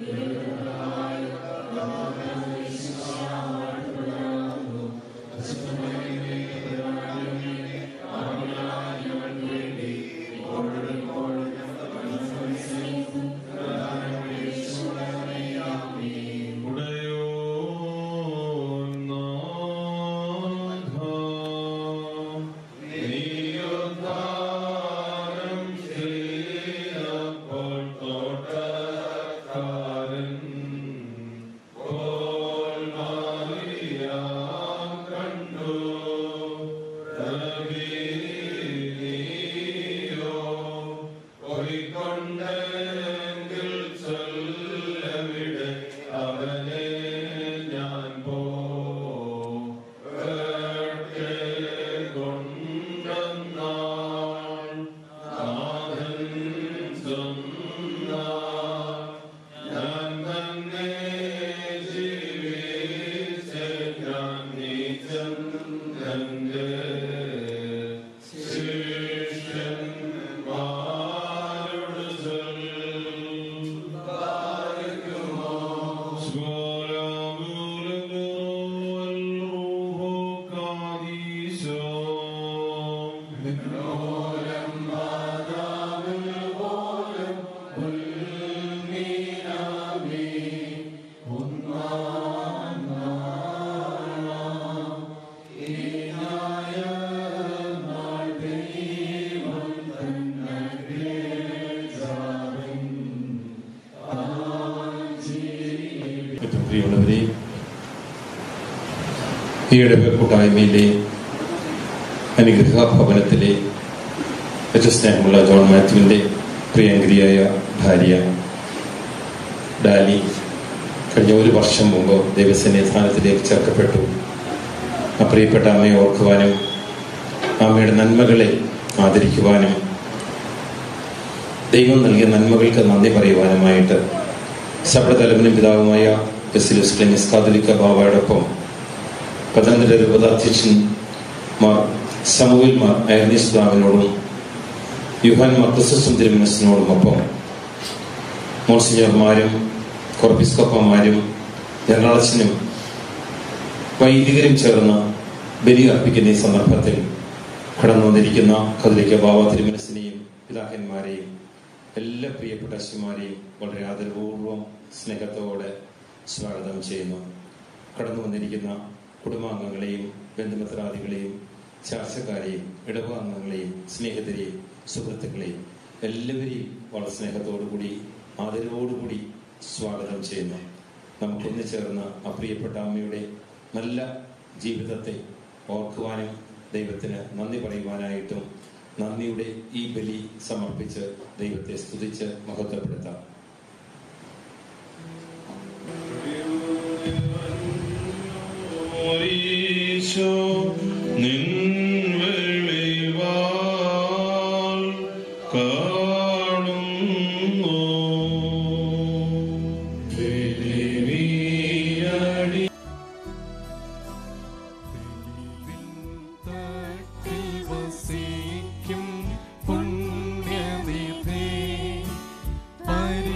അവനെ ഞാൻ പോ കൊണ്ടെന്നാൾ നാഥൻ ചൊന്നാൾ ഞാൻ തന്നെ ജീവിച്ച ഞാൻ നീച്ചന്റെ ശിഷ്യന്മാരോട് ഏറ്റവും പ്രിയമുള്ളവരെ ഈയിടെ കൂട്ടായ്മയിലെ അനുഗ്രഹ ഭവനത്തിലെ ഏറ്റവും സ്നേഹമുള്ള ജോൺ മാത്യുവിൻ്റെ പ്രിയങ്കരിയായ ഭാര്യ ഡാലി കഴിഞ്ഞ ഒരു വർഷം മുമ്പ് ദൈവസന്നിധാനത്തിലേക്ക് ചേർക്കപ്പെട്ടു ആ പ്രിയപ്പെട്ട അമ്മയെ ഓർക്കുവാനും അമ്മയുടെ നന്മകളെ ആദരിക്കുവാനും ദൈവം നൽകിയ നന്മകൾക്ക് നന്ദി പറയുവാനുമായിട്ട് സഭതലവനും പിതാവുമായ ബെസിലിസ് ക്ലിനിസ് കാതലിക്ക ബാബയോടൊപ്പം പത്തനംതിട്ട രൂപതാധ്യക്ഷൻ മാർ സമൂഹിൽ മാർ അയർനീസ് ബാബിനോടും യുഹാൻ മാർ ക്രിസ്തുസും തിരുമനസിനോടുമൊപ്പം മോൺസിഞ്ഞർമാരും കൊറപ്പിസ്കോപ്പന്മാരും ജനറാളച്ചനും വൈദികരും ചേർന്ന് ബലി അർപ്പിക്കുന്ന ഈ സന്ദർഭത്തിൽ കടന്നു വന്നിരിക്കുന്ന കതലിക്ക ബാബ തിരുമനസിനെയും പിതാക്കന്മാരെയും എല്ലാ പ്രിയപ്പെട്ട അശ്വമാരെയും വളരെ ആദരപൂർവ്വം സ്നേഹത്തോടെ സ്വാഗതം ചെയ്യുന്നു കടന്നു വന്നിരിക്കുന്ന കുടുംബാംഗങ്ങളെയും ബന്ധുമിത്രാദികളെയും ചാർച്ചക്കാരെയും ഇടവാംഗങ്ങളെയും സ്നേഹിതരെയും സുഹൃത്തുക്കളെയും എല്ലാവരെയും വളരെ സ്നേഹത്തോടുകൂടി ആദരവോടുകൂടി സ്വാഗതം ചെയ്യുന്നു നമുക്കൊന്നു ചേർന്ന് ആ പ്രിയപ്പെട്ട അമ്മയുടെ നല്ല ജീവിതത്തെ ഓർക്കുവാനും ദൈവത്തിന് നന്ദി പറയുവാനായിട്ടും നന്ദിയുടെ ഈ ബലി സമർപ്പിച്ച് ദൈവത്തെ സ്തുതിച്ച് മഹത്വപ്പെടുത്താം ഈശോ നിൻ വെളിവാൽ കാണുന്നു ബലിവീരടി തട്ടിൽ വസിക്കും പുണ്യനിധി പരിശുദ്ധ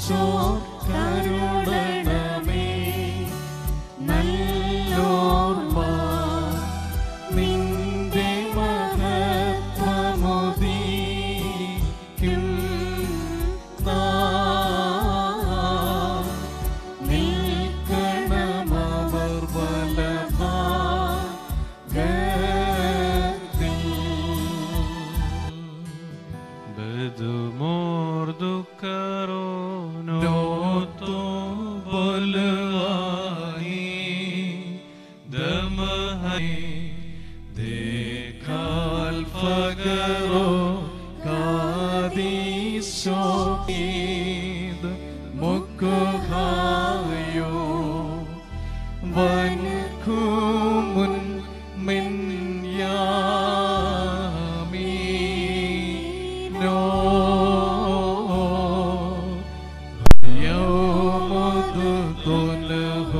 ഈശോ കരുണണമേ നല്ലോർമ്മ നിന്റെ മഹത്വമുദീക്കും നാം. നിൽക്കണമവർ വലഭാഗത്തിൽ. Bedumor നോത്തോ ബലവായി ദമഹൈ ദേഖാൽ ഫഗറോ കാദീശോ Eid മുക്കുഹായോ വൻകുമുൻ മിന്യാമീനോ يوم له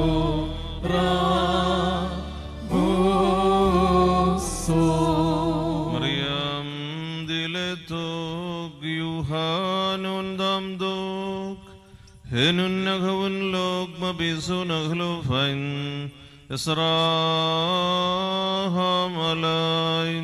رابوسو Maryam diletok Yuhanun damdok Henun naghavun log mabisun aghlufain Israham alain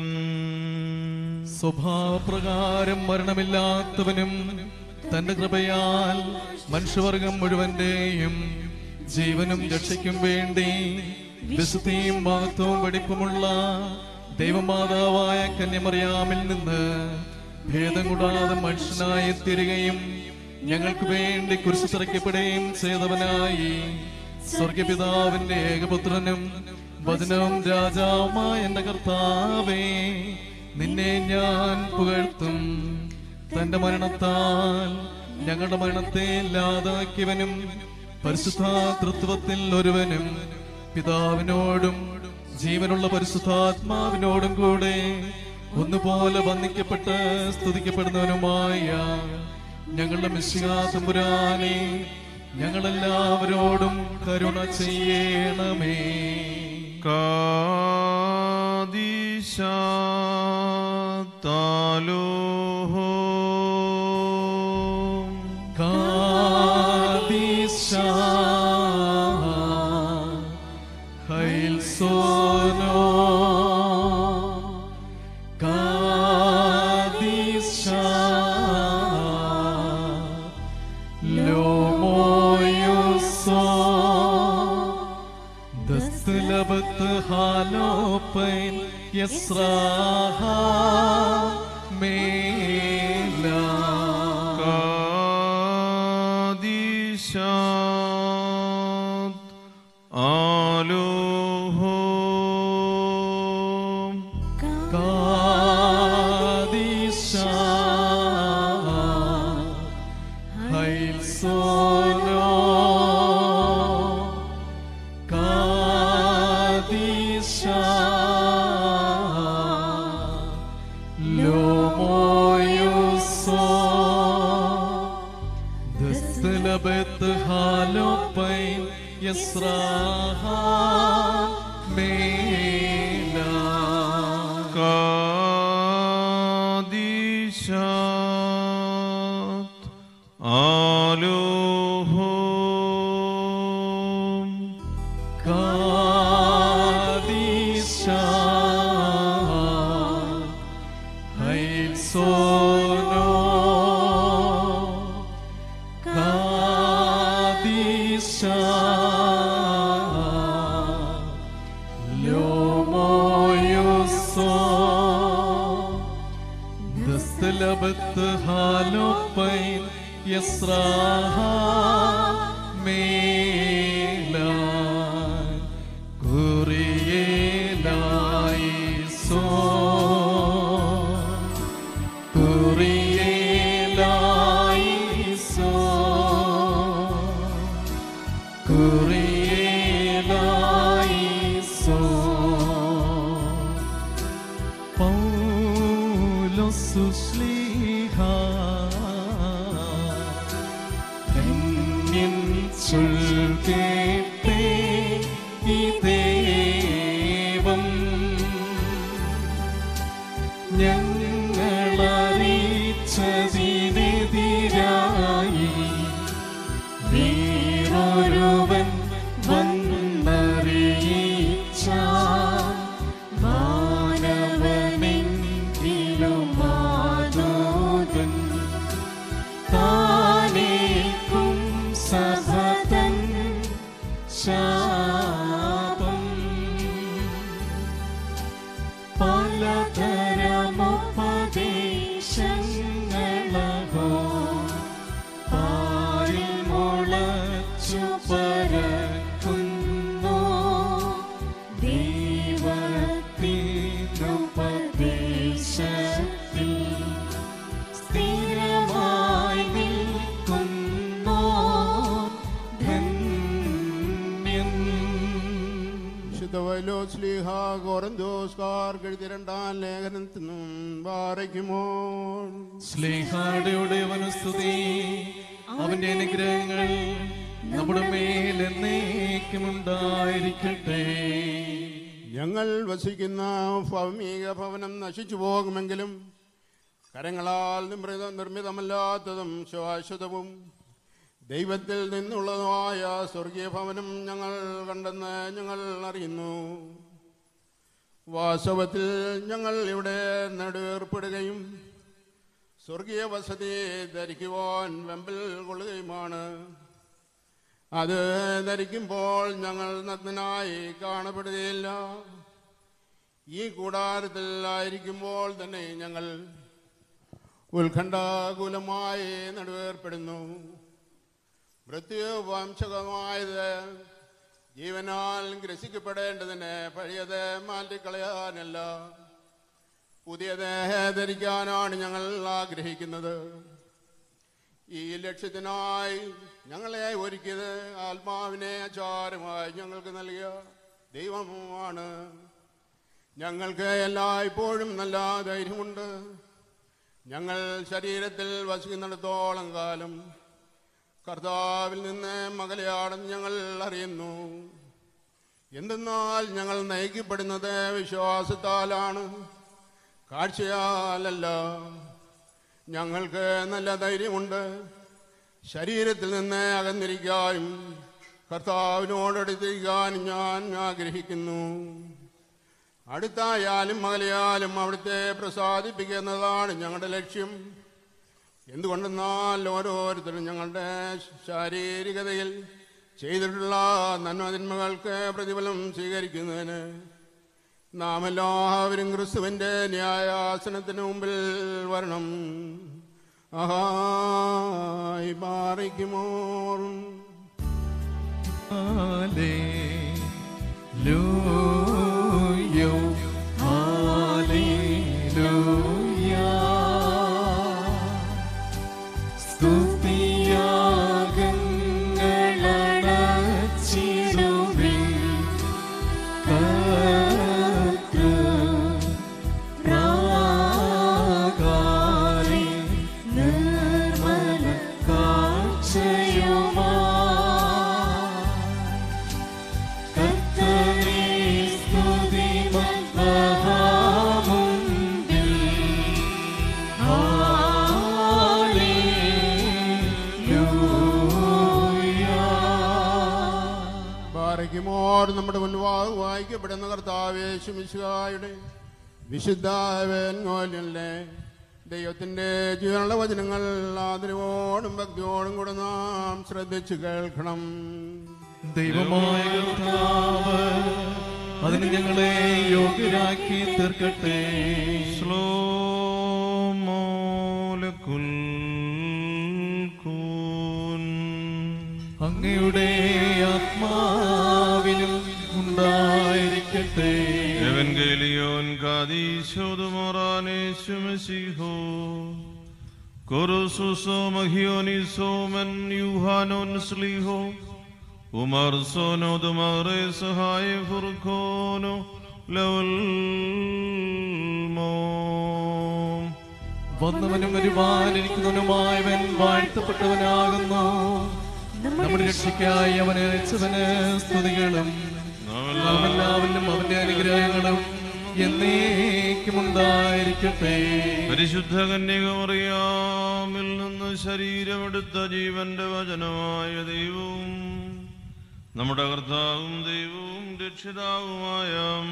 സ്വഭാവപ്രകാരം മരണമില്ലാത്തവനും തന്റെ കൃപയാൽ മനുഷ്യവർഗം മുഴുവന്റെയും ജീവനും രക്ഷയ്ക്കും വേണ്ടി വിശുദ്ധിയും മഹത്വവും വെടിപ്പുമുള്ള ദൈവമാതാവായ കന്യമറിയാമിൽ നിന്ന് ഭേദം കൂടാതെ മനുഷ്യനായി തീരുകയും ഞങ്ങൾക്ക് വേണ്ടി കുരിശു തിറക്കപ്പെടുകയും ചെയ്തവനായി സ്വർഗപിതാവിന്റെ ഏകപുത്രനും വചനവും രാജാവുമായ എന്റെ കർത്താവേ നിന്നെ ഞാൻ പുകഴ്ത്തും തന്റെ മരണത്താൽ ഞങ്ങളുടെ മരണത്തെ ഇല്ലാതാക്കിയവനും പരിശുദ്ധ തൃത്വത്തിൽ ഒരുവനും പിതാവിനോടും ജീവനുള്ള പരിശുദ്ധാത്മാവിനോടും കൂടെ ഒന്നുപോലെ വന്ദിക്കപ്പെട്ട് സ്തുതിക്കപ്പെടുന്നവനുമായ ഞങ്ങളുടെ മിശിഹാ തമ്പുരാനെ ഞങ്ങളെല്ലാവരോടും കരുണ ചെയ്യണമേ Kadisha taloho കാദിശ ഹൈൽ സോനോ കാദിശ ലോമോയുസോ ദസ്തുലബത്ത് ഹാലോപ്പൈൻ യസ്രാഹ മേലാ Kadishat aloho കാദിശ ഹൈൽ സോനോ കാദിശ ലോമോയുസോ ദസ്തലബത്ത് ഹാലോപ്പൈൻ യസ്രാഹ മേലാ Kadishat aloho കാദിശ ഹൈൽ സോനോ കാദിശ ലോമോയുസോ ദസ്തലബത്ത് ഹാലോപ്പൈൻ യസ്രാഹ മേലാ കുറിയേലായിസോ കുറിയേലായിസോ കുറിയേലായിസോ പൗലോസു ശ്ലീഹ ധന്യൻ ചൊൽകേട്ടേ ഈ ദേവം ഞങ്ങളറിയിച്ചതിനെതിരായി ഒരുവൻ വന്നറിയിച്ച മാനവനെങ്കിലും മാതോതൻ താനേക്കും സഭതൻ ശാപം പലതരമുപദേശങ്ങളോ പാരിൽ മുളച്ചു പരക്കുന്നു ദൈവത്തിനുപദേശത്തിൽ സ്ഥിരമായി നിൽക്കുന്നു ധന്യൻ വിശുദ്ധവല്ലോ സ്ലീഹ കോറന്തോസ്കാർ എഴുതിയ രണ്ടാം ലേഖനത്തിൽ നിന്നും വാരയ്ക്കുമോ സ്ലേഹാടയുടെ വനസ്തുതി അവന്റെ അനുഗ്രഹങ്ങൾ നമ്മുടെ മേൽ എന്നേക്കും ഉണ്ടായിരിക്കട്ടെ ഞങ്ങൾ വസിക്കുന്ന ഭൗമിക ഭവനം നശിച്ചു പോകുമെങ്കിലും കരങ്ങളാൽ നിർമ്മിത നിർമ്മിതമല്ലാത്തതും ശാശ്വതവും ദൈവത്തിൽ നിന്നുള്ളതുമായ സ്വർഗീയ ഭവനം ഞങ്ങൾ കണ്ടെന്ന് ഞങ്ങൾ അറിയുന്നു വാസ്തവത്തിൽ ഞങ്ങൾ ഇവിടെ നെടുവേർപ്പെടുകയും സ്വർഗീയ വസതി ധരിക്കുവാൻ വെമ്പൽ കൊള്ളുകയുമാണ് അത് ധരിക്കുമ്പോൾ ഞങ്ങൾ നഗ്നനായി കാണപ്പെടുകയില്ല ഈ കൂടാരത്തിൽ ആയിരിക്കുമ്പോൾ തന്നെ ഞങ്ങൾ ഉത്കണ്ഠാകുലമായി നടുവേർപ്പെടുന്നു മൃത്യുവംശകമായത് ജീവനാൽ ഗ്രസിക്കപ്പെടേണ്ടതിന് പഴയത് മാറ്റിക്കളയാനല്ല പുതിയത് ധരിക്കാനാണ് ഞങ്ങൾ ആഗ്രഹിക്കുന്നത് ഈ ലക്ഷ്യത്തിനായി ഞങ്ങളെ ഒരുക്കിയത് ആത്മാവിനെ ആചാരമായി ഞങ്ങൾക്ക് നൽകിയ ദൈവമാണ് ഞങ്ങൾക്ക് എല്ലായ്പ്പോഴും നല്ല ധൈര്യമുണ്ട് ഞങ്ങൾ ശരീരത്തിൽ വസിക്കുന്നിടത്തോളം കാലം കർത്താവിൽ നിന്ന് മകലയാണെന്ന് ഞങ്ങൾ അറിയുന്നു എന്തെന്നാൽ ഞങ്ങൾ നയിക്കപ്പെടുന്നത് വിശ്വാസത്താലാണ് കാഴ്ചയാലല്ല ഞങ്ങൾക്ക് നല്ല ധൈര്യമുണ്ട് ശരീരത്തിൽ നിന്ന് അകന്നിരിക്കാനും കർത്താവിനോടടുത്തിരിക്കാനും ഞാൻ ആഗ്രഹിക്കുന്നു അടുത്തായാലും അകലെയാലും അവിടുത്തെ പ്രസാദിപ്പിക്കുന്നതാണ് ഞങ്ങളുടെ ലക്ഷ്യം എന്തുകൊണ്ടെന്നാൽ ഓരോരുത്തരും ഞങ്ങളുടെ ശാരീരികതയിൽ ചെയ്തിട്ടുള്ള നന്മതിന്മകൾക്ക് പ്രതിഫലം സ്വീകരിക്കുന്നതിന് നാം എല്ലാവരും ക്രിസ്തുവിന്റെ ന്യായാസനത്തിന് മുമ്പിൽ വരണം ആഹായി പാറിക്കുമോർ Hallelujah. Hallelujah. സ്തുതിയാഗങ്ങളടച്ചിടുവിൻ. കർത്തൃ പ്രാകാരെ നിർമ്മല കാഴ്ചയുമാ കർത്തനെ സ്തുതി മഹാമുമ്പിൽ. ഹല്ലേലൂയ. പാറയ്ക്കുമോർ നമ്മുടെ മുൻപാകെ വായിക്കപ്പെടുന്ന കർത്താവേ ശുമിശുഹായുടെ വിശുദ്ധ വേൻമോലിലെ ദൈവത്തിന്റെ ജീവനുള്ള വചനങ്ങൾ ആദരവോടും ഭക്തിയോടും കൂടെ നാം ശ്രദ്ധിച്ചു കേൾക്കണം ദൈവമായ കർത്താവ് അതിന് ഞങ്ങളെ യോഗ്യരാക്കി തീർക്കട്ടെ ശ്ലോമോ ലക്കുൽ കൂൻ അങ്ങയുടെ ആത്മാവിനും ഉണ്ടായിരിക്കട്ടെ Evangelion Kadisho Moranes Mesiho Korosuso Magioniso Men Yuhanon Sliho Umar Sono Dumare Sahai Furkono Lawalmo വന്നവനും വരുവാനിരിക്കുന്നവനുമായവൻ വാഴ്ത്തപ്പെട്ടവനാകുന്നു നമ്മുടെ രക്ഷയ്ക്കായി അവനെ അയച്ചവന് സ്തുതികളും നാം എല്ലാവരിലും അവന്റെ അനുഗ്രഹങ്ങളും എന്നേക്കുമുണ്ടായിരിക്കട്ടെ പരിശുദ്ധ കന്യകമറിയാമിൽ നിന്ന് ശരീരമെടുത്ത ജീവന്റെ വചനമായ ദൈവവും നമ്മുടെ കർത്താവും ദൈവവും രക്ഷിതാവുമായ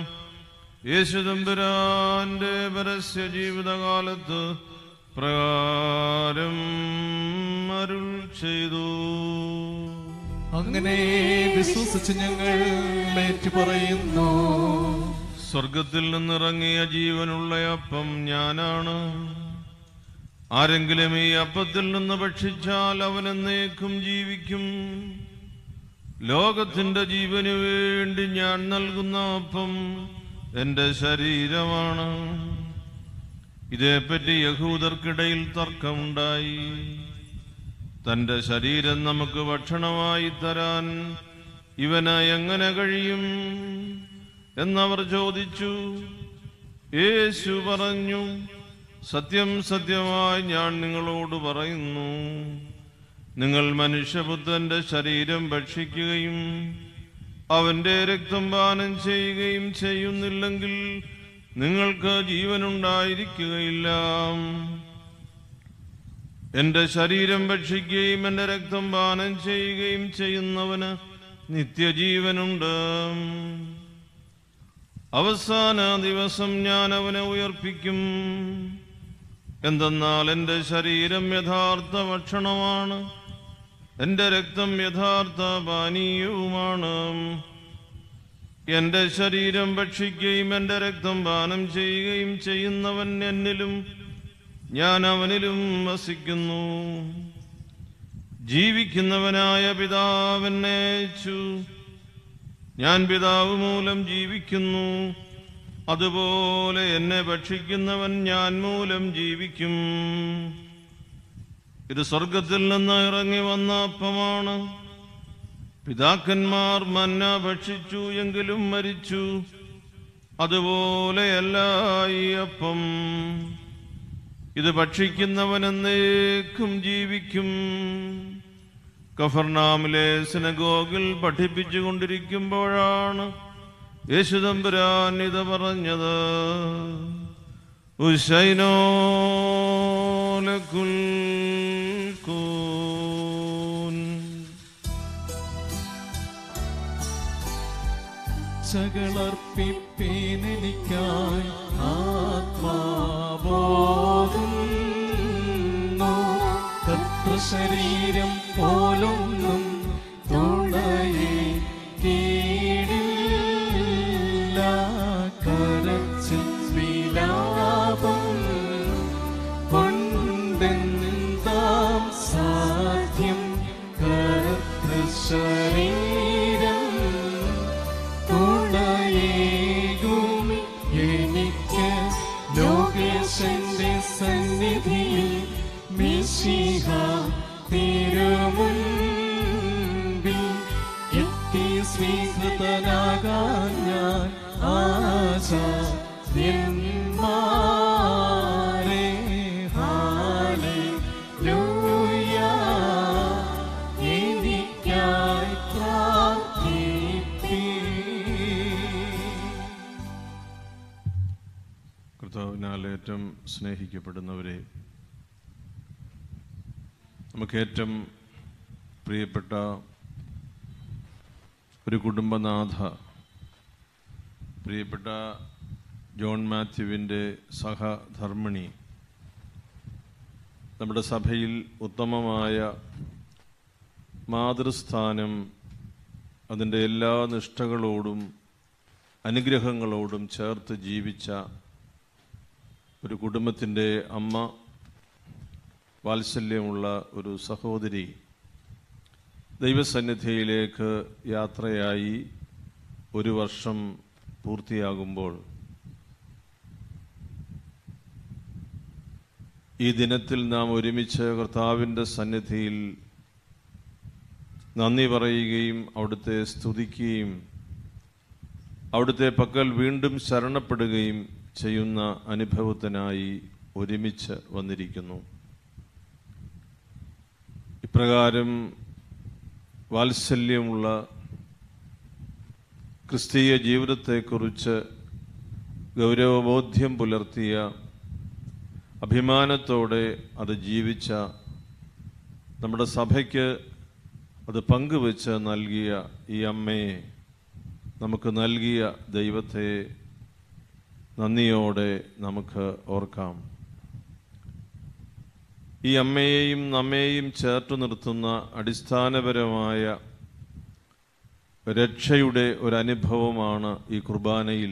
യേശുദമ്പുരാന്റെ പരസ്യ ജീവിതകാലത്ത് പ്രകാരം അരുൾ ചെയ്തു അങ്ങനെ വിശ്വസിച്ച് ഞങ്ങൾ ഏറ്റുപറയുന്നു സ്വർഗത്തിൽ നിന്നിറങ്ങിയ ജീവനുള്ള അപ്പം ഞാനാണ് ആരെങ്കിലും ഈ അപ്പത്തിൽ നിന്ന് ഭക്ഷിച്ചാൽ അവൻ എന്നേക്കും ജീവിക്കും ലോകത്തിന്റെ ജീവന് വേണ്ടി ഞാൻ നൽകുന്ന അപ്പം എന്റെ ശരീരമാണ് ഇതേപ്പറ്റി യഹൂദർക്കിടയിൽ തർക്കമുണ്ടായി തന്റെ ശരീരം നമുക്ക് ഭക്ഷണമായി തരാൻ ഇവന് എങ്ങനെ കഴിയും എന്നവർ ചോദിച്ചു യേശു പറഞ്ഞു സത്യം സത്യമായി ഞാൻ നിങ്ങളോട് പറയുന്നു നിങ്ങൾ മനുഷ്യപുത്രന്റെ ശരീരം ഭക്ഷിക്കുകയും അവന്റെ രക്തം പാനം ചെയ്യുകയും ചെയ്യുന്നില്ലെങ്കിൽ നിങ്ങൾക്ക് ജീവനുണ്ടായിരിക്കുകയില്ല എന്റെ ശരീരം ഭക്ഷിക്കുകയും എന്റെ രക്തം പാനം ചെയ്യുകയും ചെയ്യുന്നവന് നിത്യജീവനുണ്ട് അവസാന ദിവസം ഞാൻ അവനെ ഉയർപ്പിക്കും എന്തെന്നാൽ എന്റെ ശരീരം യഥാർത്ഥ ഭക്ഷണമാണ് എന്റെ രക്തം യഥാർത്ഥ പാനീയവുമാണ് എന്റെ ശരീരം ഭക്ഷിക്കുകയും എന്റെ രക്തം പാനം ചെയ്യുകയും ചെയ്യുന്നവൻ എന്നിലും ഞാൻ അവനിലും വസിക്കുന്നു ജീവിക്കുന്നവനായ പിതാവെന്നെ അയച്ചു ഞാൻ പിതാവ് മൂലം ജീവിക്കുന്നു അതുപോലെ എന്നെ ഭക്ഷിക്കുന്നവൻ ഞാൻ മൂലം ജീവിക്കും ഇത് സ്വർഗത്തിൽ നിന്ന് ഇറങ്ങി വന്ന അപ്പമാണ് പിതാക്കന്മാർ മന്ന ഭക്ഷിച്ചു എങ്കിലും മരിച്ചു അതുപോലെയല്ല ഈ അപ്പം ഇത് ഭക്ഷിക്കുന്നവൻ എന്നേക്കും ജീവിക്കും കഫർനാമിലെ സിനഗോഗിൽ പഠിപ്പിച്ചു കൊണ്ടിരിക്കുമ്പോഴാണ് യേശുദമ്പുരാൻ ഇത് പറഞ്ഞത് ഉശൈനോലക്കുൽ കൂൻ ചകളർപ്പിപ്പീനെനിക്കായി ആത്മാബോധം ശരീരം പോലൊന്നും തുണയെ കീഴില്ല കരച്ചിൽ വിലാപം കൊണ്ടെന്താം സാധ്യം കരത്ര ശരീരം തുണയേകുമി എനിക്ക് ലോകേശന്റെ സന്നിധിയിൽ മിശിഹ തിരുമുൻപിൽ എത്തി സ്വീകൃതനാകാൻ ഞാൻ ആചാര്യന്മാരെ ഹാലേലൂയ എനിക്കായി പ്രാർത്ഥിപ്പീ കർത്താവിനാൽ ഏറ്റവും സ്നേഹിക്കപ്പെടുന്നവരെ നമുക്ക് ഏറ്റവും പ്രിയപ്പെട്ട ഒരു കുടുംബനാഥ പ്രിയപ്പെട്ട ജോൺ മാത്യുവിൻ്റെ സഹധർമ്മിണി നമ്മുടെ സഭയിൽ ഉത്തമമായ മാതൃസ്ഥാനം അതിൻ്റെ എല്ലാ നിഷ്ഠകളോടും അനുഗ്രഹങ്ങളോടും ചേർത്ത് ജീവിച്ച ഒരു കുടുംബത്തിൻ്റെ അമ്മ വാത്സല്യമുള്ള ഒരു സഹോദരി ദൈവസന്നിധിയിലേക്ക് യാത്രയായി ഒരു വർഷം പൂർത്തിയാകുമ്പോൾ ഈ ദിനത്തിൽ നാം ഒരുമിച്ച് കർത്താവിൻ്റെ സന്നിധിയിൽ നന്ദി പറയുകയും അവിടുത്തെ സ്തുതിക്കുകയും അവിടുത്തെ പക്കൽ വീണ്ടും ശരണപ്പെടുകയും ചെയ്യുന്ന അനുഭവത്തിനായി ഒരുമിച്ച് വന്നിരിക്കുന്നു ഇപ്രകാരം വാത്സല്യമുള്ള ക്രിസ്തീയ ജീവിതത്തെക്കുറിച്ച് ഗൗരവബോധ്യം പുലർത്തിയ അഭിമാനത്തോടെ അത് ജീവിച്ച നമ്മുടെ സഭയ്ക്ക് അത് പങ്കുവെച്ച് നൽകിയ ഈ അമ്മയെ നമുക്ക് നൽകിയ ദൈവത്തെ നന്ദിയോടെ നമുക്ക് ഓർക്കാം ഈ അമ്മയെയും നമ്മെയും ചേർത്ത് നിർത്തുന്ന അടിസ്ഥാനപരമായ രക്ഷയുടെ ഒരനുഭവമാണ് ഈ കുർബാനയിൽ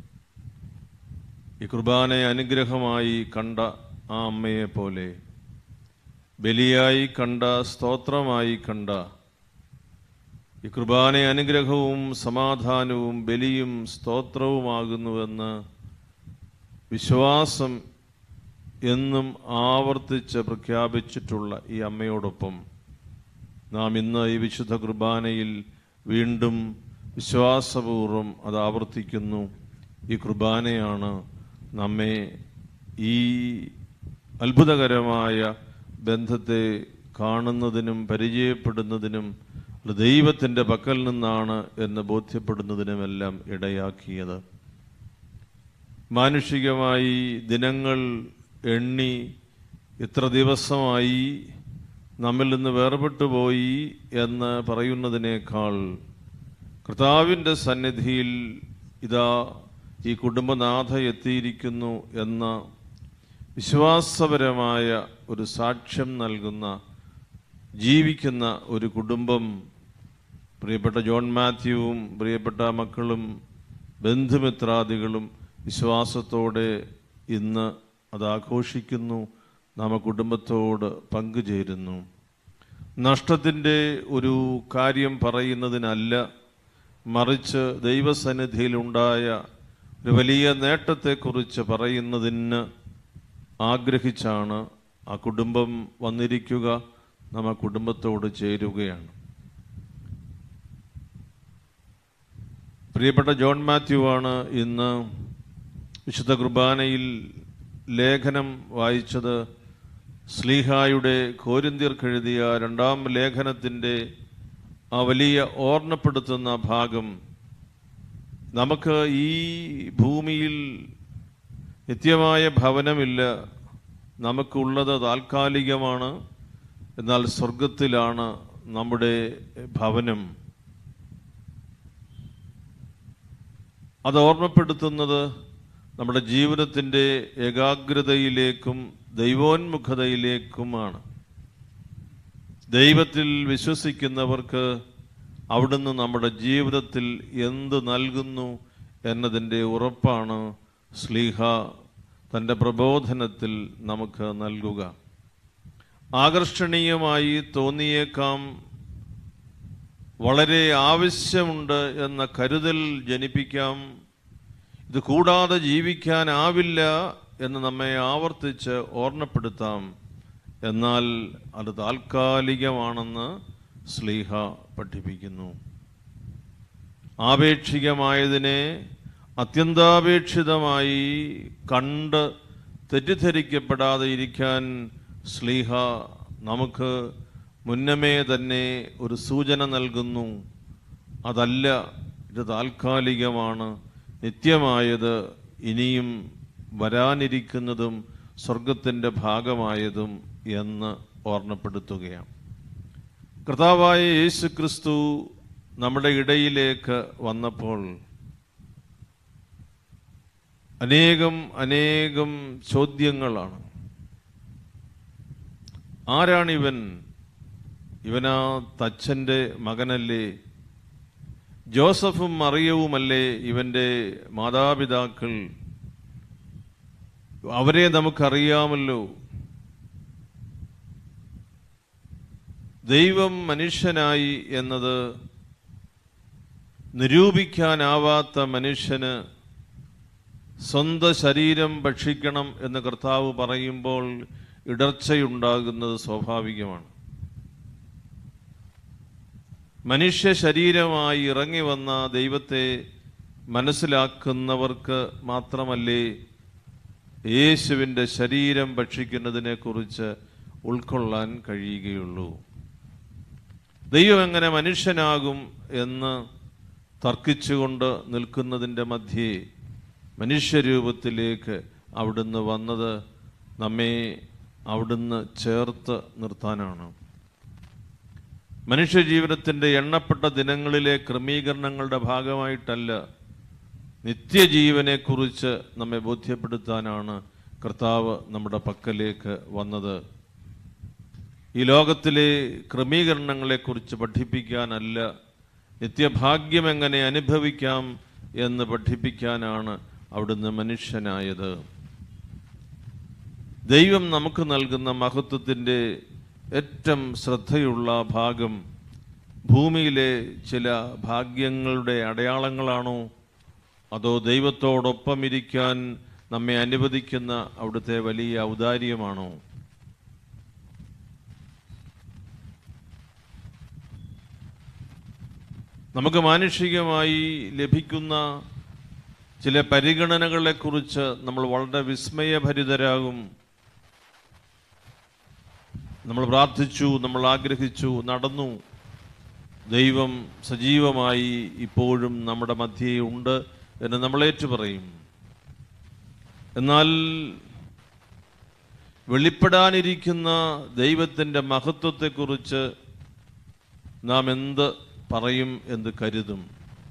ഈ കുർബാനയെ അനുഗ്രഹമായി കണ്ട ആ അമ്മയെ പോലെ ബലിയായി കണ്ട സ്തോത്രമായി കണ്ട ഈ കുർബാന അനുഗ്രഹവും സമാധാനവും ബലിയും സ്തോത്രവുമാകുന്നുവെന്ന് വിശ്വാസം എന്നും ആവർത്തിച്ച് പ്രഖ്യാപിച്ചിട്ടുള്ള ഈ അമ്മയോടൊപ്പം നാം ഇന്ന് ഈ വിശുദ്ധ കുർബാനയിൽ വീണ്ടും വിശ്വാസപൂർവം അത് ആവർത്തിക്കുന്നു ഈ കുർബാനയാണ് നമ്മെ ഈ അത്ഭുതകരമായ ബന്ധത്തെ കാണുന്നതിനും പരിചയപ്പെടുന്നതിനും അത് ദൈവത്തിൻ്റെ പക്കൽ നിന്നാണ് എന്ന് ബോധ്യപ്പെടുന്നതിനുമെല്ലാം ഇടയാക്കിയത് മാനുഷികമായി ദിനങ്ങൾ എണ്ണി ഇത്ര ദിവസമായി നമ്മിൽ നിന്ന് വേർപെട്ടു പോയി എന്ന് പറയുന്നതിനേക്കാൾ കർത്താവിൻ്റെ സന്നിധിയിൽ ഇതാ ഈ കുടുംബനാഥ എത്തിയിരിക്കുന്നു എന്ന വിശ്വാസപരമായ ഒരു സാക്ഷ്യം നൽകുന്ന ജീവിക്കുന്ന ഒരു കുടുംബം പ്രിയപ്പെട്ട ജോൺ മാത്യുവും പ്രിയപ്പെട്ട മക്കളും ബന്ധുമിത്രാദികളും വിശ്വാസത്തോടെ ഇന്ന് അത് ആഘോഷിക്കുന്നു നാം ആ കുടുംബത്തോട് പങ്കുചേരുന്നു നഷ്ടത്തിൻ്റെ ഒരു കാര്യം പറയുന്നതിനല്ല മറിച്ച് ദൈവസന്നിധിയിലുണ്ടായ ഒരു വലിയ നേട്ടത്തെക്കുറിച്ച് പറയുന്നതിന് ആഗ്രഹിച്ചാണ് ആ കുടുംബം വന്നിരിക്കുക നാം ആ കുടുംബത്തോട് ചേരുകയാണ് പ്രിയപ്പെട്ട ജോൺ മാത്യു ആണ് ഇന്ന് വിശുദ്ധ കുർബാനയിൽ ലേഖനം വായിച്ചത് സ്ലീഹായുടെ കോരിന്തിയർക്കെഴുതിയ രണ്ടാം ലേഖനത്തിൻ്റെ ആ വലിയ ഓർമ്മപ്പെടുത്തുന്ന ഭാഗം നമുക്ക് ഈ ഭൂമിയിൽ നിത്യമായ ഭവനമില്ല നമുക്കുള്ളത് താൽക്കാലികമാണ് എന്നാൽ സ്വർഗത്തിലാണ് നമ്മുടെ ഭവനം അത് ഓർമ്മപ്പെടുത്തുന്നത് നമ്മുടെ ജീവിതത്തിൻ്റെ ഏകാഗ്രതയിലേക്കും ദൈവോന്മുഖതയിലേക്കുമാണ് ദൈവത്തിൽ വിശ്വസിക്കുന്നവർക്ക് അവിടുന്ന് നമ്മുടെ ജീവിതത്തിൽ എന്ത് നൽകുന്നു എന്നതിൻ്റെ ഉറപ്പാണ് സ്ലീഹ തൻ്റെ പ്രബോധനത്തിൽ നമുക്ക് നൽകുക ആകർഷണീയമായി തോന്നിയേക്കാം വളരെ ആവശ്യമുണ്ട് എന്ന കരുതൽ ജനിപ്പിക്കാം ഇത് കൂടാതെ ജീവിക്കാനാവില്ല എന്ന് നമ്മെ ആവർത്തിച്ച് ഓർമ്മപ്പെടുത്താം എന്നാൽ അത് താൽക്കാലികമാണെന്ന് സ്ലീഹ പഠിപ്പിക്കുന്നു ആപേക്ഷികമായതിനെ അത്യന്താപേക്ഷിതമായി കണ്ട് തെറ്റിദ്ധരിക്കപ്പെടാതെ ഇരിക്കാൻ സ്ലീഹ നമുക്ക് മുന്നമേ തന്നെ ഒരു സൂചന നൽകുന്നു അതല്ല ഇത് താൽക്കാലികമാണ് നിത്യമായത് ഇനിയും വരാനിരിക്കുന്നതും സ്വർഗത്തിൻ്റെ ഭാഗമായതും എന്ന് ഓർമ്മപ്പെടുത്തുകയാണ് കർത്താവായ യേശു ക്രിസ്തു നമ്മുടെ ഇടയിലേക്ക് വന്നപ്പോൾ അനേകം അനേകം ചോദ്യങ്ങളാണ് ആരാണിവൻ ഇവനാ തച്ചൻ്റെ മകനല്ലേ ജോസഫും മറിയവുമല്ലേ ഇവൻ്റെ മാതാപിതാക്കൾ അവരെ നമുക്കറിയാമല്ലോ ദൈവം മനുഷ്യനായി എന്നത് നിരൂപിക്കാനാവാത്ത മനുഷ്യന് സ്വന്തം ശരീരം ഭക്ഷിക്കണം എന്ന് കർത്താവ് പറയുമ്പോൾ ഇടർച്ചയുണ്ടാകുന്നത് സ്വാഭാവികമാണ് മനുഷ്യ ശരീരമായി ഇറങ്ങി വന്ന ദൈവത്തെ മനസ്സിലാക്കുന്നവർക്ക് മാത്രമല്ലേ യേശുവിൻ്റെ ശരീരം ഭക്ഷിക്കുന്നതിനെ കുറിച്ച് ഉൾക്കൊള്ളാൻ കഴിയുകയുള്ളൂ ദൈവം എങ്ങനെ മനുഷ്യനാകും എന്ന് തർക്കിച്ചുകൊണ്ട് നിൽക്കുന്നതിൻ്റെ മധ്യേ മനുഷ്യരൂപത്തിലേക്ക് അവിടുന്ന് വന്നത് നമ്മെ അവിടുന്ന് ചേർത്ത് നിർത്താനാണ് മനുഷ്യജീവിതത്തിൻ്റെ എണ്ണപ്പെട്ട ദിനങ്ങളിലെ ക്രമീകരണങ്ങളുടെ ഭാഗമായിട്ടല്ല നിത്യജീവനെക്കുറിച്ച് നമ്മെ ബോധ്യപ്പെടുത്താനാണ് കർത്താവ് നമ്മുടെ പക്കലേക്ക് വന്നത് ഈ ലോകത്തിലെ ക്രമീകരണങ്ങളെക്കുറിച്ച് പഠിപ്പിക്കാനല്ല നിത്യഭാഗ്യം എങ്ങനെ അനുഭവിക്കാം എന്ന് പഠിപ്പിക്കാനാണ് അവിടുന്ന് മനുഷ്യനായത് ദൈവം നമുക്ക് നൽകുന്ന മഹത്വത്തിൻ്റെ ഏറ്റവും ശ്രദ്ധയുള്ള ഭാഗം ഭൂമിയിലെ ചില ഭാഗ്യങ്ങളുടെ അടയാളങ്ങളാണോ അതോ ദൈവത്തോടൊപ്പം ഇരിക്കാൻ നമ്മെ അനുവദിക്കുന്ന അവിടുത്തെ വലിയ ഔദാര്യമാണോ നമുക്ക് മാനുഷികമായി ലഭിക്കുന്ന ചില പരിഗണനകളെക്കുറിച്ച് നമ്മൾ വളരെ വിസ്മയഭരിതരാകും നമ്മൾ പ്രാർത്ഥിച്ചു നമ്മൾ ആഗ്രഹിച്ചു നടന്നു ദൈവം സജീവമായി ഇപ്പോഴും നമ്മുടെ മധ്യേ ഉണ്ട് എന്ന് നമ്മൾ ഏറ്റുപറയും എന്നാൽ വെളിപ്പെടാനിരിക്കുന്ന ദൈവത്തിൻ്റെ മഹത്വത്തെക്കുറിച്ച് നാം എന്ത് പറയും എന്ന് കരുതും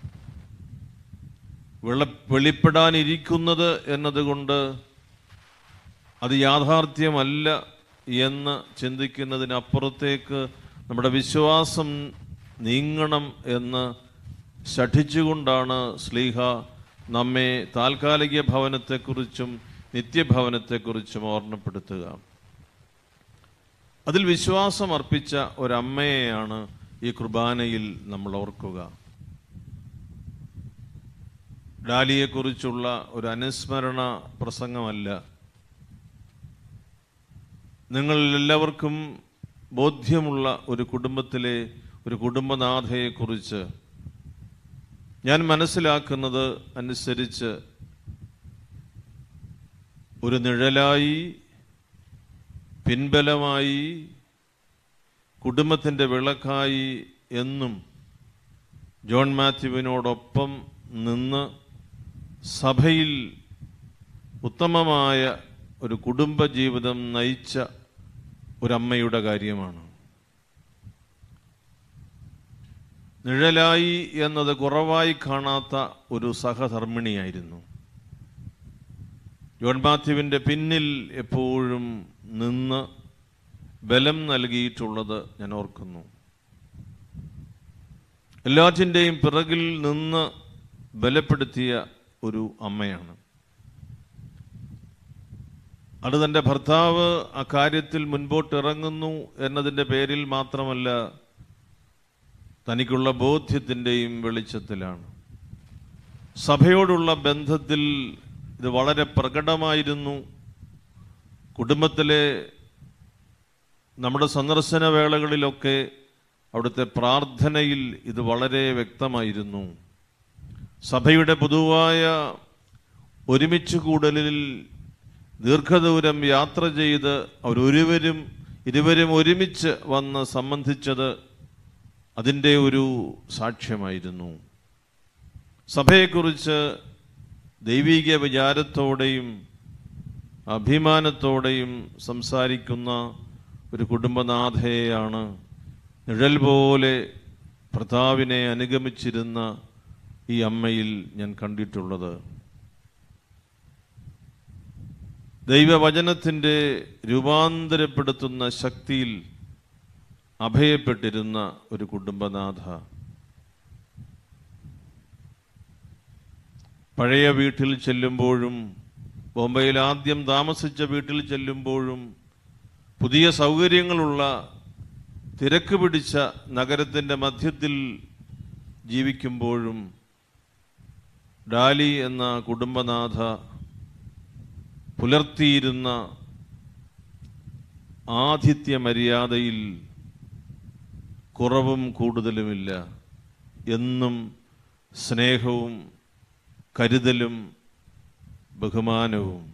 വെള വെളിപ്പെടാനിരിക്കുന്നത് എന്നതുകൊണ്ട് അത് യാഥാർത്ഥ്യമല്ല എന്ന് ചിന്തിക്കുന്നതിനപ്പുറത്തേക്ക് നമ്മുടെ വിശ്വാസം നീങ്ങണം എന്ന് ശഠിച്ചുകൊണ്ടാണ് സ്ലീഹ നമ്മെ താൽക്കാലിക ഭവനത്തെക്കുറിച്ചും നിത്യഭവനത്തെക്കുറിച്ചും ഓർമ്മപ്പെടുത്തുക അതിൽ വിശ്വാസം അർപ്പിച്ച ഒരമ്മയെയാണ് ഈ കുർബാനയിൽ നമ്മൾ ഓർക്കുക ഡാലിയെക്കുറിച്ചുള്ള ഒരു അനുസ്മരണ പ്രസംഗമല്ല നിങ്ങൾ എല്ലാവർക്കും ബോധ്യമുള്ള ഒരു കുടുംബത്തിലെ ഒരു കുടുംബനാഥയെക്കുറിച്ച് ഞാൻ മനസ്സിലാക്കുന്നത് അനുസരിച്ച് ഒരു നിഴലായി പിൻബലമായി കുടുംബത്തിൻ്റെ വിളക്കായി എന്നും ജോൺ മാത്യുവിനോടൊപ്പം നിന്ന് സഭയിൽ ഉത്തമമായ ഒരു കുടുംബജീവിതം നയിച്ച ഒരമ്മയുടെ കാര്യമാണ് നിഴലായി എന്നത് കുറവായി കാണാത്ത ഒരു സഹധർമ്മിണിയായിരുന്നു ജോൺ മാത്യുവിൻ്റെ പിന്നിൽ എപ്പോഴും നിന്ന് ബലം നൽകിയിട്ടുള്ളത് ഞാൻ ഓർക്കുന്നു എല്ലാറ്റിൻ്റെയും പിറകിൽ നിന്ന് ബലപ്പെടുത്തിയ ഒരു അമ്മയാണ് അത് തൻ്റെ ഭർത്താവ് ആ കാര്യത്തിൽ മുൻപോട്ട് ഇറങ്ങുന്നു എന്നതിൻ്റെ പേരിൽ മാത്രമല്ല തനിക്കുള്ള ബോധ്യത്തിൻ്റെയും വെളിച്ചത്തിലാണ് സഭയോടുള്ള ബന്ധത്തിൽ ഇത് വളരെ പ്രകടമായിരുന്നു കുടുംബത്തിലെ നമ്മുടെ സന്ദർശന വേളകളിലൊക്കെ അവിടുത്തെ പ്രാർത്ഥനയിൽ ഇത് വളരെ വ്യക്തമായിരുന്നു സഭയുടെ പൊതുവായ ഒരുമിച്ച് കൂടലിൽ ദീർഘദൂരം യാത്ര ചെയ്ത് അവരൊരുവരും ഇരുവരും ഒരുമിച്ച് വന്ന് സംബന്ധിച്ചത് അതിൻ്റെ ഒരു സാക്ഷ്യമായിരുന്നു സഭയെക്കുറിച്ച് ദൈവിക വിചാരത്തോടെയും അഭിമാനത്തോടെയും സംസാരിക്കുന്ന ഒരു കുടുംബനാഥയെയാണ് നിഴൽ പോലെ ഭർത്താവിനെ അനുഗമിച്ചിരുന്ന ഈ അമ്മയിൽ ഞാൻ കണ്ടിട്ടുള്ളത് ദൈവവചനത്തിൻ്റെ രൂപാന്തരപ്പെടുത്തുന്ന ശക്തിയിൽ അഭയപ്പെട്ടിരുന്ന ഒരു കുടുംബനാഥ പഴയ വീട്ടിൽ ചെല്ലുമ്പോഴും ബോംബെയിൽ ആദ്യം താമസിച്ച വീട്ടിൽ ചെല്ലുമ്പോഴും പുതിയ സൗകര്യങ്ങളുള്ള തിരക്ക് പിടിച്ച നഗരത്തിൻ്റെ മധ്യത്തിൽ ജീവിക്കുമ്പോഴും ഡാലി എന്ന കുടുംബനാഥ പുലർത്തിയിരുന്ന ആതിഥ്യ മര്യാദയിൽ കുറവും കൂടുതലുമില്ല എന്നും സ്നേഹവും കരുതലും ബഹുമാനവും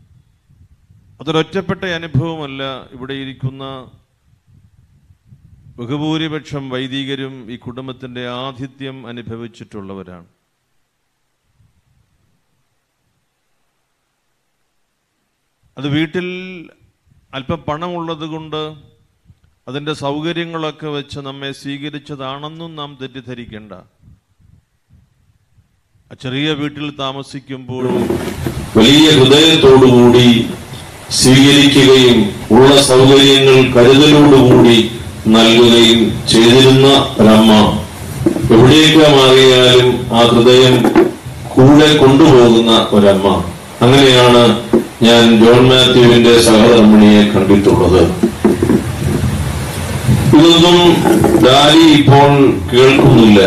അതൊരൊറ്റപ്പെട്ട അനുഭവമല്ല ഇവിടെ ഇരിക്കുന്ന ബഹുഭൂരിപക്ഷം വൈദികരും ഈ കുടുംബത്തിന്റെ ആതിഥ്യം അനുഭവിച്ചിട്ടുള്ളവരാണ് അത് വീട്ടിൽ അല്പം പണമുള്ളത് കൊണ്ട് അതിൻ്റെ സൗകര്യങ്ങളൊക്കെ വെച്ച് നമ്മെ സ്വീകരിച്ചതാണെന്നും നാം തെറ്റിദ്ധരിക്കേണ്ട ആ ചെറിയ വീട്ടിൽ താമസിക്കുമ്പോൾ വലിയ ഹൃദയത്തോടുകൂടി സ്വീകരിക്കുകയും ഉള്ള സൗകര്യങ്ങൾ കരുതലോടുകൂടി നൽകുകയും ചെയ്തിരുന്ന ഒരമ്മ എവിടേക്ക് മാറിയാലും ആ ഹൃദയം കൂടെ കൊണ്ടുപോകുന്ന ഒരമ്മ അങ്ങനെയാണ് ഞാൻ ജോൺ മാത്യുവിന്റെ സഹധർമ്മിണിയെ കണ്ടിട്ടുള്ളത് ഇതൊന്നും ഡാലി ഇപ്പോൾ കേൾക്കുന്നില്ല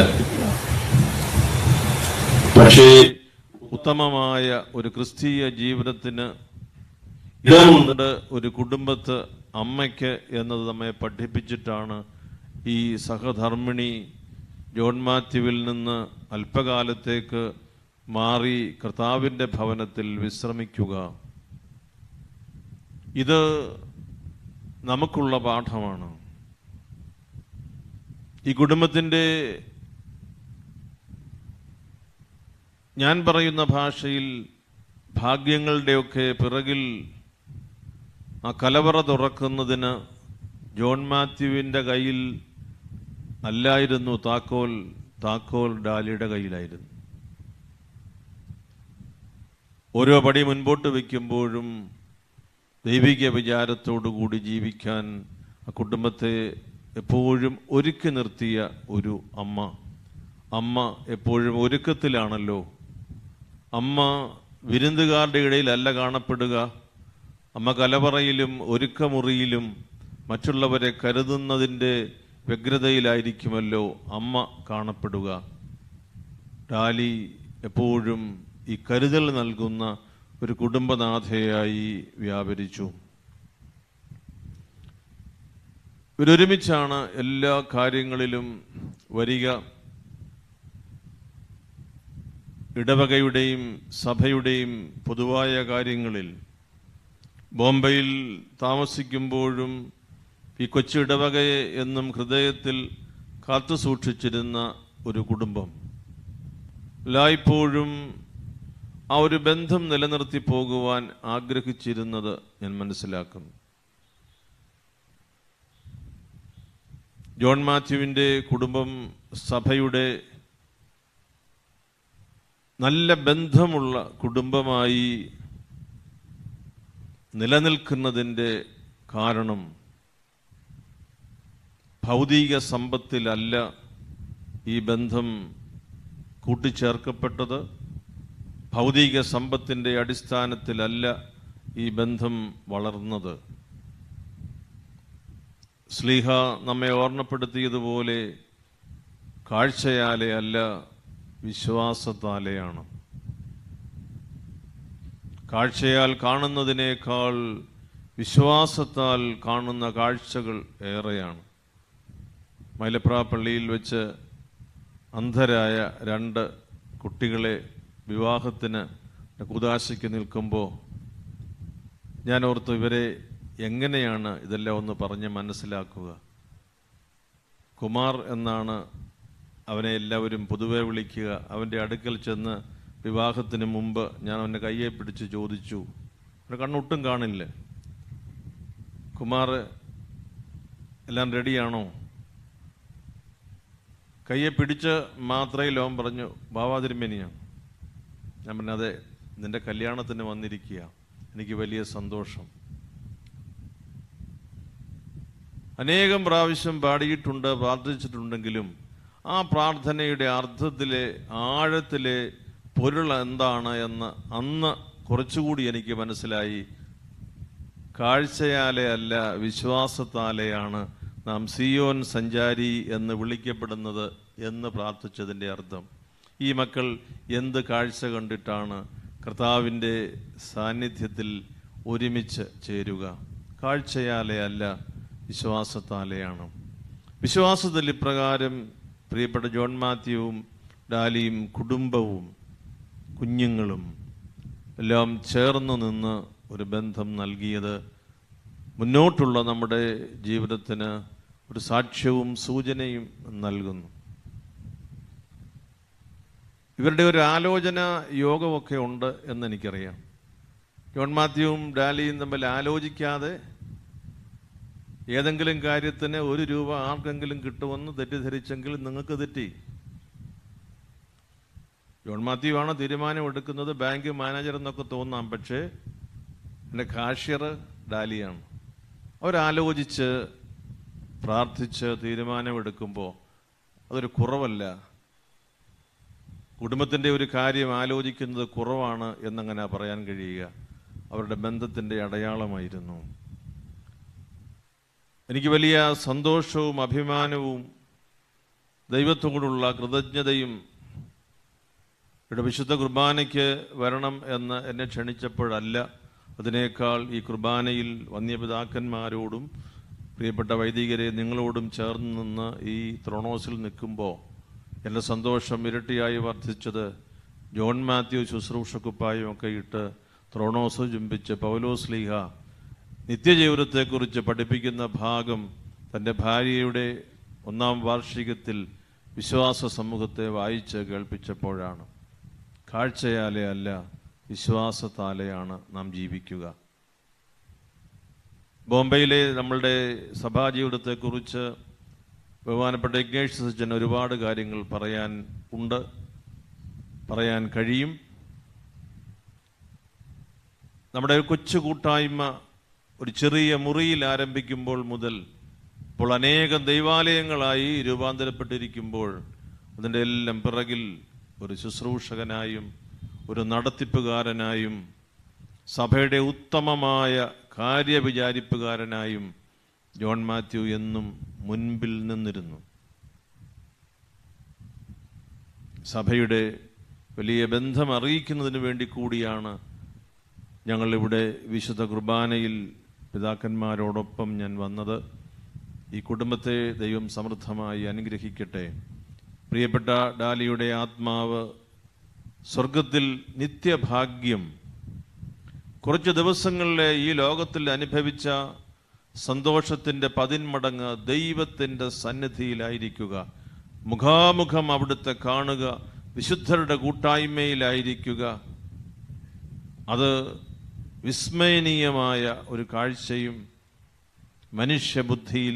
പക്ഷേ ഉത്തമമായ ഒരു ക്രിസ്തീയ ജീവിതത്തിന് ഇടമുണ്ട് ഇടമുണ്ട് ഒരു കുടുംബത്ത് അമ്മയ്ക്ക് എന്നത് നമ്മെ പഠിപ്പിച്ചിട്ടാണ് ഈ സഹധർമ്മിണി ജോൺ മാത്യുവിൽ നിന്ന് അല്പകാലത്തേക്ക് മാറി കർത്താവിൻ്റെ ഭവനത്തിൽ വിശ്രമിക്കുക ഇത് നമുക്കുള്ള പാഠമാണ് ഈ കുടുംബത്തിൻ്റെ ഞാൻ പറയുന്ന ഭാഷയിൽ ഭാഗ്യങ്ങളുടെയൊക്കെ പിറകിൽ ആ കലവറ തുറക്കുന്നതിന് ജോൺ മാത്യുവിൻ്റെ കയ്യിൽ അല്ലായിരുന്നു താക്കോൽ താക്കോൽ ഡാലിയുടെ കയ്യിലായിരുന്നു ഓരോ പടി മുൻപോട്ട് വയ്ക്കുമ്പോഴും ദൈവിക വിചാരത്തോടുകൂടി ജീവിക്കാൻ ആ കുടുംബത്തെ എപ്പോഴും ഒരുക്കി നിർത്തിയ ഒരു അമ്മ അമ്മ എപ്പോഴും ഒരുക്കത്തിലാണല്ലോ അമ്മ വിരുന്നുകാരുടെ ഇടയിലല്ല കാണപ്പെടുക അമ്മ കലവറയിലും ഒരുക്കമുറിയിലും മറ്റുള്ളവരെ കരുതുന്നതിൻ്റെ വ്യഗ്രതയിലായിരിക്കുമല്ലോ അമ്മ കാണപ്പെടുക ഡാലി എപ്പോഴും ഈ കരുതൽ നൽകുന്ന ഒരു കുടുംബനാഥയായി വ്യാപരിച്ചു ഇവരൊരുമിച്ചാണ് എല്ലാ കാര്യങ്ങളിലും വരിക ഇടവകയുടെയും സഭയുടെയും പൊതുവായ കാര്യങ്ങളിൽ ബോംബെയിൽ താമസിക്കുമ്പോഴും ഈ കൊച്ചു ഇടവകയെ എന്നും ഹൃദയത്തിൽ കാത്തു സൂക്ഷിച്ചിരുന്ന ഒരു കുടുംബം എല്ലായ്പ്പോഴും ആ ഒരു ബന്ധം നിലനിർത്തി പോകുവാൻ ആഗ്രഹിച്ചിരുന്നത് ഞാൻ മനസ്സിലാക്കുന്നു ജോൺ മാത്യുവിൻ്റെ കുടുംബം സഭയുടെ നല്ല ബന്ധമുള്ള കുടുംബമായി നിലനിൽക്കുന്നതിൻ്റെ കാരണം ഭൗതിക സമ്പത്തിലല്ല ഈ ബന്ധം കൂട്ടിച്ചേർക്കപ്പെട്ടത് ഭൗതിക സമ്പത്തിൻ്റെ അടിസ്ഥാനത്തിലല്ല ഈ ബന്ധം വളർന്നത് സ്ലീഹ നമ്മെ ഓർമ്മപ്പെടുത്തിയതുപോലെ കാഴ്ചയാലെ അല്ല വിശ്വാസത്താലെയാണ് കാഴ്ചയാൽ കാണുന്നതിനേക്കാൾ വിശ്വാസത്താൽ കാണുന്ന കാഴ്ചകൾ ഏറെയാണ് മൈലപ്ര പള്ളിയിൽ വെച്ച് അന്ധരായ രണ്ട് കുട്ടികളെ വിവാഹത്തിന് കുതാശയ്ക്ക് നിൽക്കുമ്പോൾ ഞാൻ ഓർത്തു ഇവരെ എങ്ങനെയാണ് ഇതെല്ലാം ഒന്ന് പറഞ്ഞ് മനസ്സിലാക്കുക കുമാർ എന്നാണ് അവനെ എല്ലാവരും പൊതുവെ വിളിക്കുക അവൻ്റെ അടുക്കൽ ചെന്ന് വിവാഹത്തിന് മുമ്പ് ഞാൻ അവൻ്റെ കയ്യെ പിടിച്ച് ചോദിച്ചു അവൻ്റെ കണ്ണൊട്ടും കാണില്ല കുമാർ എല്ലാം റെഡിയാണോ കയ്യെ പിടിച്ച് മാത്രമേ ലോൻ പറഞ്ഞു ബാവാതിരുമേനിയാണ് ഞാൻ പറഞ്ഞു അതെ നിന്റെ കല്യാണത്തിന് വന്നിരിക്കുക എനിക്ക് വലിയ സന്തോഷം അനേകം പ്രാവശ്യം പാടിയിട്ടുണ്ട് പ്രാർത്ഥിച്ചിട്ടുണ്ടെങ്കിലും ആ പ്രാർത്ഥനയുടെ അർത്ഥത്തിലെ ആഴത്തിലെ പൊരുൾ എന്താണ് എന്ന് അന്ന് കുറച്ചുകൂടി എനിക്ക് മനസ്സിലായി കാഴ്ചയാലെ അല്ല വിശ്വാസത്താലെയാണ് നാം സിയോൻ സഞ്ചാരി എന്ന് വിളിക്കപ്പെടുന്നത് എന്ന് പ്രാർത്ഥിച്ചതിൻ്റെ അർത്ഥം ഈ മക്കൾ എന്ത് കാഴ്ച കണ്ടിട്ടാണ് കർത്താവിൻ്റെ സാന്നിധ്യത്തിൽ ഒരുമിച്ച് ചേരുക കാഴ്ചയാലെ അല്ല വിശ്വാസത്താലെയാണ് വിശ്വാസത്തിൽ ഇപ്രകാരം പ്രിയപ്പെട്ട ജോൺ മാത്യുവും ഡാലിയും കുടുംബവും കുഞ്ഞുങ്ങളും എല്ലാം ചേർന്ന് നിന്ന് ഒരു ബന്ധം നൽകിയത് മുന്നോട്ടുള്ള നമ്മുടെ ജീവിതത്തിന് ഒരു സാക്ഷ്യവും സൂചനയും നൽകുന്നു ഇവരുടെ ഒരു ആലോചന യോഗമൊക്കെ ഉണ്ട് എന്ന് എനിക്കറിയാം ജോൺ മാത്യുവും ഡാലിയും തമ്മിൽ ആലോചിക്കാതെ ഏതെങ്കിലും കാര്യത്തിന് ഒരു രൂപ ആർക്കെങ്കിലും കിട്ടുമെന്ന് തെറ്റിദ്ധരിച്ചെങ്കിൽ നിങ്ങൾക്ക് തെറ്റി ജോൺ മാത്യു ആണ് തീരുമാനം എടുക്കുന്നത് ബാങ്ക് മാനേജർ എന്നൊക്കെ തോന്നാം പക്ഷേ എൻ്റെ കാഷ്യർ ഡാലിയാണ് അവരാലോചിച്ച് പ്രാർത്ഥിച്ച് തീരുമാനമെടുക്കുമ്പോൾ അതൊരു കുറവല്ല കുടുംബത്തിൻ്റെ ഒരു കാര്യം ആലോചിക്കുന്നത് കുറവാണ് എന്നങ്ങനെ പറയാൻ കഴിയുക അവരുടെ ബന്ധത്തിൻ്റെ അടയാളമായിരുന്നു എനിക്ക് വലിയ സന്തോഷവും അഭിമാനവും ദൈവത്തോടുള്ള കൃതജ്ഞതയും ഇവിടെ വിശുദ്ധ കുർബാനയ്ക്ക് വരണം എന്ന് എന്നെ ക്ഷണിച്ചപ്പോഴല്ല അതിനേക്കാൾ ഈ കുർബാനയിൽ വന്യപിതാക്കന്മാരോടും പ്രിയപ്പെട്ട വൈദികരെ നിങ്ങളോടും ചേർന്ന് നിന്ന് ഈ ത്രോണോസിൽ നിൽക്കുമ്പോൾ എൻ്റെ സന്തോഷം ഇരട്ടിയായി വർദ്ധിച്ചത് ജോൺ മാത്യു ശുശ്രൂഷക്കുപ്പായും ഒക്കെ ഇട്ട് ത്രോണോസ് ചുംബിച്ച് പൗലോസ് ലീഹ നിത്യജീവിതത്തെക്കുറിച്ച് പഠിപ്പിക്കുന്ന ഭാഗം തൻ്റെ ഭാര്യയുടെ ഒന്നാം വാർഷികത്തിൽ വിശ്വാസ സമൂഹത്തെ വായിച്ച് കേൾപ്പിച്ചപ്പോഴാണ് കാഴ്ചയാലെ അല്ല വിശ്വാസത്താലെയാണ് നാം ജീവിക്കുക ബോംബെയിലെ നമ്മളുടെ സഭാജീവിതത്തെക്കുറിച്ച് ബഹുമാനപ്പെട്ട ഇഗ്നേഷ് സച്ചൻ ഒരുപാട് കാര്യങ്ങൾ പറയാൻ ഉണ്ട് പറയാൻ കഴിയും നമ്മുടെ ഒരു കൊച്ചു കൂട്ടായ്മ ഒരു ചെറിയ മുറിയിൽ ആരംഭിക്കുമ്പോൾ മുതൽ ഇപ്പോൾ അനേകം ദൈവാലയങ്ങളായി രൂപാന്തരപ്പെട്ടിരിക്കുമ്പോൾ അതിൻ്റെ എല്ലാം പിറകിൽ ഒരു ശുശ്രൂഷകനായും ഒരു നടത്തിപ്പുകാരനായും സഭയുടെ ഉത്തമമായ കാര്യവിചാരിപ്പുകാരനായും ജോൺ മാത്യു എന്നും മുൻപിൽ നിന്നിരുന്നു സഭയുടെ വലിയ ബന്ധം അറിയിക്കുന്നതിന് വേണ്ടി കൂടിയാണ് ഞങ്ങളിവിടെ വിശുദ്ധ കുർബാനയിൽ പിതാക്കന്മാരോടൊപ്പം ഞാൻ വന്നത് ഈ കുടുംബത്തെ ദൈവം സമൃദ്ധമായി അനുഗ്രഹിക്കട്ടെ പ്രിയപ്പെട്ട ഡാലിയുടെ ആത്മാവ് സ്വർഗത്തിൽ നിത്യഭാഗ്യം കുറച്ച് ദിവസങ്ങളിലെ ഈ ലോകത്തിൽ അനുഭവിച്ച സന്തോഷത്തിൻ്റെ പതിന്മടങ്ങ് ദൈവത്തിൻ്റെ സന്നിധിയിലായിരിക്കുക മുഖാമുഖം അവിടുത്തെ കാണുക വിശുദ്ധരുടെ കൂട്ടായ്മയിലായിരിക്കുക അത് വിസ്മയനീയമായ ഒരു കാഴ്ചയും മനുഷ്യബുദ്ധിയിൽ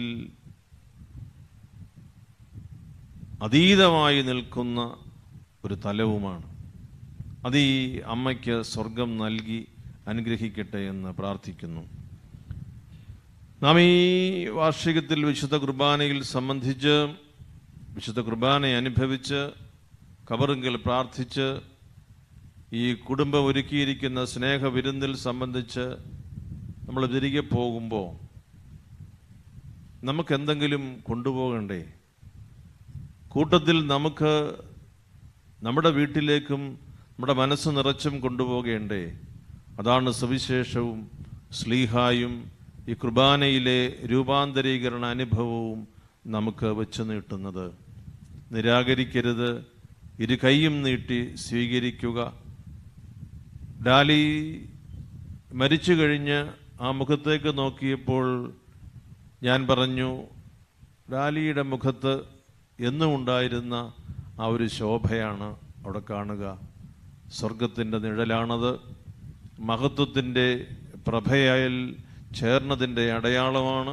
അതീതമായി നിൽക്കുന്ന ഒരു തലവുമാണ് അത് ഈ അമ്മയ്ക്ക് സ്വർഗം നൽകി അനുഗ്രഹിക്കട്ടെ എന്ന് പ്രാർത്ഥിക്കുന്നു നാം ഈ വാർഷികത്തിൽ വിശുദ്ധ കുർബാനയിൽ സംബന്ധിച്ച് വിശുദ്ധ കുർബാനയെ അനുഭവിച്ച് കബറിങ്കിൽ പ്രാർത്ഥിച്ച് ഈ കുടുംബം ഒരുക്കിയിരിക്കുന്ന സ്നേഹ വിരുന്നിൽ സംബന്ധിച്ച് നമ്മൾ തിരികെ പോകുമ്പോൾ നമുക്ക് എന്തെങ്കിലും കൊണ്ടുപോകണ്ടേ കൂട്ടത്തിൽ നമുക്ക് നമ്മുടെ വീട്ടിലേക്കും നമ്മുടെ മനസ്സ് നിറച്ചും കൊണ്ടുപോകേണ്ടേ അതാണ് സുവിശേഷവും സ്ലീഹായും ഈ കുർബാനയിലെ രൂപാന്തരീകരണ അനുഭവവും നമുക്ക് വെച്ച് നീട്ടുന്നത് നിരാകരിക്കരുത് ഇരു കൈയും നീട്ടി സ്വീകരിക്കുക ഡാലി മരിച്ചു കഴിഞ്ഞ് ആ മുഖത്തേക്ക് നോക്കിയപ്പോൾ ഞാൻ പറഞ്ഞു ഡാലിയുടെ മുഖത്ത് എന്നും ഉണ്ടായിരുന്ന ആ ഒരു ശോഭയാണ് അവിടെ കാണുക സ്വർഗത്തിൻ്റെ നിഴലാണത് മഹത്വത്തിൻ്റെ പ്രഭയാൽ ചേർന്നതിൻ്റെ അടയാളമാണ്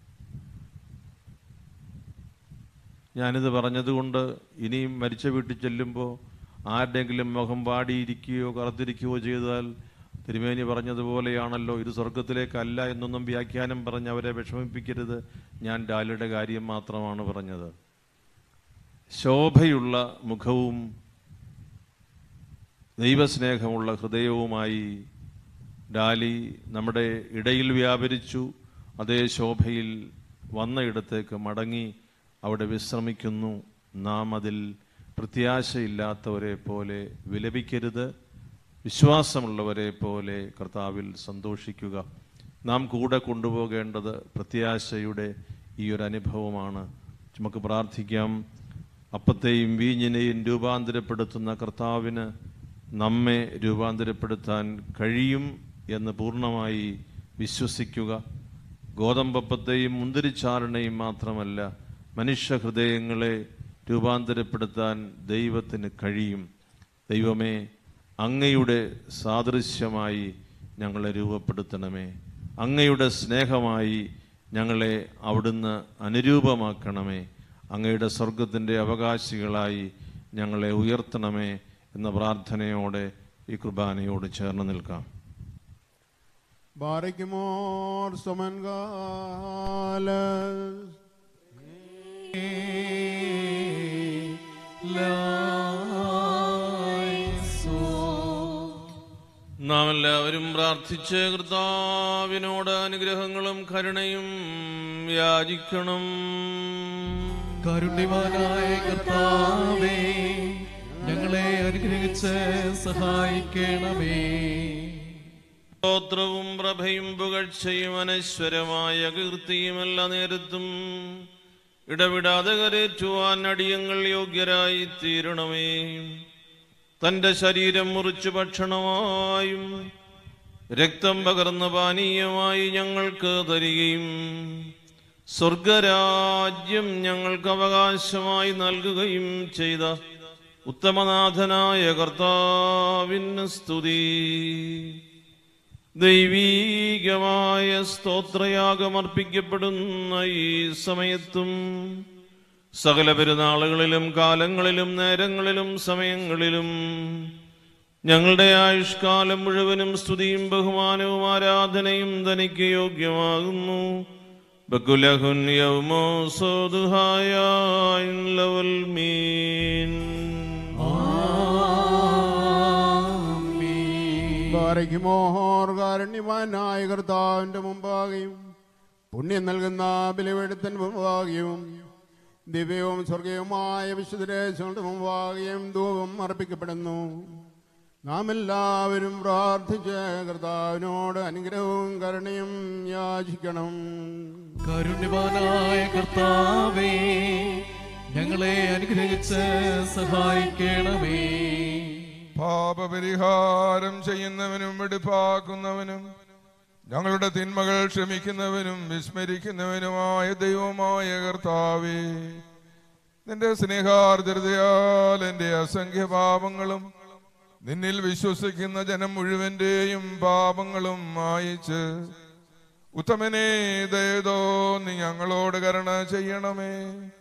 ഞാനിത് പറഞ്ഞതുകൊണ്ട് ഇനിയും മരിച്ച വീട്ടിൽ ചെല്ലുമ്പോൾ ആരുടെയെങ്കിലും മുഖം വാടിയിരിക്കുകയോ കറുത്തിരിക്കുകയോ ചെയ്താൽ തിരുമേനി പറഞ്ഞതുപോലെയാണല്ലോ ഇത് സ്വർഗത്തിലേക്കല്ല എന്നൊന്നും വ്യാഖ്യാനം പറഞ്ഞ് അവരെ വിഷമിപ്പിക്കരുത് ഞാൻ ഡാലിയുടെ കാര്യം മാത്രമാണ് പറഞ്ഞത് ശോഭയുള്ള മുഖവും ദൈവസ്നേഹമുള്ള ഹൃദയവുമായി ഡാലി നമ്മുടെ ഇടയിൽ വ്യാപരിച്ചു അതേ ശോഭയിൽ വന്ന ഇടത്തേക്ക് മടങ്ങി അവിടെ വിശ്രമിക്കുന്നു നാം അതിൽ പ്രത്യാശയില്ലാത്തവരെ പോലെ വിലപിക്കരുത് വിശ്വാസമുള്ളവരെ പോലെ കർത്താവിൽ സന്തോഷിക്കുക നാം കൂടെ കൊണ്ടുപോകേണ്ടത് പ്രത്യാശയുടെ ഈ ഒരു അനുഭവമാണ് നമുക്ക് പ്രാർത്ഥിക്കാം അപ്പത്തെയും വീഞ്ഞിനെയും രൂപാന്തരപ്പെടുത്തുന്ന കർത്താവിന് നമ്മെ രൂപാന്തരപ്പെടുത്താൻ കഴിയും എന്ന് പൂർണ്ണമായി വിശ്വസിക്കുക ഗോതമ്പപ്പത്തെയും മുന്തിരിച്ചാറിനെയും മാത്രമല്ല മനുഷ്യഹൃദയങ്ങളെ രൂപാന്തരപ്പെടുത്താൻ ദൈവത്തിന് കഴിയും ദൈവമേ അങ്ങയുടെ സാദൃശ്യമായി ഞങ്ങളെ രൂപപ്പെടുത്തണമേ അങ്ങയുടെ സ്നേഹമായി ഞങ്ങളെ അവിടുന്ന് അനുരൂപമാക്കണമേ അങ്ങയുടെ സ്വർഗത്തിൻ്റെ അവകാശികളായി ഞങ്ങളെ ഉയർത്തണമേ എന്ന പ്രാർത്ഥനയോടെ ഈ കുർബാനയോട് ചേർന്ന് നിൽക്കാം ബാരയ്ക്കുമോർ സമൻകാലസ് നാം എല്ലാവരും പ്രാർത്ഥിച്ച് കർത്താവിനോട് അനുഗ്രഹങ്ങളും കരുണയും യാചിക്കണം കാരുണ്യവാനായ കർത്താവേ ഞങ്ങളെ അനുഗ്രഹിച്ച് സഹായിക്കണമേ സ്തോത്രവും പ്രഭയും പുകഴ്ചയും അനശ്വരമായ കീർത്തിയും എല്ലാ നേരത്തും ഇടവിടാതെ കരേറ്റുവാൻ അടിയങ്ങൾ യോഗ്യരായി തീരണമേ തന്റെ ശരീരം മുറിച്ചു ഭക്ഷണമായും രക്തം പകർന്ന പാനീയമായി ഞങ്ങൾക്ക് തരികയും സ്വർഗരാജ്യം ഞങ്ങൾക്ക് അവകാശമായി നൽകുകയും ചെയ്ത ഉത്തമനാഥനായ കർത്താവിന് സ്തുതി ദൈവീകമായ സ്തോത്രയാഗമർപ്പിക്കപ്പെടുന്ന ഈ സമയത്തും സകല പെരുന്നാളുകളിലും കാലങ്ങളിലും നേരങ്ങളിലും സമയങ്ങളിലും ഞങ്ങളുടെ ആയുഷ്കാലം മുഴുവനും സ്തുതിയും ബഹുമാനവും ആരാധനയും തനിക്ക് യോഗ്യമാകുന്നു ബക്കുലഹുൻ യൗമോ സോദുഹായ ലവൽ മീൻ ബാരയ്ക്കുമോർ കാരുണ്യവാനായ കർത്താവിന്റെ മുമ്പാകെയും പുണ്യം നൽകുന്ന ബലിപീഠത്തിന് മുമ്പാകെയും ദിവ്യവും സ്വർഗീയവുമായ വിശുദ്ധരേശങ്ങളുടെ മുമ്പാകെയും ധൂപം അർപ്പിക്കപ്പെടുന്നു നാം എല്ലാവരും പ്രാർത്ഥിച്ച് കർത്താവിനോട് അനുഗ്രഹവും കരുണയും യാചിക്കണം കാരുണ്യവാനായ കർത്താവേ ഞങ്ങളെ അനുഗ്രഹിച്ച് സഹായിക്കണമേ പാപപരിഹാരം ചെയ്യുന്നവനും വെടിപ്പാക്കുന്നവനും ഞങ്ങളുടെ തിന്മകൾ ക്ഷമിക്കുന്നവനും വിസ്മരിക്കുന്നവനുമായ ദൈവമായ കർത്താവേ നിന്റെ സ്നേഹാർദ്രതയാൽ എൻ്റെ അസംഖ്യ പാപങ്ങളും നിന്നിൽ വിശ്വസിക്കുന്ന ജനം മുഴുവന്റെയും പാപങ്ങളും മായിച്ച് ഉത്തമനെ ദയതോ നീ ഞങ്ങളോട് കരുണ ചെയ്യണമേ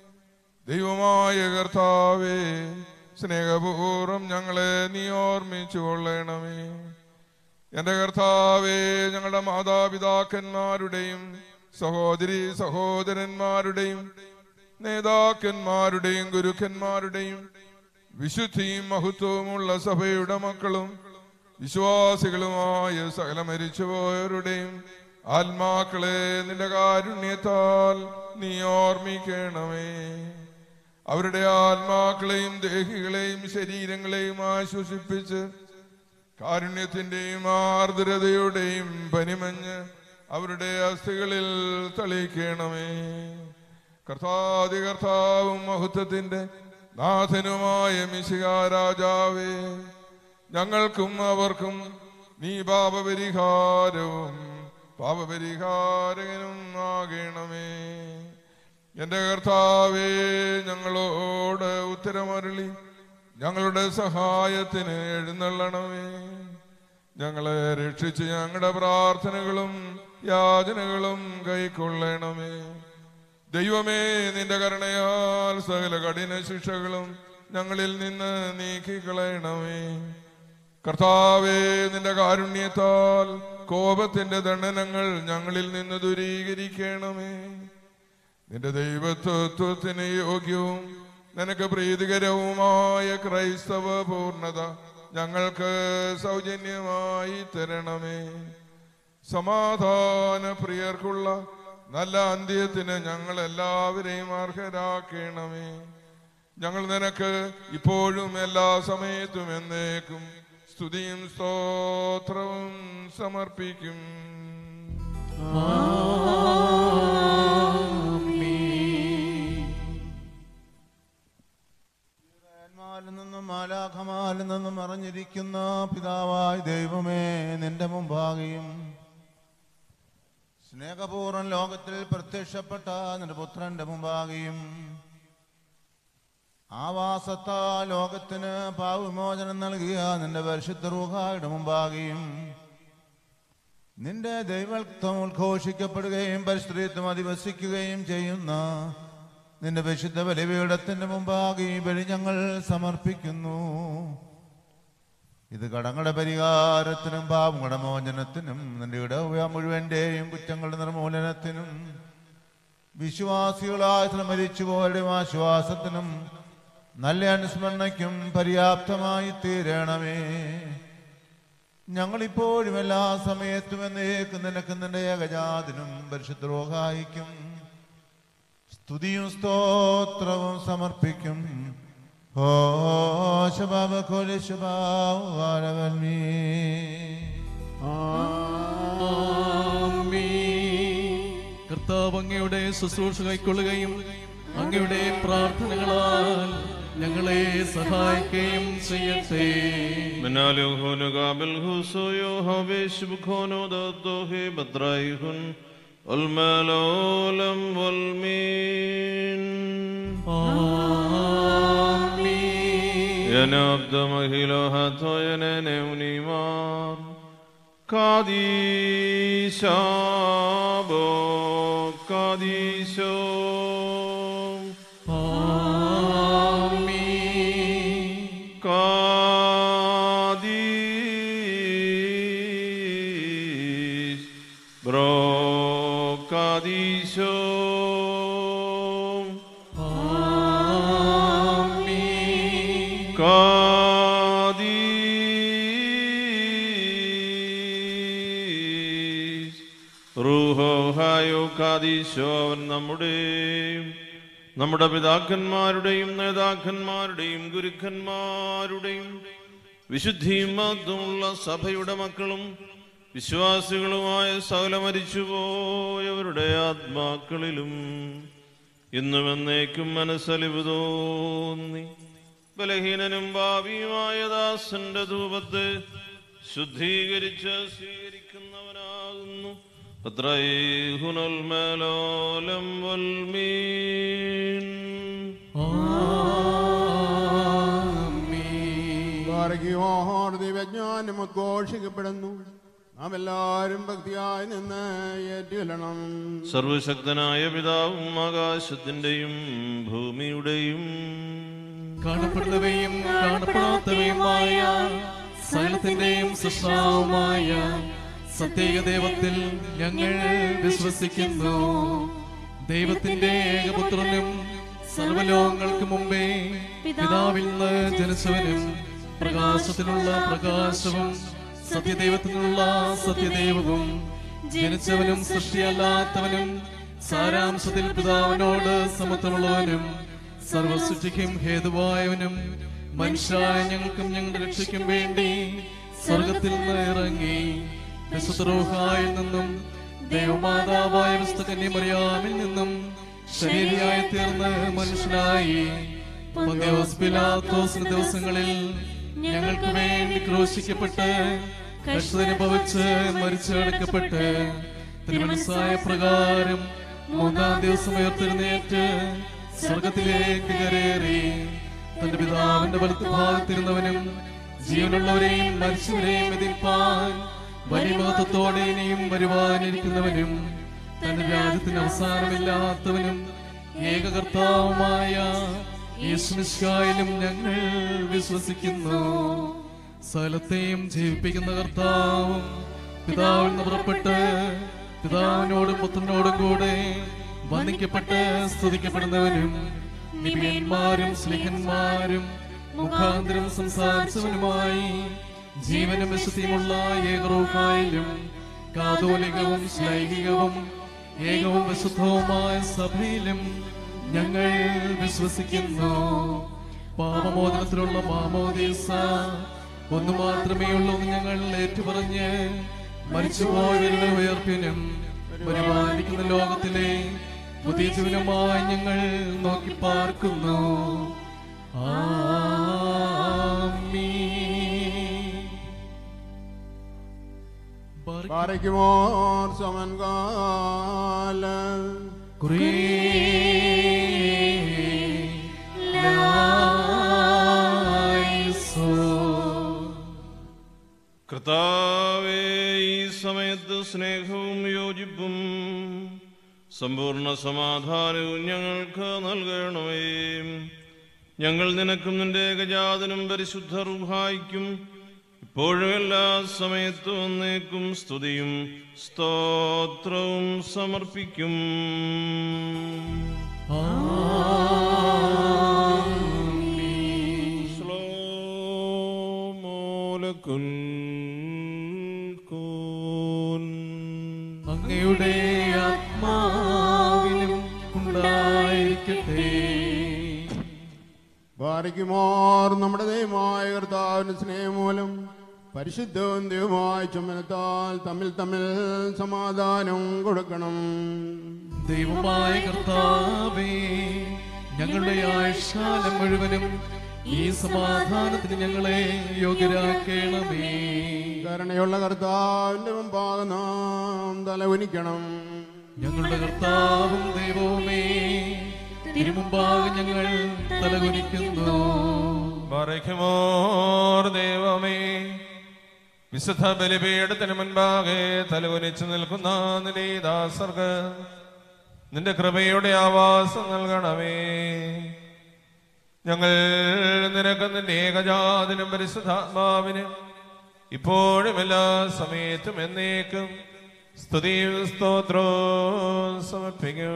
ദൈവമായ കർത്താവേ സ്നേഹപൂർവ്വം ഞങ്ങളെ നീ ഓർമ്മിച്ചു കൊള്ളണമേ എന്റെ കർത്താവേ ഞങ്ങളുടെ മാതാപിതാക്കന്മാരുടെയും സഹോദരി സഹോദരന്മാരുടെയും നേതാക്കന്മാരുടെയും ഗുരുക്കന്മാരുടെയും വിശുദ്ധിയും മഹത്വവുമുള്ള സഭയുടെ മക്കളും വിശ്വാസികളുമായ സകല മരിച്ചുപോയവരുടെയും ആത്മാക്കളെ നിന്റെ കാരുണ്യത്താൽ നീ ഓർമ്മിക്കണമേ അവരുടെ ആത്മാക്കളെയും ദേഹികളെയും ശരീരങ്ങളെയും ആശ്വസിപ്പിച്ച് കാരുണ്യത്തിന്റെയും ആർദ്രതയുടെയും പനിമഞ്ഞ് അവരുടെ അസ്ഥികളിൽ തളിക്കണമേ കർത്താതി കർത്താവും മഹത്വത്തിന്റെ നാഥനുമായ മിശിക രാജാവേ ഞങ്ങൾക്കും അവർക്കും നീ പാപപരിഹാരവും പാപപരിഹാരകനും ആകണമേ എന്റെ കർത്താവേ ഞങ്ങളോട് ഉത്തരമരുളി ഞങ്ങളുടെ സഹായത്തിന് എഴുന്നള്ളണമേ ഞങ്ങളെ രക്ഷിച്ച് ഞങ്ങളുടെ പ്രാർത്ഥനകളും യാചനകളും കൈക്കൊള്ളണമേ ദൈവമേ നിന്റെ കരുണയാൽ സകല കഠിന ശിക്ഷകളും ഞങ്ങളിൽ നിന്ന് നീക്കിക്കളയണമേ കർത്താവേ നിന്റെ കാരുണ്യത്താൽ കോപത്തിന്റെ ദണ്ഡനങ്ങൾ ഞങ്ങളിൽ നിന്ന് ദൂരീകരിക്കണമേ നിന്റെ ദൈവത്വത്തിന് യോഗ്യവും നിനക്ക് പ്രീതികരവുമായ ക്രൈസ്തവ പൂർണ്ണത ഞങ്ങൾക്ക് സൗജന്യമായി തരണമേ സമാധാന പ്രിയർക്കുള്ള നല്ല അന്ത്യത്തിന് ഞങ്ങൾ എല്ലാവരെയും അർഹരാക്കണമേ ഞങ്ങൾ നിനക്ക് ഇപ്പോഴും എല്ലാ സമയത്തും എന്നേക്കും സ്തുതിയും സ്തോത്രവും സമർപ്പിക്കും ാലിൽ നിന്നും മാലാഖമാലിൽ നിന്നും അറിഞ്ഞിരിക്കുന്ന പിതാവായ ദൈവമേ നിന്റെ മുമ്പാകെയും സ്നേഹപൂർവ്വം ലോകത്തിൽ പ്രത്യക്ഷപ്പെട്ട നിന്റെ പുത്രന്റെ മുമ്പാകെയും ആവാസത്താ ലോകത്തിന് പാവവിമോചനം നൽകിയ നിന്റെ പരിശുദ്ധ റൂഹായുടെ മുമ്പാകെയും നിന്റെ ദൈവത്വം ഉദ്ഘോഷിക്കപ്പെടുകയും പരിസ്ഥിതിത്വം അധിവസിക്കുകയും ചെയ്യുന്ന നിന്റെ വിശുദ്ധ ബലിപീഠത്തിന്റെ മുമ്പാകെ ഈ ബലി ഞങ്ങൾ സമർപ്പിക്കുന്നു ഇത് കടങ്ങളുടെ പരിഹാരത്തിനും പാവങ്ങളുടെ മോചനത്തിനും നിന്റെ ഇടവ മുഴുവന്റെയും കുറ്റങ്ങളുടെ നിർമൂലനത്തിനും വിശ്വാസികളായ മരിച്ചുപോരുടെ ആശ്വാസത്തിനും നല്ല അനുസ്മരണയ്ക്കും പര്യാപ്തമായി തീരണമേ ഞങ്ങളിപ്പോഴും എല്ലാ സമയത്തും എന്നേക്കും നിനക്ക് നിന്റെ ഏകജാതിനും പരിശുദ്ധരോഹായിക്കും സ്തുതിയും സ്തോത്രവും സമർപ്പിക്കും ഓ ശബാബ കോലെ ശബാവൽമീ കർത്താവ് അങ്ങയുടെ ശുശ്രൂഷ കൈക്കൊള്ളുകയും അങ്ങയുടെ പ്രാർത്ഥനകളാൽ ഞങ്ങളെ സഹായിക്കുകയും ചെയ്യട്ടെ منالهون قابل هسويو هبش بكونو دادوه بدرايهن الملولم والمين ينبد مهلو هاتو يننوني مار قاديشابو قاديشو Kadis, bro Kadisho, Kadis, Ruho Hayo Kadisho അവൻ നമ്മുടെ നമ്മുടെ പിതാക്കന്മാരുടെയും നേതാക്കന്മാരുടെയും ഗുരുക്കന്മാരുടെയും വിശുദ്ധിയും മഹത്വമുള്ള സഭയുടെ മക്കളും വിശ്വാസികളുമായ സകല മരിച്ചുപോയവരുടെ ആത്മാക്കളിലും ഇന്നും എന്നേക്കും മനസ്സലിവ് തോന്നി ബലഹീനനും ഭാവിയുമായ ദാസന്റെ ധൂപത്തെ ശുദ്ധീകരിച്ച് സ്വീകരിക്കുന്നവനാകുന്നു അത്രൈഹുനൽ മേലോലം വൽമീൻ ഭാരകിയോർ ദിവജ്ഞാനം ഉദ്ഘോഷിക്കപ്പെടുന്നു നാം എല്ലാവരും ഭക്തിയായി നിന്ന് ഏറ്റുകൊല്ലണം സർവശക്തനായ പിതാവും ആകാശത്തിന്റെയും ഭൂമിയുടെയും കാണപ്പെടുന്നവയും കാണപ്പെടാത്തവയുമായ സകലത്തിന്റെയും സൃഷ്ടാവുമായ സത്യേക ദൈവത്തിൽ ഞങ്ങൾ വിശ്വസിക്കുന്നു ദൈവത്തിന്റെ ഏകപുത്രനും സർവലോകങ്ങൾക്ക് മുമ്പേ പിതാവിൽ നിന്ന് ജനിച്ചവനും പ്രകാശത്തിനുള്ള പ്രകാശവും സത്യദൈവത്തിനുള്ള സത്യദൈവവും ജനിച്ചവനും സൃഷ്ടിയല്ലാത്തവനും സാരാംശത്തിൽ പിതാവിനോട് സമത്വമുള്ളവനും സർവസൃഷ്ടിക്കും ഹേതുവായവനും മനുഷ്യായ ഞങ്ങൾക്കും ഞങ്ങളുടെ രക്ഷയ്ക്കും വേണ്ടി സ്വർഗത്തിൽ നിന്ന് ഇറങ്ങി വിശുദ്ധരോഹായിൽ നിന്നും ദൈവമാതാവായ വിസ്തുകന്യമറിയാമിൽ നിന്നും ശരീരയായി തീർന്ന് മനുഷ്യനായി പന്തിയോസ് പിലാത്തോസിന്റെ ദിവസങ്ങളിൽ ഞങ്ങൾക്ക് വേണ്ടി ക്രോശിക്കപ്പെട്ട് കഷ്ടതനുഭവിച്ച് മരിച്ചു കിടക്കപ്പെട്ട് തിരുമനസ്സായ പ്രകാരം മൂന്നാം ദിവസം ഉയർത്തെഴുന്നേറ്റ് സ്വർഗത്തിലേക്ക് കരേറി തന്റെ പിതാവിന്റെ വലത്ത് ഭാഗത്തിരുന്നവനും ജീവനുള്ളവരെയും മരിച്ചവരെയും എതിർപ്പാൻ വലിയ മഹത്വത്തോടെ ഇനിയും വരുവാനിരിക്കുന്നവനും തന്റെ രാജ്യത്തിന് അവസാനമില്ലാത്തവനും ഏകകർത്താവുമായ യേശുമിശിഹായിലും ഞങ്ങൾ വിശ്വസിക്കുന്നു സകലത്തെയും ജീവിപ്പിക്കുന്ന കർത്താവും പിതാവിൽ നിന്ന് പുറപ്പെട്ട് പിതാവിനോടും പുത്രനോടും കൂടെ വന്ദിക്കപ്പെട്ട് സ്തുതിക്കപ്പെടുന്നവനും നിപിയന്മാരും സ്ലിഹന്മാരും മുഖാന്തരം സംസാരിച്ചവനുമായി ജീവനും വിശുദ്ധിയുമുള്ള ഏകറൂഹായിലും കാതോലികവും ശ്ലൈഹികവും ഏകവും വിശുദ്ധവുമായ സഭയിലും ഞങ്ങൾ വിശ്വസിക്കുന്നു പാപമോചനത്തിലുള്ള മാമോദീസ ഒന്നു മാത്രമേ ഉള്ളൂ എന്ന് ഞങ്ങൾ ഏറ്റുപറഞ്ഞ് മരിച്ചുപോയവരുടെ ഉയർപ്പിനും പരിപാലിക്കുന്ന ലോകത്തിലെ പുതിയ ജീവനുമായി ഞങ്ങൾ നോക്കി പാർക്കുന്നു ആമീൻ പാറയ്ക്കുമോർ സമൻകാല കർത്താവേ ഈ സമയത്ത് സ്നേഹവും യോജിപ്പും സമ്പൂർണ്ണ സമാധാനവും ഞങ്ങൾക്ക് നൽകണമേ ഞങ്ങൾ നിനക്കും നിന്റെ ഏകജാതനും പരിശുദ്ധ റുഹായിക്കും ഇപ്പോഴും എല്ലാ സമയത്തും ഒന്നേക്കും സ്തുതിയും സ്തോത്രവും സമർപ്പിക്കും ശ്ലോമോലക്കുൻ കൂൻ അങ്ങയുടെ ആത്മാവിലും ഉണ്ടായിരിക്കട്ടെ പാറയ്ക്കുമോർ നമ്മുടെ ദൈവമായ കർത്താവിന് സ്നേഹം മൂലം പരിശുദ്ധവും ദൈവമായ ചുമനത്താൽ തമ്മിൽ തമ്മിൽ സമാധാനം കൊടുക്കണം ദൈവമായ കർത്താവേ ഞങ്ങളുടെ ആയുഷ്കാലം മുഴുവനും ഈ സമാധാനത്തിന് ഞങ്ങളെ യോഗ്യരാക്കണമേ കരുണയുള്ള കർത്താവിന്റെ മുമ്പാകെ നാം തലകുനിക്കണം ഞങ്ങളുടെ കർത്താവും ദൈവവുമേ തിരുമുമ്പാകെ ഞങ്ങൾ തലകുനിക്കുന്നു ബറയ്ക്കുമോർ ദൈവമേ വിശുദ്ധ ബലിപീഠത്തിന് മുൻപാകെ തലകുനിച്ചു നിൽക്കുന്ന നിന്റെ ഈ ദാസർക്ക് നിന്റെ കൃപയുടെ ആവാസം നൽകണമേ ഞങ്ങൾ നിനക്ക് നിന്റെ ഏകജാതിനും പരിശുദ്ധാത്മാവിനും ഇപ്പോഴും എല്ലാ സമയത്തും എന്നേക്കും സ്തുതിയും സ്തോത്രവും സമർപ്പിക്കും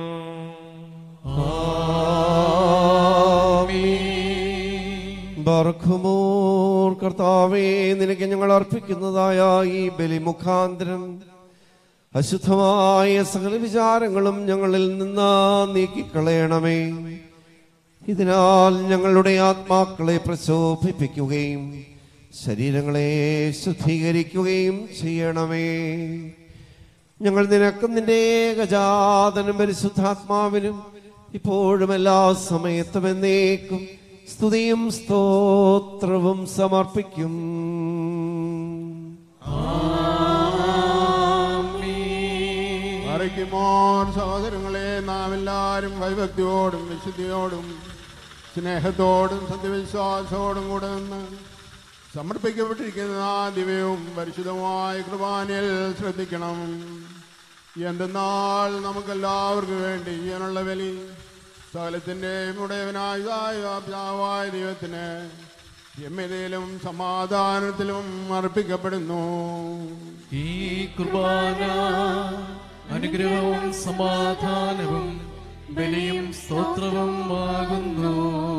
ബർഖുമോർ കർത്താവേ നിനക്ക് ഞങ്ങൾ അർപ്പിക്കുന്നതായ ഈ ബലിമുഖാന്തരം അശുദ്ധമായ സകല വിചാരങ്ങളും ഞങ്ങളിൽ നിന്ന് നീക്കിക്കളയണമേ ഇതിനാൽ ഞങ്ങളുടെ ആത്മാക്കളെ പ്രശോഭിപ്പിക്കുകയും ശരീരങ്ങളെ ശുദ്ധീകരിക്കുകയും ചെയ്യണമേ ഞങ്ങൾ നിനക്കും നിന്റെ ഏകജാതനും പരിശുദ്ധാത്മാവിനും ഇപ്പോഴും എല്ലാ സമയത്തും എന്നേക്കും സ്തുതിയും സ്തോത്രവും സമർപ്പിക്കും പാറയ്ക്കുമോർ സഹോദരങ്ങളെ നാം എല്ലാവരും ഭയഭക്തിയോടും വിശുദ്ധിയോടും സ്നേഹത്തോടും സത്യവിശ്വാസത്തോടും കൂടെ നിന്ന് സമർപ്പിക്കപ്പെട്ടിരിക്കുന്ന ആ ദിവ്യവും പരിശുദ്ധമായ കൃപാനിൽ ശ്രദ്ധിക്കണം എന്തെന്നാൽ നമുക്കെല്ലാവർക്കും വേണ്ടി ജീവനുള്ള ബലി സകലത്തിൻ്റെയും ഉടയവനായ പിതാവായ ദൈവത്തിന് രമ്യതയിലും സമാധാനത്തിലും അർപ്പിക്കപ്പെടുന്നു ഈ കുർബാന അനുഗ്രഹവും സമാധാനവും ബലിയും സ്തോത്രവും ആകുന്നു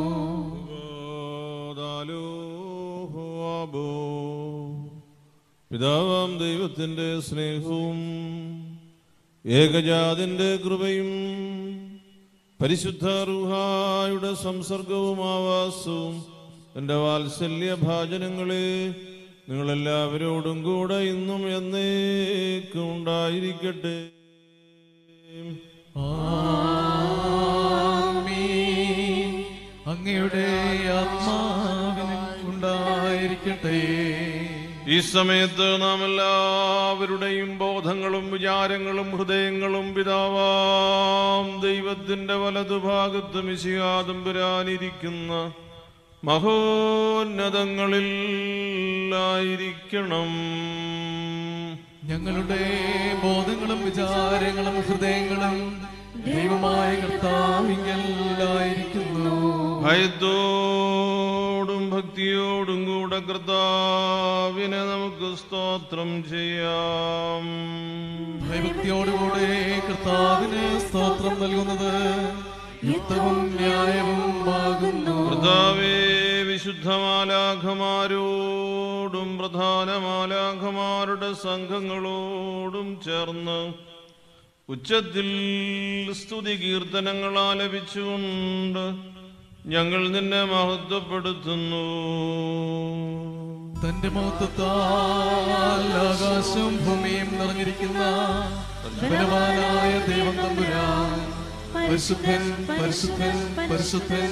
പിതാവാം ദൈവത്തിന്റെ സ്നേഹവും ഏകജാതിന്റെ കൃപയും പരിശുദ്ധ റുഹായുടെ സംസർഗവും ആവാസവും എൻ്റെ വാത്സല്യ ഭാജനങ്ങളെ നിങ്ങളെല്ലാവരോടും കൂടെ ഇന്നും എന്നേക്കും ഉണ്ടായിരിക്കട്ടെ ആമീൻ. അങ്ങയുടെ ആത്മാവിനും ഉണ്ടായിരിക്കട്ടെ ഈ സമയത്ത് നാം എല്ലാവരുടെയും ബോധങ്ങളും വിചാരങ്ങളും ഹൃദയങ്ങളും പിതാവാം ദൈവത്തിന്റെ വലതുഭാഗത്ത് മിശിയാതും പുരാനിരിക്കുന്ന മഹോന്നതങ്ങളിൽ ആയിരിക്കണം ഞങ്ങളുടെ ബോധങ്ങളും വിചാരങ്ങളും ഹൃദയങ്ങളും ദൈവമായ കർത്താവിങ്കലായിരിക്കുന്നു ഭയത്തോടും ഭക്തിയോടും കൂടെ കർത്താവിനെ നമുക്ക് സ്തോത്രം ചെയ്യാം ഭയഭക്തിയോടുകൂടെ കർത്താവിന് സ്തോത്രം നൽകുന്നത് യുക്തവും ന്യായവും ആകുന്നു കർത്താവേ വിശുദ്ധ മാലാഖമാരോടും പ്രധാന മാലാഖമാരുടെ സംഘങ്ങളോടും ചേർന്ന് ഉച്ചത്തിൽ സ്തുതി കീർത്തനങ്ങൾ ആലപിച്ചുകൊണ്ട് ഞങ്ങൾ നിന്നെ മഹത്വപ്പെടുത്തുന്നു തന്റെ മഹത്വത്താൽ ആകാശവും ഭൂമിയും നിറഞ്ഞിരിക്കുന്ന ബലവാനായ ദൈവം തമ്പുരാൻ പരിശുദ്ധൻ പരിശുദ്ധൻ പരിശുദ്ധൻ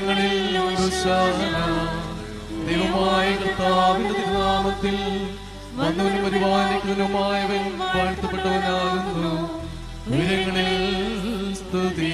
ഉയരങ്ങളിൽ ഹോശാന. ദൈവമായ കർത്താവിന്റെ തിരുനാമത്തിൽ വന്നവനും പരിപാലിക്കുന്നതിനുമായവൻ വാഴ്ത്തപ്പെട്ടവനാകുന്നു ഉയരങ്ങളിൽ സ്തുതി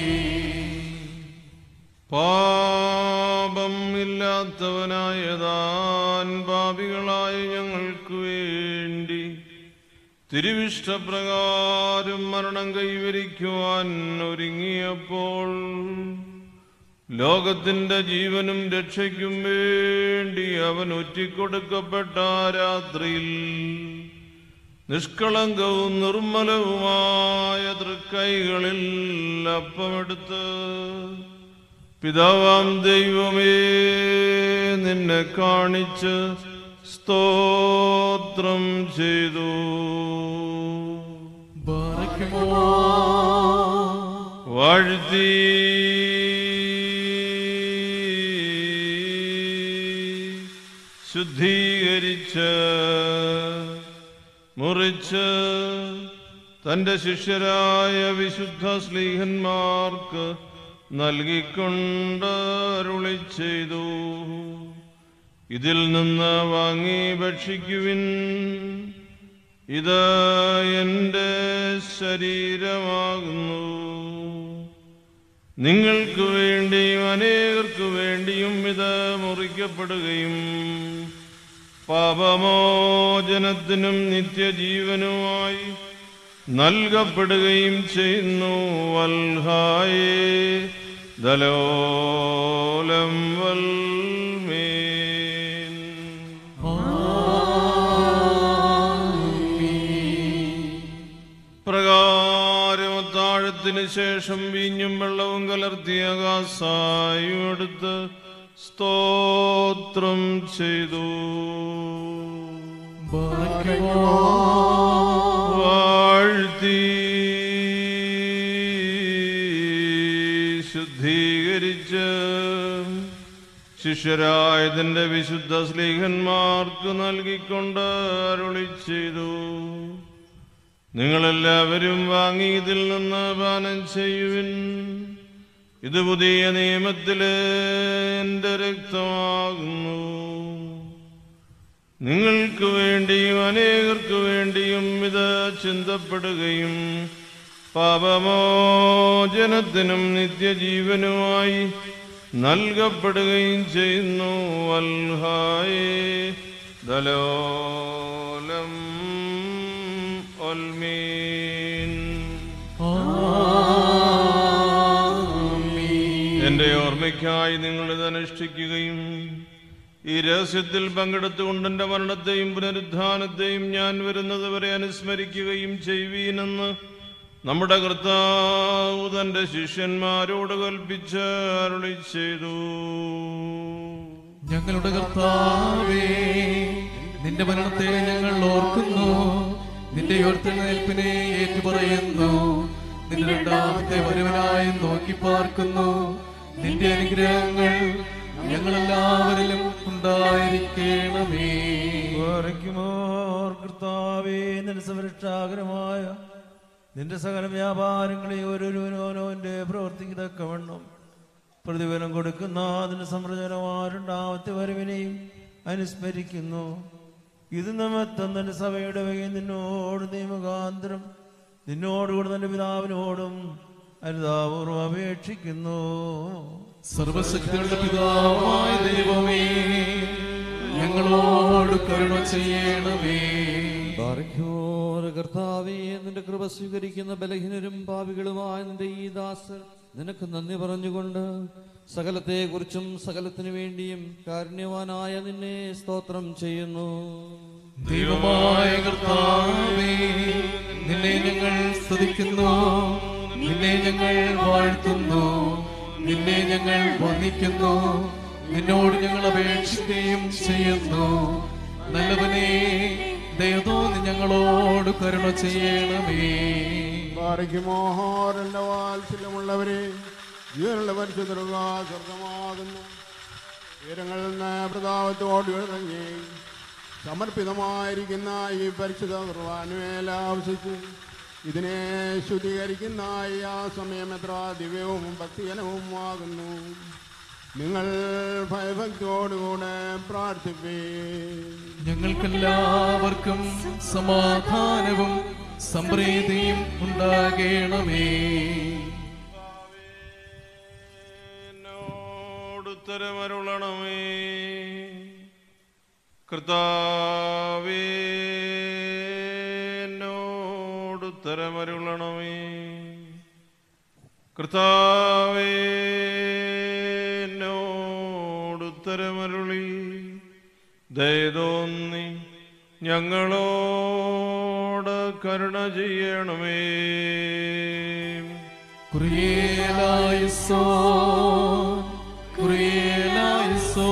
പാപം ഇല്ലാത്തവനായ താൻ പാപികളായ ഞങ്ങൾക്ക് വേണ്ടി തിരുവിഷ്ടപ്രകാരം മരണം കൈവരിക്കുവാൻ ഒരുങ്ങിയപ്പോൾ ലോകത്തിന്റെ ജീവനും രക്ഷയ്ക്കും വേണ്ടി അവൻ ഒറ്റിക്കൊടുക്കപ്പെട്ട ആ രാത്രിയിൽ നിഷ്കളങ്കവും നിർമ്മലവുമായ തൃക്കൈകളിൽ അപ്പമെടുത്ത് പിതാവാം ദൈവമേ നിന്നെ കാണിച്ച് സ്തോത്രം ചെയ്തു വാഴ്ത്തി ശുദ്ധീകരിച്ച് മുറിച്ച് തന്റെ ശിഷ്യരായ വിശുദ്ധ സ്ലീഹന്മാർക്ക് നൽകിക്കൊണ്ട് അരുളി ചെയ്തു ഇതിൽ നിന്ന് വാങ്ങി ഭക്ഷിക്കുവിൻ ഇത് എൻ്റെ ശരീരമാകുന്നു നിങ്ങൾക്ക് വേണ്ടിയും അനേകർക്ക് വേണ്ടിയും ഇത് മുറിക്കപ്പെടുകയും പാപമോചനത്തിനും നിത്യജീവനുമായി നൽകപ്പെടുകയും ചെയ്യുന്നു വൽഹായേ ദലോലം വൽമേൻ പ്രകാരമത്താഴത്തിന് ശേഷം വീഞ്ഞും വെള്ളവും കലർത്തിയ കാസായും എടുത്ത് സ്തോത്രം ചെയ്തു വാഴ്ത്തി ശുദ്ധീകരിച്ച് ശിഷ്യരായതിന്റെ വിശുദ്ധ സ്ലീഹന്മാർക്ക് നൽകിക്കൊണ്ട് അരുളി ചെയ്തു നിങ്ങളെല്ലാവരും വാങ്ങി ഇതിൽ നിന്ന് പാനം ചെയ്യുവിൻ ഇത് പുതിയ നിയമത്തിലെ എൻ്റെ രക്തമാകുന്നു നിങ്ങൾക്ക് വേണ്ടിയും അനേകർക്ക് വേണ്ടിയും ഇത് ചിന്തപ്പെടുകയും പാപമോചനത്തിനും നിത്യജീവനുമായി നൽകപ്പെടുകയും ചെയ്യുന്നു വൽഹായേ ദലോലം ഒൽമീൻ എന്റെ ഓർമ്മയ്ക്കായി നിങ്ങൾ ഇത് അനുഷ്ഠിക്കുകയും ഈ രഹസ്യത്തിൽ പങ്കെടുത്തുകൊണ്ട് എന്റെ മരണത്തെയും പുനരുദ്ധാനത്തെയും ഞാൻ വരുന്നത് വരെ അനുസ്മരിക്കുകയും ചെയ്യുവീനെന്ന് നമ്മുടെ കർത്താവ് തന്റെ ശിഷ്യന്മാരോട് കൽപ്പിച്ച് അരുളി ചെയ്തു ഞങ്ങളുടെ കർത്താവേ നിന്റെ മരണത്തെ ഞങ്ങൾ ഓർക്കുന്നു നിന്റെ ഉയർത്തെഴുന്നേൽപ്പിനെ ഏറ്റുപറയുന്നു നിന്റെ രണ്ടാമത്തെ വരവനായി നോക്കി പാർക്കുന്നു നിന്റെ അനുഗ്രഹങ്ങൾ ഞങ്ങളെല്ലാവരിലും ഉണ്ടായിരിക്കണമേ ഓർക്കുമോർ കർത്താവേ നിന്റെ സംരക്ഷാകരമായ നിന്റെ സകല വ്യാപാരങ്ങളെ ഓരോരോനോന്റെ പ്രവർത്തിക്ക് തക്കവണ്ണം പ്രതിഫലം കൊടുക്കുന്ന അതിന്റെ സംരചനമായ രണ്ടാമത്തെ വരവിനെയും അനുസ്മരിക്കുന്നു ഇത് നിമിത്തം തന്റെ സഭയുടെ വകയിൽ നിന്നോട് നിയമകാന്തരം നിന്നോടുകൂടെ തന്റെ പിതാവിനോടും അരുതാപൂർവം അപേക്ഷിക്കുന്നു സർവശക്തികളുടെ പിതാവായ ദൈവമേ ഞങ്ങളോട് കരുണ ചെയ്യണമേ ബാറയ്ക്കോറ് കർത്താവേ നിന്റെ കൃപ സ്വീകരിക്കുന്ന ബലഹീനരും പാപികളുമായ നിന്റെ ഈ ദാസർ നിനക്ക് നന്ദി പറഞ്ഞുകൊണ്ട് സകലത്തെക്കുറിച്ചും സകലത്തിനു വേണ്ടിയും കാരുണ്യവാനായ നിന്നെ സ്തോത്രം ചെയ്യുന്നു ദൈവമായ കർത്താവേ നിന്നെ ഞങ്ങൾ സ്തുതിക്കുന്നു നിന്നെ ഞങ്ങൾ വാഴ്ത്തുന്നു നിന്നെ ഞങ്ങൾ വന്ദിക്കുന്നു നിന്നോട് ഞങ്ങൾ അപേക്ഷിക്കുകയും ചെയ്യുന്നു നല്ലവനെ ദൈവത്തോന്ന് ഞങ്ങളോട് കരുണ ചെയ്യണമേ ബാറയ്ക്കുമോഹോരന്റെ വാത്സല്യമുള്ളവരെ ജീവനുള്ള പരിശുദ്ധരുക സ്വർഗമാകുന്നു ഉയരങ്ങളിൽ നിന്ന് പ്രതാപത്തോട് ഇറങ്ങി സമർപ്പിതമായിരിക്കുന്ന ഈ പരിശുദ്ധ കുർബാനുമേൽ ആവശ്യിച്ച് ഇതിനെ ശുദ്ധീകരിക്കുന്ന ഈ ആ സമയം എത്ര ദിവ്യവും ഭക്തിജനവും ആകുന്നു നിങ്ങൾ ഭയഭക്തിയോടുകൂടെ പ്രാർത്ഥിപ്പേ ഞങ്ങൾക്കെല്ലാവർക്കും സമാധാനവും സംപ്രീതിയും ഉണ്ടാകണമേ ഉത്തരമരുളണമേ കർത്താവേ ഉത്തരമരുളണമേ കർത്താവേ ഉത്തരമരുളി ദയതോന്നി ഞങ്ങളോട് കരുണ ചെയ്യണമേ കുറിയേലായിസോ കുറിയേലായിസോ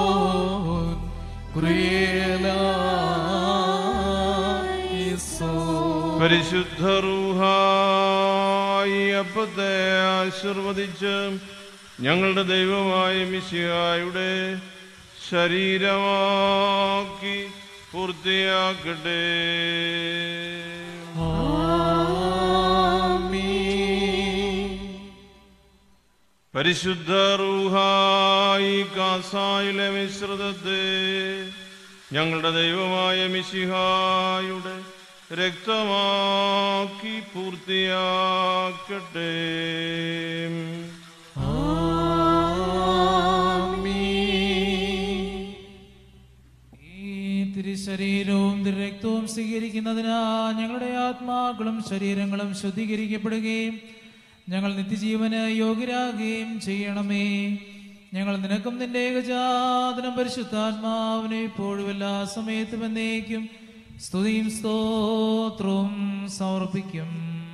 കുറിയേലായിസോ പരിശുദ്ധ റൂഹായി അപ്പത്തെ ആശീർവദിച്ച് ഞങ്ങളുടെ ദൈവമായ മിശിഹായുടെ ശരീരമാക്കി പൂർത്തിയാക്കട്ടെ പരിശുദ്ധ റൂഹായി കാസായിലെ മിശ്രിതത്തെ ഞങ്ങളുടെ ദൈവമായ മിശിഹായുടെ രക്തമാക്കി പൂർത്തിയാക്കട്ടെ ഈ തിരുശരീരവും തിരുരക്തവും സ്വീകരിക്കുന്നതിനാ ഞങ്ങളുടെ ആത്മാക്കളും ശരീരങ്ങളും ശുദ്ധീകരിക്കപ്പെടുകയും ഞങ്ങൾ നിത്യജീവന് യോഗ്യരാകുകയും ചെയ്യണമേ ഞങ്ങൾ നിനക്കും നിന്റെ ഏകജാതനം പരിശുദ്ധാത്മാവിനെ ഇപ്പോഴും എല്ലാ സമയത്തും എന്നേക്കും സ്തുതിയും സ്തോത്രവും സമർപ്പിക്കും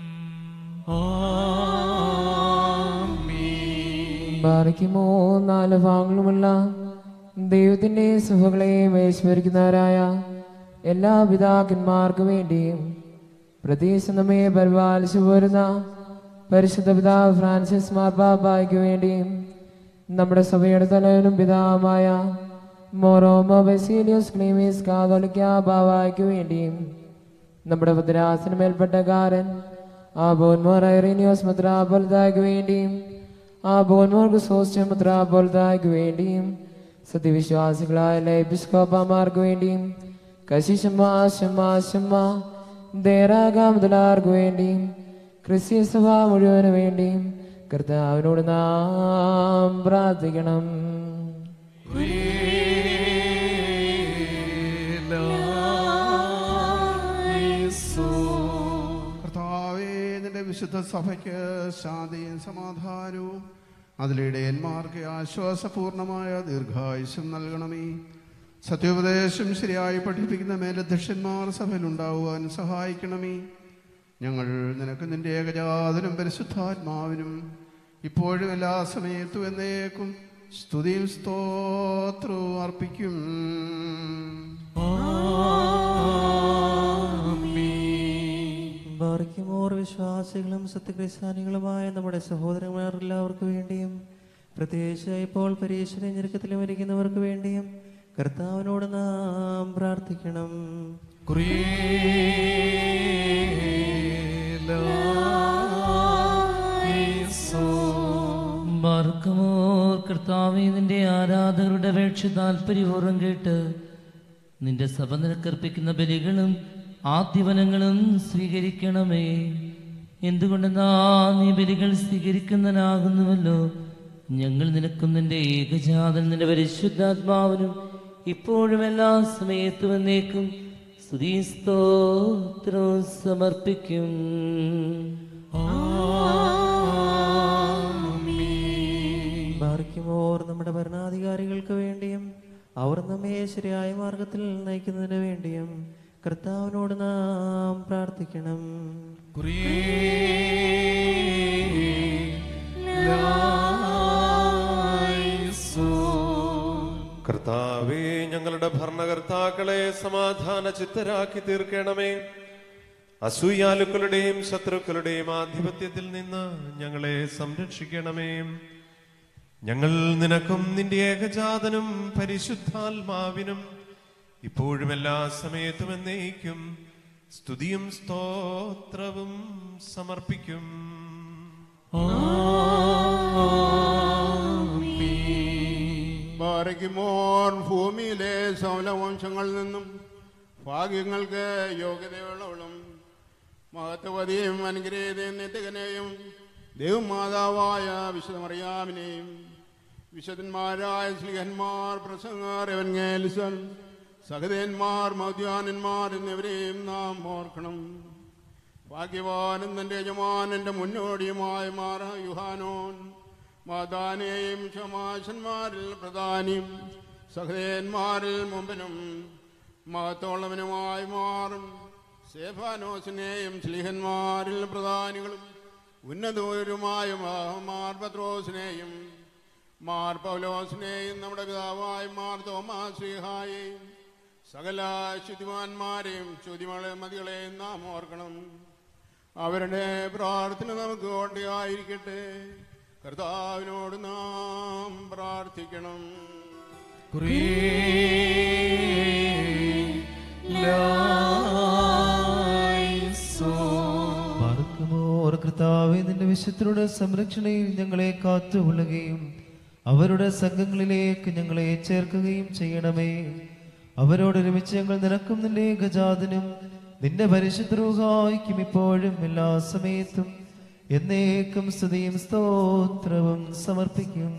ബാധിക്കുമോ നാല് ഭാഗങ്ങളുമുള്ള ദൈവത്തിന്റെ സുഖങ്ങളെ വിസ്മരിക്കുന്നവരായ എല്ലാ പിതാക്കന്മാർക്കു വേണ്ടിയും പ്രതീക്ഷ നമ്മെ പരിപാലിച്ചു പോരുന്ന പരിശുദ്ധ പിതാവ് ഫ്രാൻസിസ് മാർപ്പാപ്പായ്ക്ക് വേണ്ടിയും നമ്മുടെ തലവനും പിതാവുമായ മോറോമോ ബസീലിയോസ് ക്ലീമീസ് കാതോലിക്ക ബാവായ്ക്ക് വേണ്ടിയും നമ്മുടെ ഭദ്രാസനമേൽപ്പെട്ടക്കാരൻ ആ ബോൻമോർ ഐറീനിയോസ് മുദ്രാപോലതായ്ക്ക് വേണ്ടിയും ആ ബോൻമോർക്ക് സോസ്റ്റ മുദ്രാപോലതായ്ക്ക് വേണ്ടിയും സത്യവിശ്വാസികളായ ലൈബിസ്കോപ്പമാർക്ക് വേണ്ടിയും കശിശമ്മ ശമ്മ ശമ്മ ദേറാഗ മുതലാർക്ക് വേണ്ടിയും ക്രിസ്ത്യ സഭ മുഴുവന് വേണ്ടിയും കർത്താവിനോട് നാം പ്രാർത്ഥിക്കണം കർത്താവേ നിന്റെ വിശുദ്ധ സഭയ്ക്ക് ശാന്തിയും സമാധാനവും അതിലിടയന്മാർക്ക് ആശ്വാസപൂർണമായ ദീർഘായുസ്യം നൽകണമേ സത്യോപദേശം ശരിയായി പഠിപ്പിക്കുന്ന മേലധ്യക്ഷന്മാർ സഭയിലുണ്ടാവുവാൻ സഹായിക്കണമേ ഞങ്ങൾ നിനക്ക് നിന്റെ ഏകജാതനും പരിശുദ്ധാത്മാവിനും ഇപ്പോഴും എല്ലാ സമയത്തും എന്നേക്കും സ്തുതിയും സ്തോത്രവും അർപ്പിക്കും ബാറിക്കുമോർ വിശ്വാസികളും സത്യക്രിസ്ത്യാനികളുമായ നമ്മുടെ സഹോദരന്മാർ എല്ലാവർക്കും വേണ്ടിയും പ്രത്യേകിച്ച് ഇപ്പോൾ പരീക്ഷണ ഞെരുക്കത്തിലും ഇരിക്കുന്നവർക്ക് വേണ്ടിയും കർത്താവിനോട് നാം പ്രാർത്ഥിക്കണം മാർക്കമോർ കർത്താവെ നിന്റെ ആരാധകരുടെ അപേക്ഷ താല്പര്യപൂർവ്വം കേട്ട് നിന്റെ സഭ നിനക്കർപ്പിക്കുന്ന ബലികളും ആദ്യവനങ്ങളും സ്വീകരിക്കണമേ എന്തുകൊണ്ടെന്നാ നീ ബലികൾ സ്വീകരിക്കുന്നവനാകുന്നുവല്ലോ ഞങ്ങൾ നിനക്കും നിന്റെ ഏകജാതൻ നിന്റെ പരിശുദ്ധാത്മാവിനും ഇപ്പോഴും എല്ലാ സമയത്തും എന്നേക്കും സ്തുതി സ്തോത്രവും സമർപ്പിക്കും ബാറിക്കുമോർ നമ്മുടെ ഭരണാധികാരികൾക്ക് വേണ്ടിയും അവർ നമ്മെ ശരിയായ മാർഗത്തിൽ നയിക്കുന്നതിന് വേണ്ടിയും കർത്താവിനോട് നാം പ്രാർത്ഥിക്കണം കർത്താവേ ഞങ്ങളുടെ ഭരണകർത്താക്കളെ സമാധാന ചിത്തരാക്കി തീർക്കണമേ അസൂയാലുക്കളുടെയും ശത്രുക്കളുടെയും ആധിപത്യത്തിൽ നിന്ന് ഞങ്ങളെ സംരക്ഷിക്കണമേ ഞങ്ങൾ നിനക്കും നിന്റെ ഏകജാതനും പരിശുദ്ധാത്മാവിനും ഇപ്പോഴും എല്ലാ സമയത്തും എന്നേക്കും സ്തുതിയും സ്തോത്രവും സമർപ്പിക്കും സകല വംശങ്ങളിൽ നിന്നും ഭാഗ്യങ്ങൾക്ക് യോഗ്യതയുള്ളവളും മഹത്വതിയും അനുഗ്രഹീതയും നിത്യകനെയും ദൈവമാതാവായ വിശുദ്ധമറിയാമിനെയും വിശുദ്ധന്മാരായ സ്ലിഹന്മാർ പ്രസംഗർ എവൻഗേലിസൺ സഹദേന്മാർ മൗദ്യാനന്മാർ എന്നിവരെയും നാം ഓർക്കണം ഭാഗ്യവാനും തന്റെ യജമാനന്റെ മുന്നോടിയുമായ മാറ യുഹാനോൻ മാതാനെയും ക്ഷമാശന്മാരിൽ പ്രധാനിയും സഹദേന്മാരിൽ മുമ്പിനും മഹത്തോളവനുമായി മാറും സേഫാനോസിനെയും സ്ലിഹന്മാരിൽ പ്രധാനികളും ഉന്നതൂരുമായ മാർ പത്രോസിനെയും മാർ പൗലോസിനെയും നമ്മുടെ പിതാവായ മാർ തോമാശ്രീഹായെയും സകല ശുദ്ധിമാന്മാരെയും ശുദ്ധിമളെ മതികളെയും നാം ഓർക്കണം അവരുടെ പ്രാർത്ഥന നമുക്ക് വേണ്ടിയായിരിക്കട്ടെ കർത്താവിനോട് നാം പ്രാർത്ഥിക്കണം പാർക്കുമോർ കർത്താവെ നിന്റെ വിശുദ്ധരുടെ സംരക്ഷണയിൽ ഞങ്ങളെ കാത്തുകൊള്ളുകയും അവരുടെ സംഘങ്ങളിലേക്ക് ഞങ്ങളെ ചേർക്കുകയും ചെയ്യണമേ അവരോടൊരുമിച്ച് ഞങ്ങൾ നിനക്കും നിന്റെ ഗജാതനും നിന്റെ പരിശുദ്ധ റൂഹായിക്കും ഇപ്പോഴും എല്ലാ സമയത്തും എന്നേക്കും സ്തുതിയും സ്തോത്രവും സമർപ്പിക്കും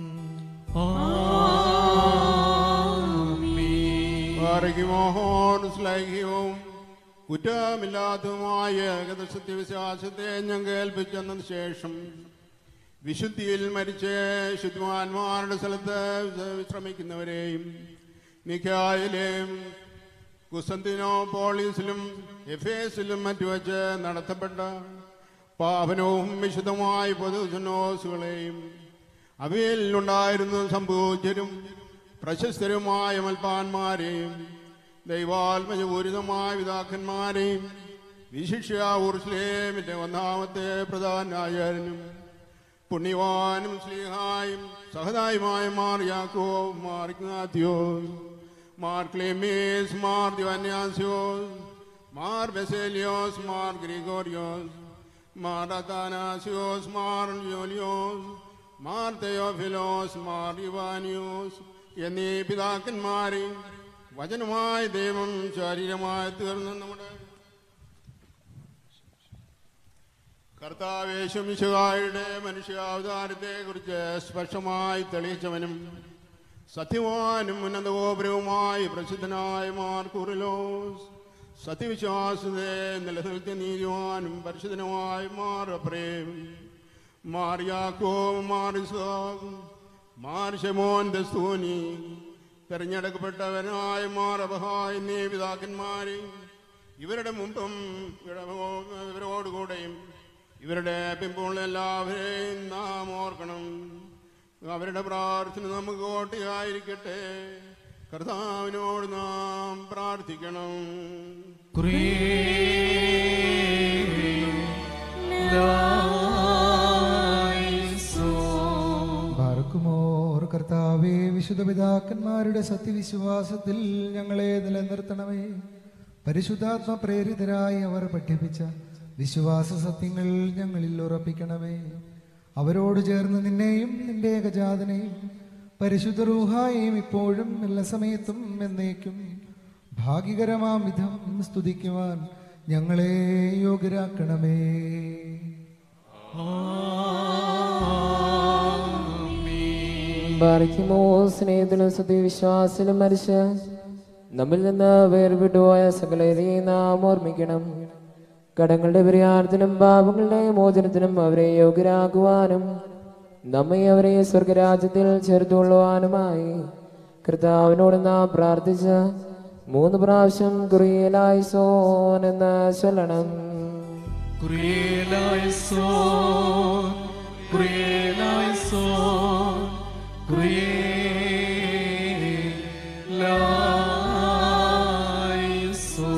പാറയ്ക്കുമോഹോൻ ശ്ലൈഹികവും കുറ്റമില്ലാത്തതുമായ സത്യവിശ്വാസത്തെ ഞാൻ കേൾപ്പിച്ചതിന് ശേഷം വിശുദ്ധിയിൽ മരിച്ച് ശുദ്ധിമാന്മാരുടെ സ്ഥലത്ത് വിശ്രമിക്കുന്നവരെയും നിക്കായിലെയും കുസന്തിനോ പോളീസിലും എഫേസിലും മറ്റു വച്ച് നടത്തപ്പെട്ട പാപനവും വിശുദ്ധമായ പൊതുസന്നോസുകളെയും അവയിൽ ഉണ്ടായിരുന്ന സംഭൂജരും പ്രശസ്തരുമായ മൽപ്പാന്മാരെയും ദൈവാത്മജപൂരിതമായ പിതാക്കന്മാരെയും വിശിഷ്യ ഊർസ്ലേമിന്റെ ഒന്നാമത്തെ പ്രധാനാചാര്യനും പുണ്യവാനും സ്ലീഹായും സഹതായുമായ മാർ യാക്കോ മാർ ഇഗ്നാത്തിയോസ് മാർ ക്ലേമീസ് മാർ ദിവന്യാസിയോസ് മാർ ബെസേലിയോസ് മാർ ഗ്രിഗോറിയോസ് മാർ അതാനാസിയോസ് മാർ ജോലിയോസ് മാർ തെയോഫിലോസ് മാർ ഇവാനിയോസ് എന്നീ പിതാക്കന്മാരെ വചനമായ ദൈവം ശരീരമായി തീർന്ന നമ്മുടെ കർത്താവേശുമിശുകായുടെ മനുഷ്യാവതാരത്തെ കുറിച്ച് സ്പഷ്ടമായി തെളിയിച്ചവനും സത്യവാനും ഉന്നതഗോപുരവുമായി പ്രസിദ്ധനായ മാർ കുറിലോസ് സത്യവിശ്വാസത്തെ നിലനിർത്തിയ നീതിവാനും പരിശുദ്ധനുമായ മാർ അപ്രേം മാർ യാക്കോ മാർ ഇസ്ഹാഖ് മാർ ഷെമോൻ ദസ്തൂനി തെരഞ്ഞെടുക്കപ്പെട്ടവനായ മാർ അബഹായ് എന്നീ പിതാക്കന്മാരെ ഇവരുടെ മുമ്പും ഇവരുടെ- ഇവരോടുകൂടെയും ഇവരുടെ പിമ്പുള്ള എല്ലാവരെയും നാം ഓർക്കണം അവരുടെ പ്രാർത്ഥന നമുക്ക് കോട്ടയായിരിക്കട്ടെ കർത്താവിനോട് നാം പ്രാർത്ഥിക്കണം ബാർക്കുമോർ കർത്താവേ വിശുദ്ധ പിതാക്കന്മാരുടെ സത്യവിശ്വാസത്തിൽ ഞങ്ങളെ നിലനിർത്തണമേ പരിശുദ്ധാത്മ പ്രേരിതരായി അവർ പഠിപ്പിച്ച വിശ്വാസ സത്യങ്ങൾ ഞങ്ങളിൽ ഉറപ്പിക്കണമേ അവരോട് ചേർന്ന് നിന്നെയും നിന്റെ ഏകജാതനെയും പരിശുദ്ധ റൂഹായെയും ഇപ്പോഴും എല്ലാ സമയത്തും എന്നേക്കും ഭാഗ്യകരമാം വിധം സ്തുതിക്കുവാൻ ഞങ്ങളെ യോഗ്യരാക്കണമേ ബാറിക്കുമോ സ്നേഹത്തിലും സത്യവിശ്വാസത്തിലും മരിച്ച് നമ്മിൽ നിന്ന് വേർവിട്ടുപോയ സകലരെയും നാം ഓർമ്മിക്കണം കടങ്ങളുടെ പരിഹാരത്തിനും പാപങ്ങളുടെ മോചനത്തിനും അവരെ യോഗ്യരാക്കുവാനും നമ്മെ അവരെ സ്വർഗരാജ്യത്തിൽ ചേർത്തുകൊള്ളുവാനുമായി കർത്താവിനോട് നാം പ്രാർത്ഥിച്ച മൂന്ന് പ്രാവശ്യം കുറിയലായി സോൻ എന്ന് ചൊല്ലണം Kurielaiso, Kurielaiso, Kurielaiso.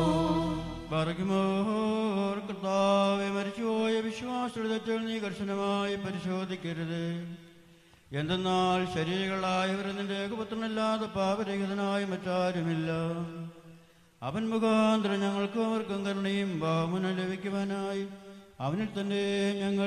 പറകുമോർ കർത്താവെ മരിച്ചുപോയ വിശ്വാസത്തിൽ നീ കർശനമായി പരിശോധിക്കരുത് എന്തെന്നാൽ ശരീരങ്ങളായവർ നിന്റെ ഏകപുത്രനല്ലാതെ പാപരഹിതനായി മറ്റാരുമില്ല അവൻ മുഖാന്തരം ഞങ്ങൾക്കും അവർക്കും കരുണയും ബാമുന ലഭിക്കുവാനായി അവനിൽ തന്നെ ഞങ്ങൾ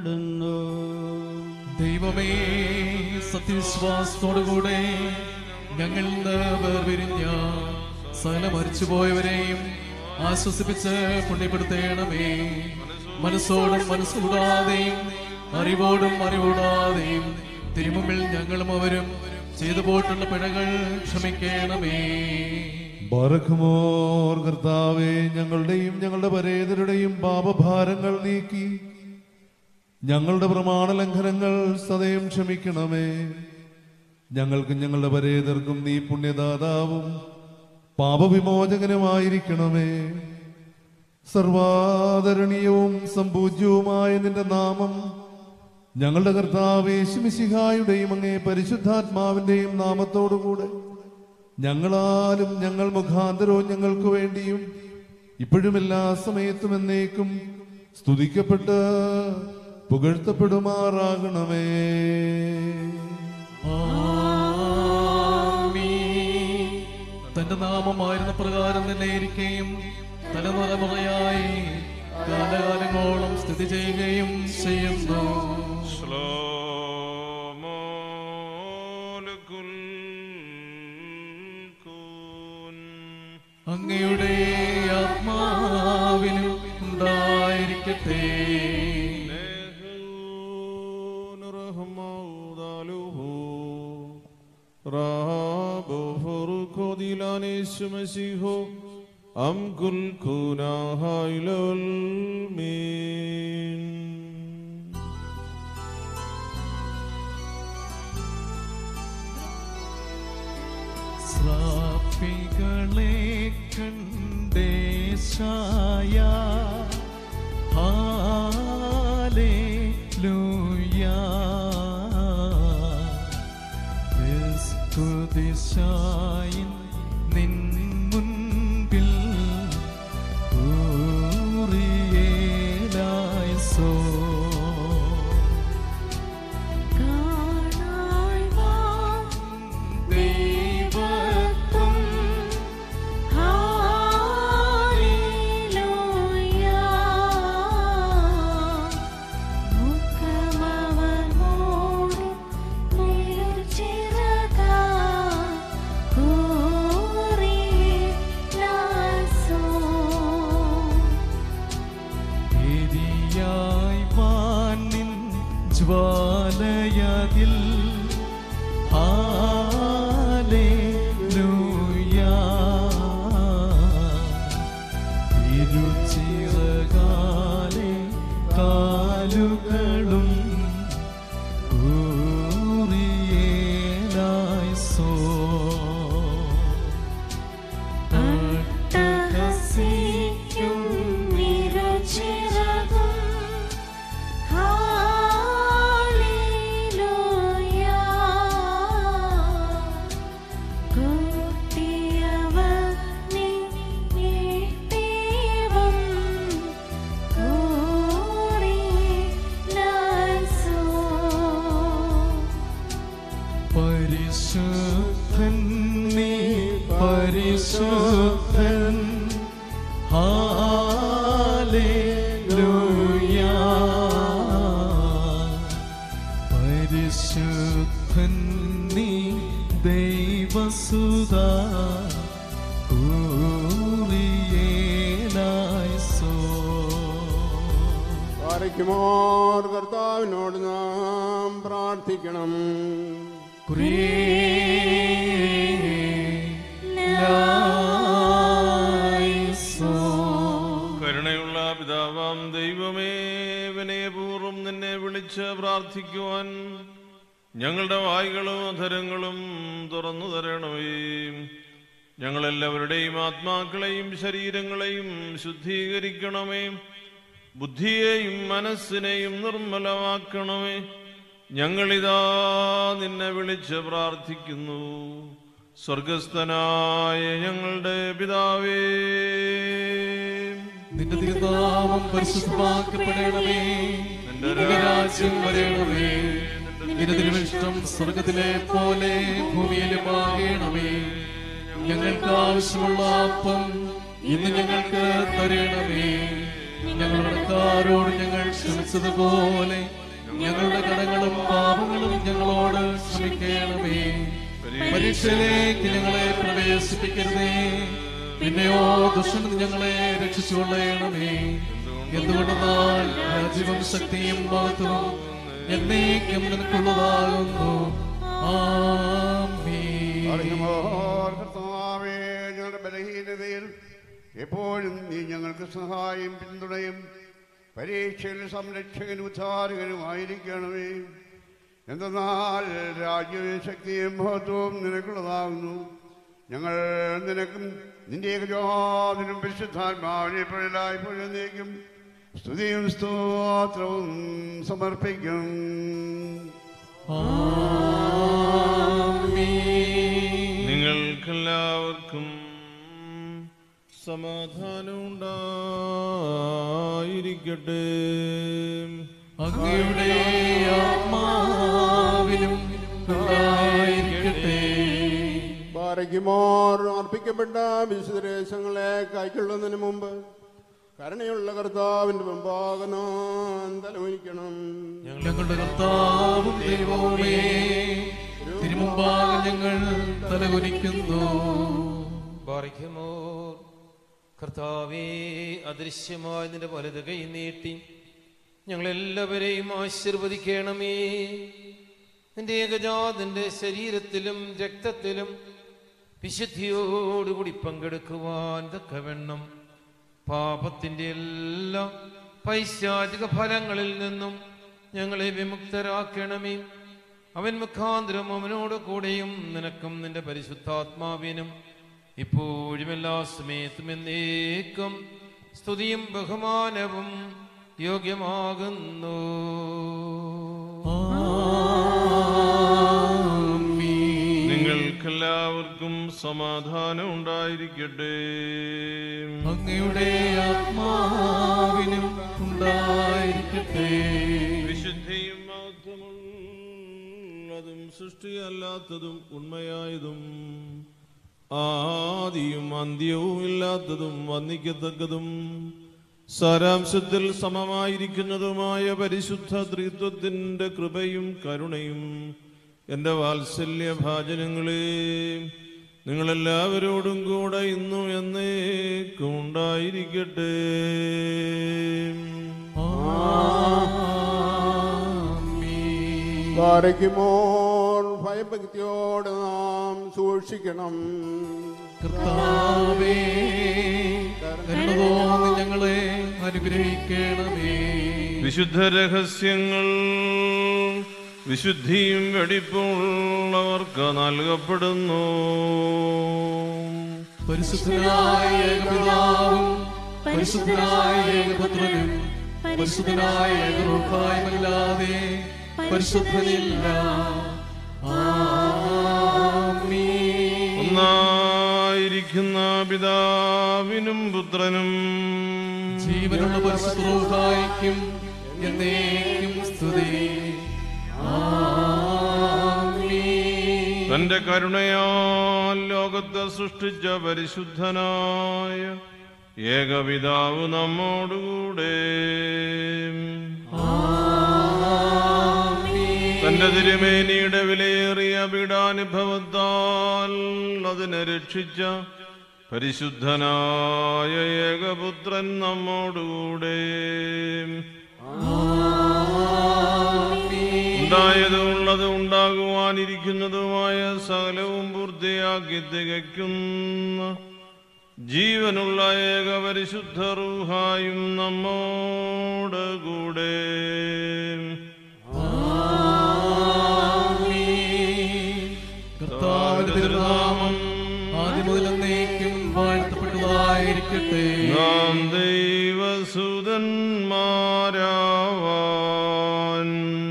ശരണപ്പെടുന്നു ദൈവമേ സത്യവിശ്വാസത്തോടുകൂടെ ഞങ്ങളിൽ നിന്ന് വേർപിരിഞ്ഞ സകല മരിച്ചുപോയവരെയും ആശ്വസിപ്പിച്ച് പുണ്യപ്പെടുത്തേണമേ മനസ്സോടും മനസ്സുകൂടാതെയും അറിവോടും അറിവൂടാതെയും തിരുമുമ്പിൽ ഞങ്ങളും അവരും ചെയ്തു പോയിട്ടുള്ള പിഴകൾ ക്ഷമിക്കണമേ ബറക്കുമോർ കർത്താവേ ഞങ്ങളുടെയും ഞങ്ങളുടെ പരേതരുടെയും പാപഭാരങ്ങൾ നീക്കി ഞങ്ങളുടെ പ്രമാണ ലംഘനങ്ങൾ സദയം ക്ഷമിക്കണമേ ഞങ്ങൾക്കും ഞങ്ങളുടെ പരേതർക്കും നീ പുണ്യദാതാവും പാപവിമോചകനുമായിരിക്കണമേ സർവാദരണീയവും സമ്പൂജ്യവുമായ നിന്റെ നാമം ഞങ്ങളുടെ കർത്താവ് യേശുമിശിഹായുടെയും അങ്ങേ പരിശുദ്ധാത്മാവിന്റെയും നാമത്തോടുകൂടെ ഞങ്ങളാലും ഞങ്ങൾ മുഖാന്തരവും ഞങ്ങൾക്ക് വേണ്ടിയും ഇപ്പോഴും എല്ലാ സമയത്തും എന്നേക്കും സ്തുതിക്കപ്പെട്ട് പുകഴ്ത്തപ്പെടുമാറാകണമേ തന്റെ നാമമായിരുന്ന പ്രകാരം തന്നെ ഇരിക്കുകയും തലമുറമുറയായി കാലകാലങ്ങളോളം സ്ഥിതി ചെയ്യുകയും ചെയ്യുന്നു അങ്ങയുടെ ആത്മാവിനും ഉണ്ടായിരിക്കട്ടെ رب فرق دلانش مسيحو أم كل كنا هايل المين സ്രാപ്പികളെ കണ്ടേശായ ഹാലേലൂയ ക്രിസ്തുദിശായിൻ നിൻ മുൻപിൽ ഊറിയേലായി സോ ദൈവത്വം എരിയായി മാനിൻ ജ്വാലയതിൽ ഹാലേലൂയ ഇരുചിറകാലെ കാലുകളും ഊറിയേലായി സോ അട്ടഹസിക്കും നിരചിറകും ഹാലേലൂയ കൂട്ടിയവർ നീട്ടിവം കൂറിലാസോ പരിശുദ്ധൻ നീ പരിശുദ്ധൻ ഹാലേലൂയ പരിശുദ്ധൻ നീ ദൈവസുത ഊറിയേലായി സോ പാറയ്ക്കുമോർ കർത്താവിനോട് നാം പ്രാർത്ഥിക്കണം കരുണയുള്ള പിതാവാം ദൈവമേ വിനയപൂർവ്വം നിന്നെ വിളിച്ച് പ്രാർത്ഥിക്കുവാൻ ഞങ്ങളുടെ വായ്കളും അധരങ്ങളും തുറന്നു തരണമേ ഞങ്ങളെല്ലാവരുടെയും ആത്മാക്കളെയും ശരീരങ്ങളെയും ശുദ്ധീകരിക്കണമേ ബുദ്ധിയെയും മനസ്സിനെയും നിർമ്മലമാക്കണമേ ഞങ്ങളിതാ നിന്നെ വിളിച്ച് പ്രാർത്ഥിക്കുന്നു സ്വർഗസ്ഥനായ ഞങ്ങളുടെ പിതാവേ നിന്റെ തിരുനാമം പരിശുദ്ധമാക്കപ്പെടണമേ നിന്റെ രാജ്യം വരണമേ നിന്റെ തിരുവിഷ്ടം സ്വർഗത്തിലെ പോലെ ഭൂമിയിലും ആകണമേ ഞങ്ങൾക്ക് ആവശ്യമുള്ള അപ്പം ഇന്ന് ഞങ്ങൾക്ക് തരണമേ ഞങ്ങളുടെ കടക്കാരോട് ഞങ്ങൾ ക്ഷമിച്ചതുപോലെ ഞങ്ങളുടെ കടങ്ങളും പാപങ്ങളും ഞങ്ങളോട് ക്ഷമിക്കണമേ പരീക്ഷയിലേക്ക് ഞങ്ങളെ പ്രവേശിപ്പിക്കരുതേ പിന്നെയോ ദുഷ്ടനിൽ നിന്ന് ഞങ്ങളെ രക്ഷിച്ചുകൊള്ളണമേ എന്തുകൊണ്ടെന്നാൽ രാജ്യവും ശക്തിയും മഹത്വവും എന്നേക്കും നിനക്കുള്ളതാകുന്നു ആമേൻ അറിയുമോർ കർത്താവേ ഞങ്ങളുടെ ബലഹീനതയിൽ എപ്പോഴും നീ ഞങ്ങൾക്ക് സഹായം പിന്തുണയും പരീക്ഷയിൽ സംരക്ഷകനും ഉദ്ധാരകനുമായിരിക്കണമേ എന്തെന്നാൽ രാജ്യവും ശക്തിയും മഹത്വവും നിനക്കുള്ളതാകുന്നു ഞങ്ങൾ നിനക്കും നിന്റെ ഏകജാതിനും പരിശുദ്ധാത്മാവിനെ പൊഴലായ്പൊഴുന്നേക്കും സ്തുതിയും സ്തോത്രവും സമർപ്പിക്കും നിങ്ങൾക്കെല്ലാവർക്കും സമാധാനം ഉണ്ടായിരിക്കട്ടെ അങ്ങയുടെ ആത്മാവിനും ഉണ്ടായിരിക്കട്ടെ പാറയ്ക്കുമോർ അർപ്പിക്കപ്പെട്ട വിശുദ്ധദേശങ്ങളെ കൈക്കൊള്ളുന്നതിന് മുമ്പ് കരുണയുള്ള കർത്താവിന്റെ മുമ്പാകനം തലവനിക്കണം ഞങ്ങളുടെ കർത്താവും ദൈവവുമേ തിരുമുമ്പാകെ ഞങ്ങൾ തലകുനിക്കുന്നു ബാറിക്കുമോർ കർത്താവേ അദൃശ്യമായ നിന്റെ വലത് കൈ നീട്ടി ഞങ്ങളെല്ലാവരെയും ആശീർവദിക്കണമേ നിന്റെ ഏകജാതന്റെ ശരീരത്തിലും രക്തത്തിലും വിശുദ്ധിയോടുകൂടി പങ്കെടുക്കുവാൻ തക്കവണ്ണം പാപത്തിന്റെ എല്ലാ പൈശാചിക ഫലങ്ങളിൽ നിന്നും ഞങ്ങളെ വിമുക്തരാക്കണമേ അവൻ മുഖാന്തരം അവനോട് കൂടെയും നിനക്കും നിന്റെ പരിശുദ്ധാത്മാവിനും ഇപ്പോഴും എല്ലാ സമയത്തും എന്നേക്കും സ്തുതിയും ബഹുമാനവും യോഗ്യമാകുന്നു നിങ്ങൾക്കെല്ലാവർക്കും സമാധാനം ഉണ്ടായിരിക്കട്ടെ അങ്ങയുടെ ആത്മാവിനും ഉണ്ടായിരിക്കട്ടെ വിശുദ്ധിയും മഹത്വമുള്ളതും സൃഷ്ടിയല്ലാത്തതും ഉണ്മയായതും ആദിയും അന്ത്യവും ഇല്ലാത്തതും വന്ദിക്കത്തക്കതും സാരാംശത്തിൽ സമമായിരിക്കുന്നതുമായ പരിശുദ്ധ ത്രിത്വത്തിന്റെ കൃപയും കരുണയും എൻ്റെ വാത്സല്യ ഭാജനങ്ങളെ നിങ്ങളെല്ലാവരോടും കൂടെ ഇന്നും എന്നേക്കും ഉണ്ടായിരിക്കട്ടെ പാറയ്ക്കുമോർ ഭയഭക്തിയോടെ നാം സൂക്ഷിക്കണം കർത്താവേ കരുണ തോന്നി ഞങ്ങളെ അനുഗ്രഹിക്കണമേ വിശുദ്ധ രഹസ്യങ്ങൾ വിശുദ്ധിയും വെടിപ്പുള്ളവർക്ക് നൽകപ്പെടുന്നു പരിശുദ്ധനായ ഏകപിതാവും പരിശുദ്ധനായ ഏകപുത്രനും പരിശുദ്ധനായ ഏകറൂഹായുമല്ലാതെ പരിശുദ്ധനില്ല ആമീൻ. ഒന്നായിരിക്കുന്ന പിതാവിനും പുത്രനും ജീവനുള്ള പരിശുദ്ധൂഹായിക്കും എന്നേക്കും സ്തുതി ആമീൻ. തന്റെ കരുണയാൽ ലോകത്തെ സൃഷ്ടിച്ച പരിശുദ്ധനായ ഏകപിതാവ് നമ്മോടുകൂടെ തന്റെ തിരുമേനിയുടെ വിലയേറിയ പീഡാനുഭവത്താൽ അതിനെ രക്ഷിച്ച പരിശുദ്ധനായ ഏകപുത്രൻ നമ്മോടുകൂടെ ഉണ്ടായതും ഉള്ളത് ഉണ്ടാകുവാനിരിക്കുന്നതുമായ സകലവും പൂർത്തിയാക്കി തികയ്ക്കുന്ന ജീവനുള്ള ഏക പരിശുദ്ധ റൂഹായും നമ്മോട് കൂടെ കർത്താവിന്റെ തിരുനാമം ആദ്യം മുതൽ എന്നേക്കും വാഴ്ത്തപ്പെട്ടതായിരിക്കട്ടെ നാം ദൈവസുതന്മാരാവാൻ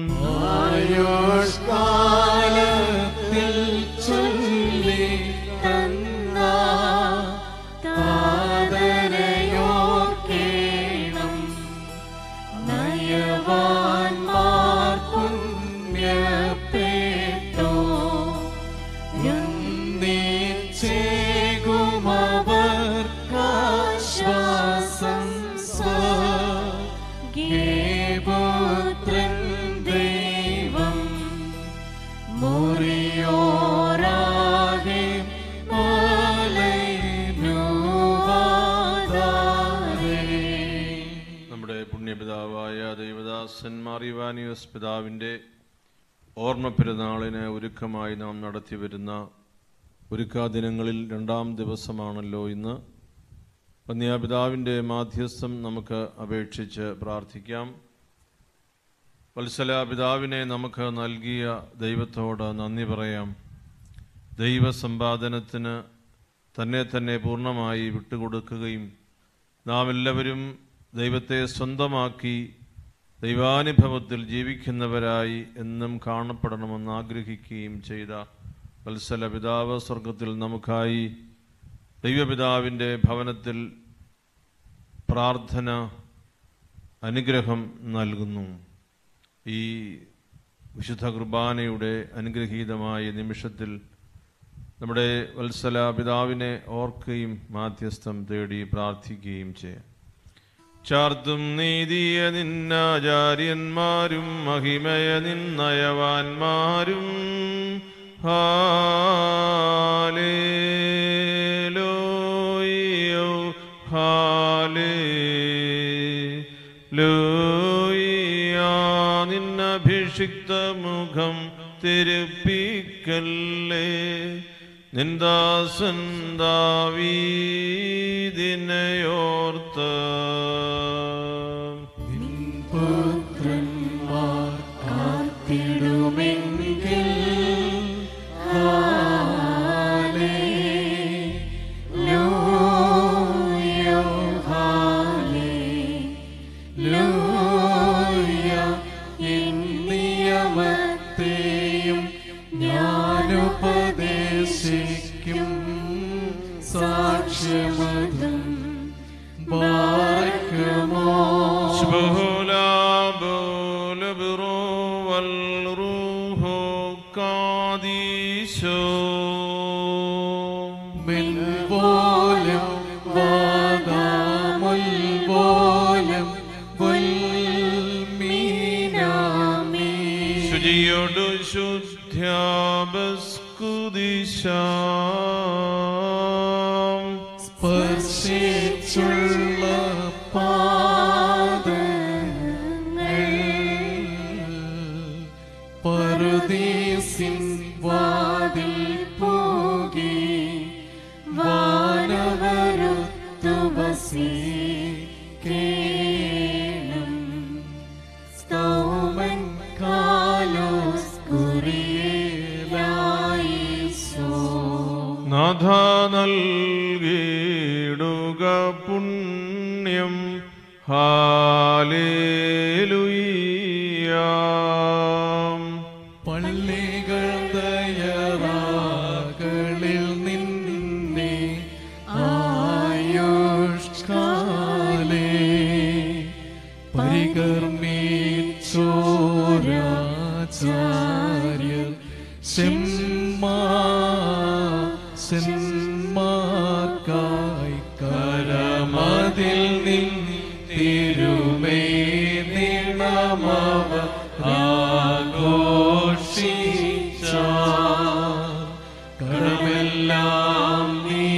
ആയുഷ്കാലത്തിൽ ചൊല്ലി തന്ന കാതരയോർക്കേണം നയവാൻമാർ പുണ്യപ്പെട്ടു ുമവർക്കാശ്വാസം സ്വഗേപുത്രൻ ദൈവം പിതാവിൻ്റെ ഓർമ്മ പെരുന്നാളിന് ഒരുക്കമായി നാം നടത്തി വരുന്ന ഒരുക്കാ ദിനങ്ങളിൽ രണ്ടാം ദിവസമാണല്ലോ ഇന്ന് പന്യാപിതാവിൻ്റെ മാധ്യസ്ഥം നമുക്ക് അപേക്ഷിച്ച് പ്രാർത്ഥിക്കാം വത്സല പിതാവിനെ നമുക്ക് നൽകിയ ദൈവത്തോട് നന്ദി പറയാം ദൈവസമ്പാദനത്തിന് തന്നെ തന്നെ പൂർണ്ണമായി വിട്ടുകൊടുക്കുകയും നാം എല്ലാവരും ദൈവത്തെ സ്വന്തമാക്കി ദൈവാനുഭവത്തിൽ ജീവിക്കുന്നവരായി എന്നും കാണപ്പെടണമെന്ന് ആഗ്രഹിക്കുകയും ചെയ്ത വത്സല പിതാവ് സ്വർഗത്തിൽ നമുക്കായി ദൈവപിതാവിൻ്റെ ഭവനത്തിൽ പ്രാർത്ഥന അനുഗ്രഹം നൽകുന്നു ഈ വിശുദ്ധ കുർബാനയുടെ അനുഗ്രഹീതമായ നിമിഷത്തിൽ നമ്മുടെ വത്സല പിതാവിനെ ഓർക്കുകയും മാധ്യസ്ഥം തേടി പ്രാർത്ഥിക്കുകയും ചെയ്യാം ചാർത്തും നീതിയ നിന്നാചാര്യന്മാരും മഹിമയ നിന്നയവാന്മാരും ഹാലേലൂയോ ഹാലേലൂയ നിന്നഭിഷിക്ത മുഖം തിരുപ്പിക്കല്ലേ നിന്ദാസൻ ദാവീദിനയോർത്ത് പുത്രന്മാർ കാത്തിടുമെങ്കിൽ ഹാലേലൂയ, ഹാലേലൂയ. എൻ നിയമത്തെയും ഞാനുപദേശിക്കും സാക്ഷ്യമതും ബാർക്കുമോ سبحلا بول برو والروح قاديسو من പോലും വാദാമുൽ പോലും പുൽമീനാമീ ശുചിയോടു ശുദ്ധ്യാപസ്കുദിശാം സ്പർശിച്ചുള്ള പാദങ്ങൾ പറുദീസിൻ വാതിൽ പോകി വാനവരുത്തു വസിക്കേണം സ്തോമൻ കാലോസ് കുറിയേലായിസോ നാഥ നൽകിയിടുക പുണ്യം ഹാലേലുയ്യാം പള്ളികൾ തയ്യാറാകളിൽ നിന്നെ ആയുഷ്കാലേ പരികർമ്മീച്ചോരാചാര്യർ സെമ്മാ സെന്മാർക്കായി കരമതിൽ നിൻ തിരുമേ നിണമവ ആഘോഷിച്ച കടമെല്ലാം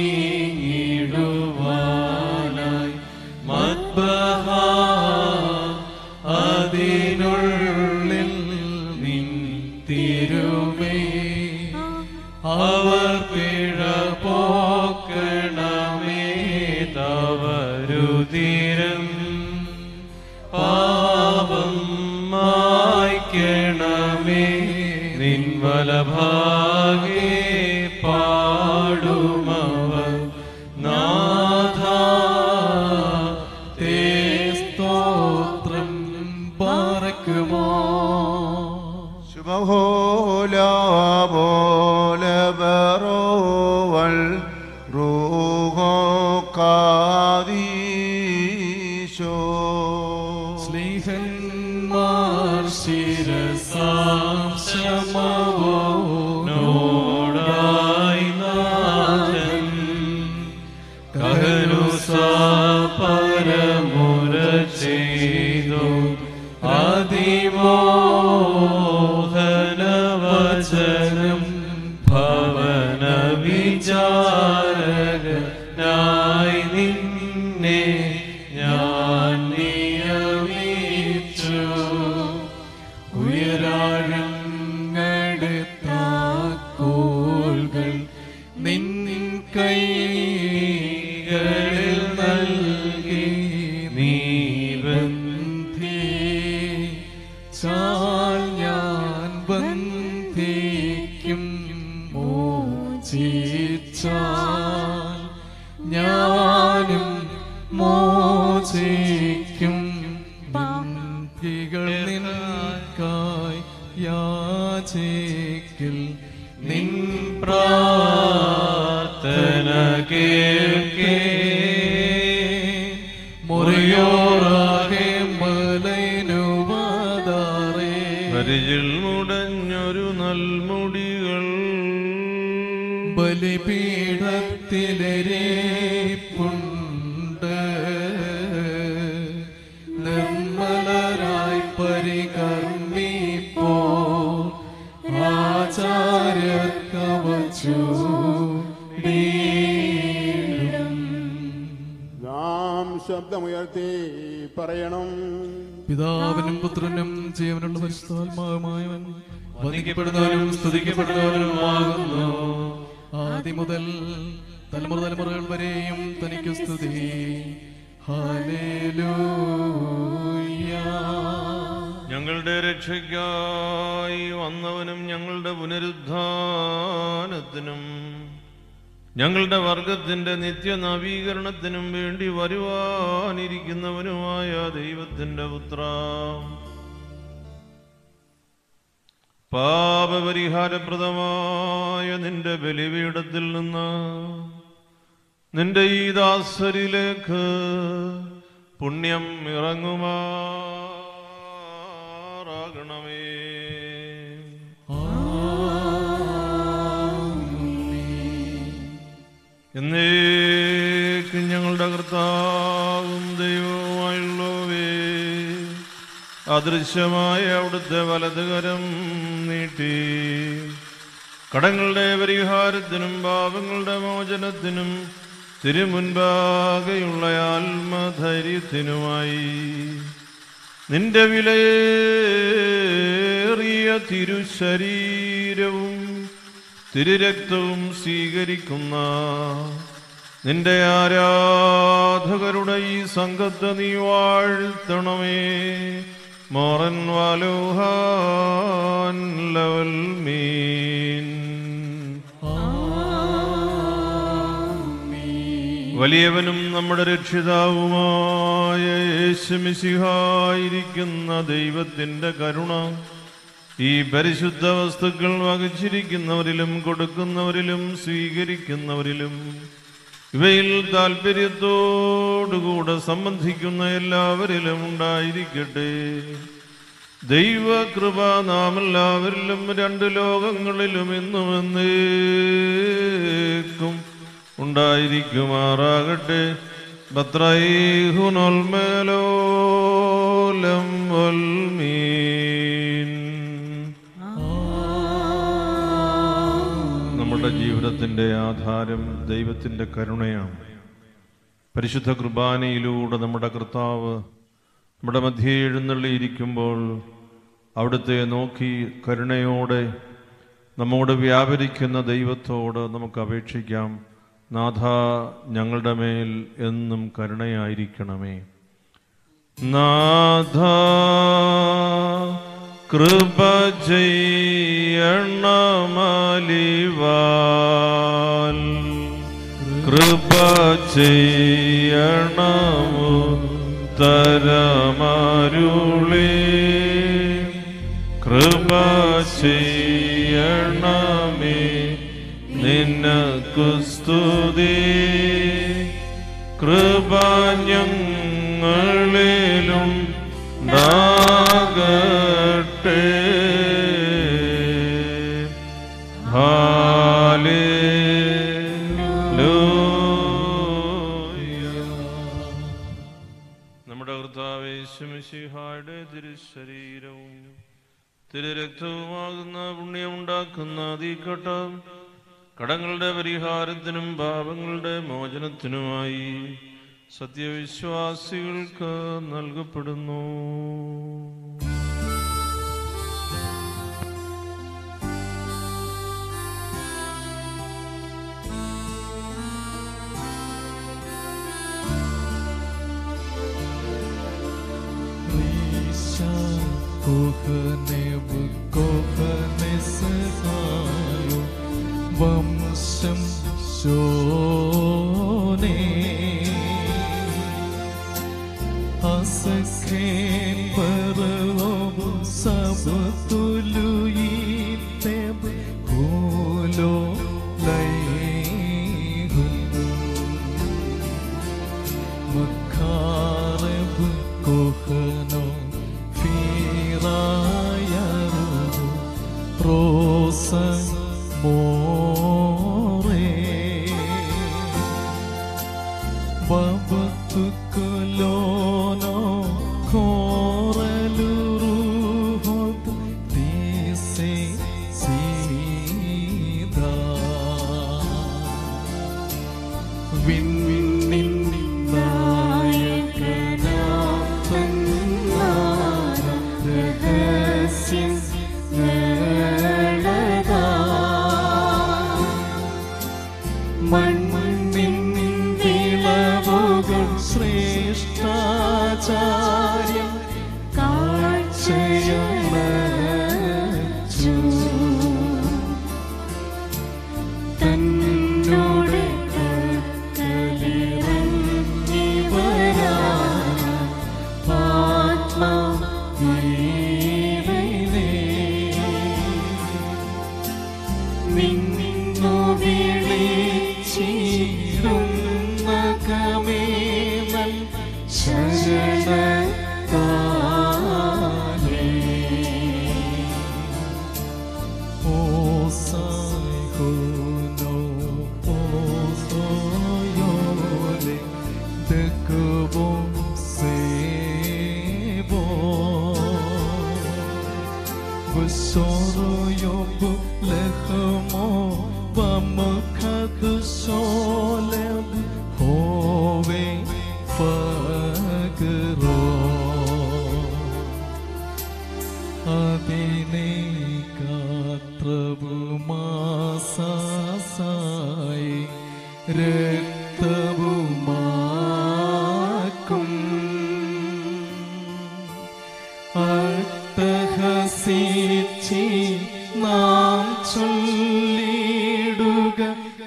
നീങ്ങിടുവാനായി മദ്ബഹ അതിനുള്ളിൽ നിൻ തിരുമേ അവർ പിഴ പോക്കണമേ തവരുതിരം പാപം മായ്ക്കണമേ നിൻ വലഭാഗേ പാടുമവർ നാഥ തേ സ്തോത്രം പാറക്കുമോ ശുഭഹോലാ പോലെ ബറോവൽ റൂഹോ കാദീശോ സ്നേഹന്മാർ ശിരസാംശമവോ നോടായി നാഥൻ കഹനുസ പരമുര ചെയ്തു അതിമോഹനവചനം ഭവന വിചാരകനായി നിന്നെ ഞാൻ നിയമിച്ചു ബന്ധിക്കും മോചിച്ചാൽ ഞാനും മോചിക്കും പികൾ നിൻകായി യാചിക്കിൽ നിൻ പ്രാർത്ഥന കേൾക്കേ മുറിയോറാകെ മലൈനുവാതാറേ കരികിൽ മുടഞ്ഞൊരു നൽമുടികൾ ബലിപീഠത്തിലരേപ്പുണ്ട് നിർമ്മലരായി പരികർമ്മിപ്പോ ആചാര്യർക്കവച്ചു നാം ശബ്ദമുയർത്തി പറയണം പിതാവിനും പുത്രനും ജീവനുള്ള പരിശുദ്ധാത്മാവുമായവൻ വന്ദിക്കപ്പെടുന്നവനും സ്തുതിക്കപ്പെടുന്നവനുമാകുന്നു ആദ്യം മുതൽ തലമുറ തലമുറകൾ വരെയും തനിക്ക് സ്തുതി ഹല്ലേലൂയ ഞങ്ങളുടെ രക്ഷയ്ക്കായി വന്നവനും ഞങ്ങളുടെ പുനരുദ്ധാനത്തിനും ഞങ്ങളുടെ വർഗത്തിന്റെ നിത്യനവീകരണത്തിനും വേണ്ടി വരുവാനിരിക്കുന്നവനുമായ ദൈവത്തിന്റെ പുത്ര പാപപരിഹാരപ്രദമായ നിന്റെ ബലിപീഠത്തിൽ നിന്ന് നിന്റെ ഈ ദാസരിലേക്ക് പുണ്യം ഇറങ്ങുമാറാകണമേ എന്നേക്കും ഞങ്ങളുടെ കർത്താവും ദൈവവുമായുള്ളവേ അദൃശ്യമായ അവിടുത്തെ വലതുകരം നീട്ടി കടങ്ങളുടെ പരിഹാരത്തിനും പാപങ്ങളുടെ മോചനത്തിനും തിരുമുൻപാകെയുള്ള ആത്മധൈര്യത്തിനുമായി നിന്റെ വിലയേറിയ തിരുശരീരവും തിരുരക്തവും സ്വീകരിക്കുന്ന നിന്റെ ആരാധകരുടെ ഈ സംഘത്തെ നീ വാഴ്ത്തണമേ മോറൻ വാലോഹാൻ ലവൽ മീൻ വലിയവനും നമ്മുടെ രക്ഷിതാവുമായ യേശുമിശിഹായിരിക്കുന്ന ദൈവത്തിന്റെ കരുണ ഈ പരിശുദ്ധ വസ്തുക്കൾ വഹിച്ചിരിക്കുന്നവരിലും കൊടുക്കുന്നവരിലും സ്വീകരിക്കുന്നവരിലും ഇവയിൽ താല്പര്യത്തോടുകൂടെ സംബന്ധിക്കുന്ന എല്ലാവരിലും ഉണ്ടായിരിക്കട്ടെ ദൈവകൃപ നാം എല്ലാവരിലും രണ്ട് ലോകങ്ങളിലും എന്നും എന്നേക്കും ഉണ്ടായിരിക്കുമാറാകട്ടെ ബത്രൈഹുനൊൽമേലോലം വൽമീൻ നമ്മുടെ ജീവിതത്തിന്റെ ആധാരം ദൈവത്തിന്റെ കരുണയാണ് പരിശുദ്ധ കുർബാനയിലൂടെ നമ്മുടെ കർത്താവ് നമ്മുടെ മധ്യേ എഴുന്നള്ളിയിരിക്കുമ്പോൾ അവിടുത്തെ നോക്കി കരുണയോടെ നമ്മോട് വ്യാപരിക്കുന്ന ദൈവത്തോട് നമുക്ക് അപേക്ഷിക്കാം നാഥ ഞങ്ങളുടെ മേൽ എന്നും കരുണയായിരിക്കണമേ നാഥ കൃപ ചെയ്യണമലിവാൽ കൃപ ചെയ്യണമു തരമരുളി കൃപ ചെയ്യണമേ നിനക്കു സ്തുതി കൃപ ഞങ്ങളിലും ഉണ്ടാകട്ടെ നമ്മുടെ കർത്താവേശുമിശിഹായുടെ തിരുശരീരവും തിരുരക്തവുമാകുന്ന പുണ്യമുണ്ടാക്കുന്ന തീക്കട്ടം കടങ്ങളുടെ പരിഹാരത്തിനും പാപങ്ങളുടെ മോചനത്തിനുമായി സത്യവിശ്വാസികൾക്ക് നൽകപ്പെടുന്നു Kochane, kochane. പ്രോസ മോറേ Babatukulono koraluruhot dise sida Win win win മണ്ണിൻ വിളവുകൾ ശ്രേഷ്ഠാചാര്യം കാഴ്ചയണച്ചു തന്നോട് കലിറങ്ങി വരാ ആത്മാവീരനെ നിന്നു വിളിച്ചിരുന്ന കമേനൽ ശരണത്താലേ ഓസായികുനോ ഓസോയോലെ ദക്കുബോം സേബോ بسريب لخمو بمكت سولب هوي فقرو അതിനെ കാത്രവുമാസായി രക്തവുമാക്കും അട്ടഹസിച്ചി നാം ചൊല്ലിടുക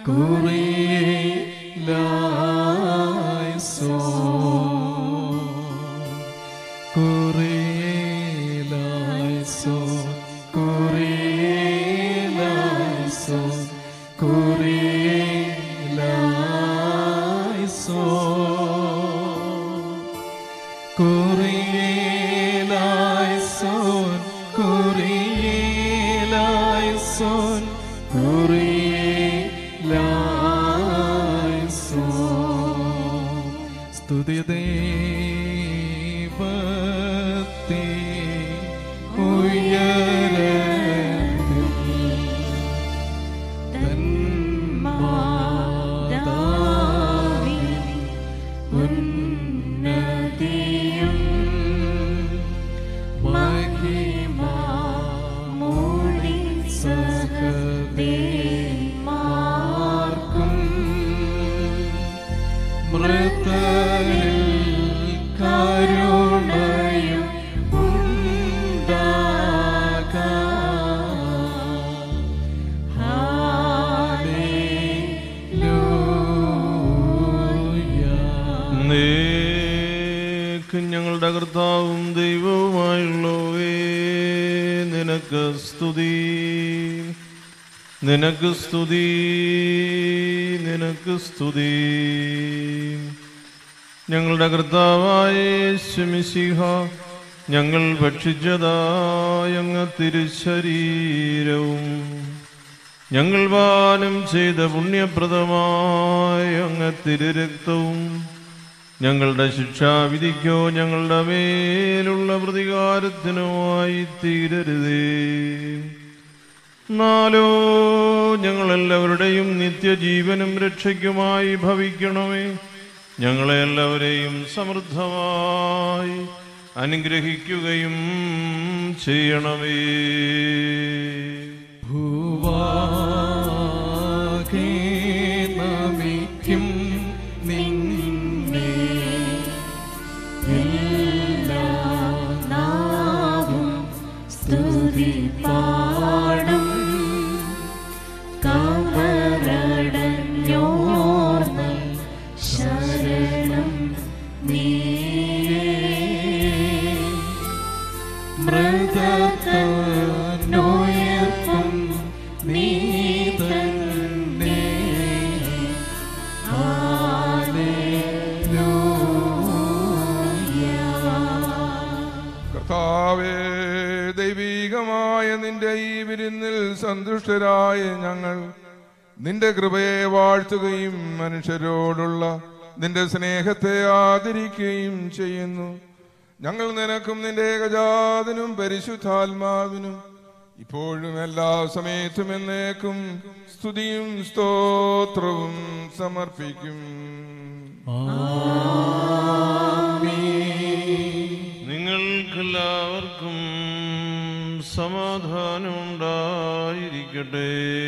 കുറേലായസോ കുറേലായസോ കുറേലായസോ കുറേലായസോ Kurielaison, Kurielaison, Kurielaison. സ്തുതി ദൈവത്തെ ഉയരത്തിൽ തന്മാതാവിൻ ഉന്നതിയും മഹിമാമൂടി സഹദേമാർക്കും മൃതരിൽ കരുണയും ഉണ്ടാകാം നീക്ക് ഞങ്ങളുടെ കർത്താവും ദൈവവുമായുള്ളവേ നിനക്ക് സ്തുതി നിനക്ക് സ്തുതി നിനക്ക് സ്തുതി ഞങ്ങളുടെ കർത്താവായ ശമിസിഹ ഞങ്ങൾ ഭക്ഷിച്ചതായ അങ്ങ് തിരുശരീരവും ഞങ്ങൾ പാനം ചെയ്ത പുണ്യപ്രദമായ അങ്ങ് തിരുരക്തവും ഞങ്ങളുടെ ശിക്ഷാവിധിക്കോ ഞങ്ങളുടെ മേലുള്ള പ്രതികാരത്തിനുമായി തീരരുതേ നാലോ ഞങ്ങളെല്ലാവരുടെയും നിത്യജീവനും രക്ഷയ്ക്കുമായി ഭവിക്കണമേ ഞങ്ങളെ എല്ലാവരെയും സമൃദ്ധമായി അനുഗ്രഹിക്കുകയും ചെയ്യണമേ ഭൂവാകെ നമിക്കും നിന്നെ എല്ലാ നാവും സ്തുതി പാടും കവറടഞ്ഞോർന്ന ശരണം നീയേ മൃതനുയർത്തും നീ തന്നെ കർത്താവേ ദൈവീകമായ നിന്റെ ഈ വിരുന്നിൽ സന്തുഷ്ടരായ ഞങ്ങൾ നിന്റെ കൃപയെ വാഴ്ത്തുകയും മനുഷ്യരോടുള്ള നിന്റെ സ്നേഹത്തെ ആദരിക്കുകയും ചെയ്യുന്നു ഞങ്ങൾ നിനക്കും നിന്റെ ഏകജാതനും പരിശുദ്ധാത്മാവിനും ഇപ്പോഴും എല്ലാ സമയത്തും എന്നേക്കും സ്തുതിയും സ്തോത്രവും സമർപ്പിക്കും നിങ്ങൾക്കെല്ലാവർക്കും സമാധാനം ഉണ്ടായിരിക്കട്ടെ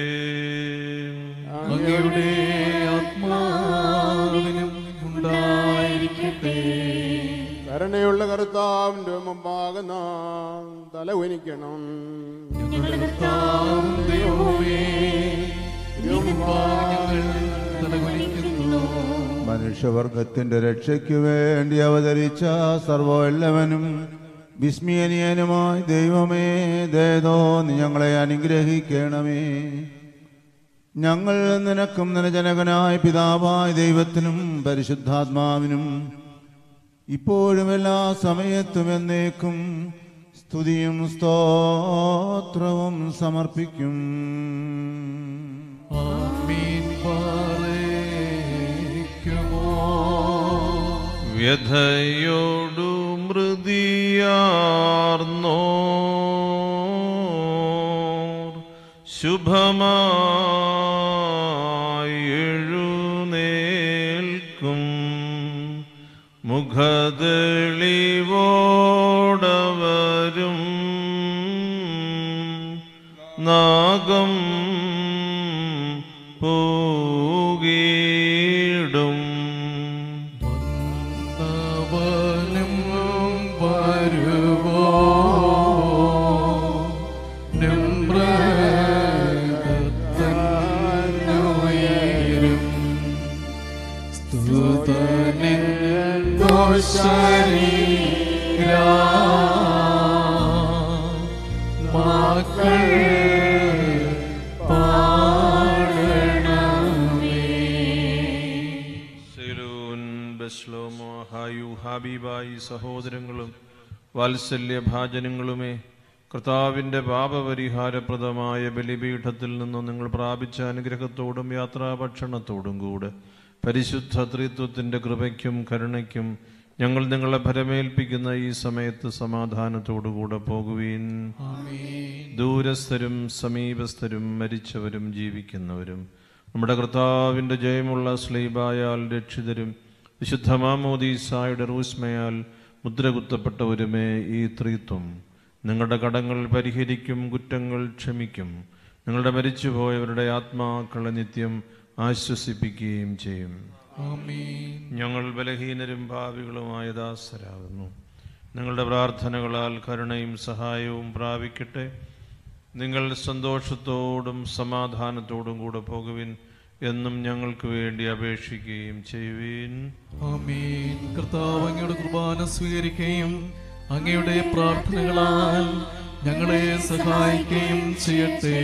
അങ്ങയുടെ ആത്മാവിനും ഉണ്ടായിരിക്കട്ടെ കരുണയുള്ള കർത്താവിന്റെ മുമ്പാകെ നാം തല ഉനിക്കണം ഞങ്ങളുടെ കർത്താവും ദൈവമേ ഞങ്ങൾ തലകുനിക്കുന്നു മനുഷ്യവർഗത്തിന്റെ രക്ഷയ്ക്കു വേണ്ടി അവതരിച്ച സർവല്ലവനും വിസ്മയനീയനുമായ ദൈവമേ ദേതോ നീ ഞങ്ങളെ അനുഗ്രഹിക്കണമേ ഞങ്ങൾ നിനക്കും നിനജനകനായ പിതാവായ ദൈവത്തിനും പരിശുദ്ധാത്മാവിനും ഇപ്പോഴും എല്ലാ സമയത്തും എന്നേക്കും സ്തുതിയും സ്തോത്രവും സമർപ്പിക്കും ആമീൻ പാറയ്ക്കുമോ വ്യഥയോടു മൃതിയാർന്നോ ശുഭമായി എഴുന്നേൽക്കും മുഖതെളിവോടവരും നാഗം പൂകിടും അവനും വരുവോ നിമ്രതന്നുയരും സ്തുതനിന്നോ ശരീരാ മക്കൾ പാടണമേ സെലൂൻ ബസ്ലോമോ ഹായു ഹാബീബായി സഹോദരങ്ങളും വാത്സല്യഭാജനങ്ങളുമേ കർത്താവിൻ്റെ പാപപരിഹാരപ്രദമായ ബലിപീഠത്തിൽ നിന്ന് നിങ്ങൾ പ്രാപിച്ച അനുഗ്രഹത്തോടും യാത്രാഭക്ഷണത്തോടും കൂടെ പരിശുദ്ധ ത്രിത്വത്തിൻ്റെ കൃപയ്ക്കും കരുണയ്ക്കും ഞങ്ങൾ നിങ്ങളെ ഫലമേൽപ്പിക്കുന്ന ഈ സമയത്ത് സമാധാനത്തോടുകൂടെ പോകുവീൻ ദൂരസ്ഥരും സമീപസ്ഥരും മരിച്ചവരും ജീവിക്കുന്നവരും നമ്മുടെ കർത്താവിൻ്റെ ജയമുള്ള സ്ലീബായാൽ രക്ഷിതരും വിശുദ്ധ മാമോദീസായുടെ റൂസ്മയാൽ മുദ്രകുത്തപ്പെട്ടവരുമേ ഈ ത്രിത്വം നിങ്ങളുടെ കടങ്ങൾ പരിഹരിക്കും കുറ്റങ്ങൾ ക്ഷമിക്കും നിങ്ങളുടെ മരിച്ചുപോയവരുടെ ആത്മാക്കളെ നിത്യം ആശ്വസിപ്പിക്കുകയും ചെയ്യും ഞങ്ങൾ ബലഹീനരും ഭാവികളുമായ ദാസരാകുന്നു നിങ്ങളുടെ പ്രാർത്ഥനകളാൽ കരുണയും സഹായവും പ്രാപിക്കട്ടെ നിങ്ങൾ സന്തോഷത്തോടും സമാധാനത്തോടും കൂടെ പോകുവിൻ എന്നും ഞങ്ങൾക്ക് വേണ്ടി അപേക്ഷിക്കുകയും ചെയ്യുവീൻ ആമീൻ കർത്താവ് അങ്ങയുടെ കുർബാന സ്വീകരിക്കുകയും അങ്ങയുടെ പ്രാർത്ഥനകളാൽ ഞങ്ങളെ സഹായിക്കുകയും ചെയ്യട്ടെ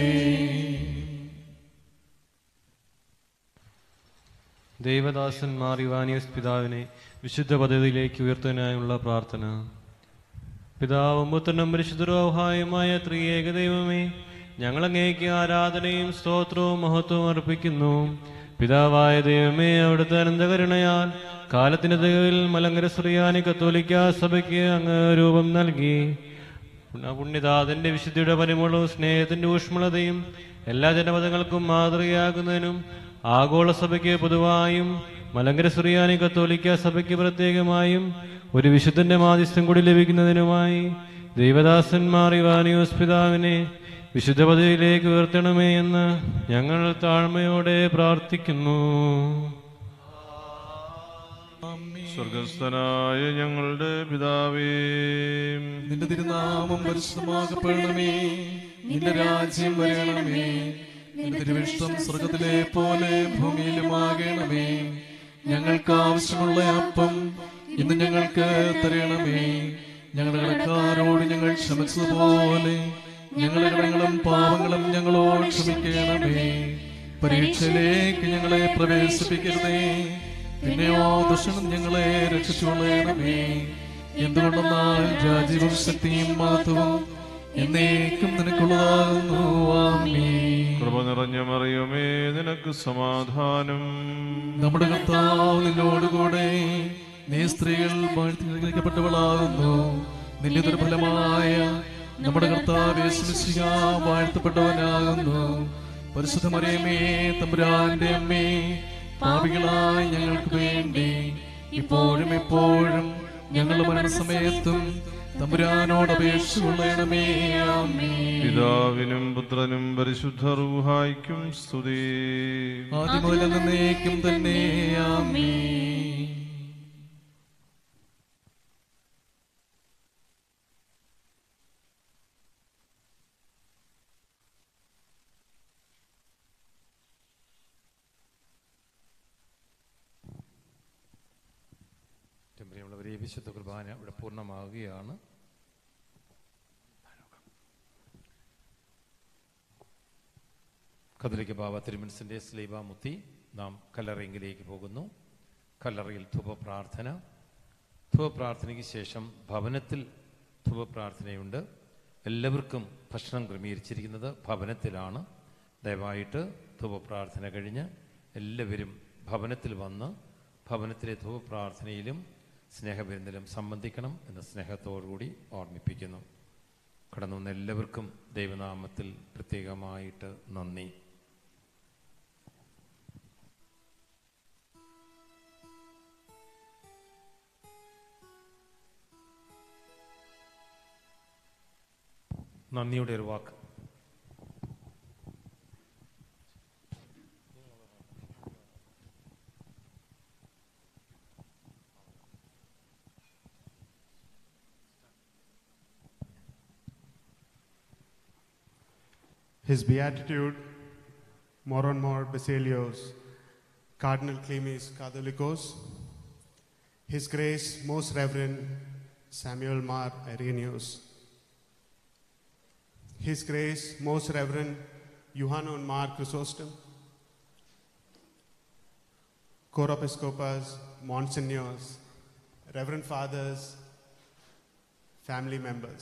ദൈവദാസൻ മാറിവാനിയസ് പിതാവിനെ വിശുദ്ധ പദ്ധതിയിലേക്ക് ഉയർത്താനായുള്ള പ്രാർത്ഥന പിതാവും പുത്രനും പരിശുദ്ധരോഹായുമായ ത്രിയേക ദൈവമേ ഞങ്ങൾ അങ്ങേക്ക് ആരാധനയും സ്തോത്രവും മഹത്വവും അർപ്പിക്കുന്നു പിതാവായ ദൈവമേ അവിടുത്തെ അനന്തകരുണയാൽ കാലത്തിന്റെ തികവിൽ മലങ്കര ശ്രീയാനി കത്തോലിക്ക സഭയ്ക്ക് അങ്ങ് രൂപം നൽകി പുണ്യതാതന്റെ വിശുദ്ധിയുടെ പരിമളവും സ്നേഹത്തിന്റെ ഊഷ്മളതയും എല്ലാ ജനപദങ്ങൾക്കും മാതൃകയാകുന്നതിനും ആഗോള സഭയ്ക്ക് പൊതുവായും മലങ്കര സുറിയാനി കത്തോലിക്ക സഭയ്ക്ക് പ്രത്യേകമായും ഒരു വിശുദ്ധന്റെ മാധ്യസ്ഥം കൂടി ലഭിക്കുന്നതിനുമായി ദൈവദാസന്മാർ ഇവാനിയോസ് പിതാവിനെ വിശുദ്ധ പദവിയിലേക്ക് ഉയർത്തണമേ എന്ന് ഞങ്ങൾ താഴ്മയോടെ പ്രാർത്ഥിക്കുന്നു സ്വർഗസ്ഥനായ ഞങ്ങളുടെ പിതാവേ നിന്റെ തിരുനാമം പരിശുദ്ധമാകപ്പെടണമേ നിന്റെ രാജ്യം വരണമേ നിന്റെ തിരുവിഷ്ടം സ്വർഗത്തിലെ പോലെ ഭൂമിയിലുമാകണമേ ഞങ്ങൾക്ക് ആവശ്യമുള്ള അപ്പം ഇന്ന് ഞങ്ങൾക്ക് തരണമേ ഞങ്ങളുടെ കടക്കാരോട് ഞങ്ങൾ ക്ഷമിച്ചതുപോലെ ഞങ്ങളുടെ കടങ്ങളും പാവങ്ങളും ഞങ്ങളോട് ക്ഷമിക്കണമേ പരീക്ഷയിലേക്ക് ഞങ്ങളെ പ്രവേശിപ്പിക്കരുതേ പിന്നെയോ ദുഷണം ഞങ്ങളെ രക്ഷിച്ചുകൊള്ളണമേ എന്തുകൊണ്ടെന്നാൽ രാജ്യവും ശക്തിയും മഹത്വവും എന്നേക്കും നിനക്കുള്ളതാകുന്നു ആമേൻ കൃപ നിറഞ്ഞ മറിയമേ നിനക്ക് സമാധാനം നമ്മുടെ കർത്താവ് നിന്നോടുകൂടെ നീ സ്ത്രീകൾ വാഴ്ത്തിക്കപ്പെട്ടവളാകുന്നു നിന്റെ ദുർഫലമായ നമ്മുടെ കർത്താവ് യേശുമിശിഹ വാഴ്ത്തപ്പെട്ടവനാകുന്നു പരിശുദ്ധ മറിയമേ തമ്പുരാന്റെ അമ്മേ പാപികളായ ഞങ്ങൾക്ക് വേണ്ടി ഇപ്പോഴും എപ്പോഴും ഞങ്ങളുടെ മരണസമയത്തും തമ്പുരാനോട് അപേക്ഷ കൊള്ളണമേ ആമേ പിതാവിനും പുത്രനും പരിശുദ്ധ റൂഹായിക്കും സ്തുതി ആദ്യം മുതൽ എന്നേക്കും തന്നെ ആമേ ഏറ്റവും പ്രിയമുള്ളവരെ ഈ വിശുദ്ധ കുർബാന ഇവിടെ പൂർണ്ണമാവുകയാണ് കതിരിക്ക് ബാബ തിരുമൻസിൻ്റെ സ്ലീബ മുത്തി നാം കല്ലറയെങ്കിലേക്ക് പോകുന്നു കല്ലറയിൽ ധുപ പ്രാർത്ഥന ധുപ പ്രാർത്ഥനയ്ക്ക് ശേഷം ഭവനത്തിൽ ധുപ പ്രാർത്ഥനയുണ്ട് എല്ലാവർക്കും ഭക്ഷണം ക്രമീകരിച്ചിരിക്കുന്നത് ഭവനത്തിലാണ് ദയവായിട്ട് ധുപ പ്രാർത്ഥന കഴിഞ്ഞ് എല്ലാവരും ഭവനത്തിൽ വന്ന് ഭവനത്തിലെ ധുപ പ്രാർത്ഥനയിലും സ്നേഹവിരുന്നിലും സംബന്ധിക്കണം എന്ന സ്നേഹത്തോടുകൂടി ഓർമ്മിപ്പിക്കുന്നു കടന്നു വന്ന എല്ലാവർക്കും ദൈവനാമത്തിൽ പ്രത്യേകമായിട്ട് നന്ദി നന്ദിയുടെ ഒരു വാക്ക് His Beatitude, Moron Mor Basilios, Cardinal Clemis Catholicos, His Grace, Most Reverend Samuel Mar Irenaeus, His Grace, Most Reverend Johannon Mar Chrysostom, Coropiscopas, Monsignors, Reverend Fathers, family members.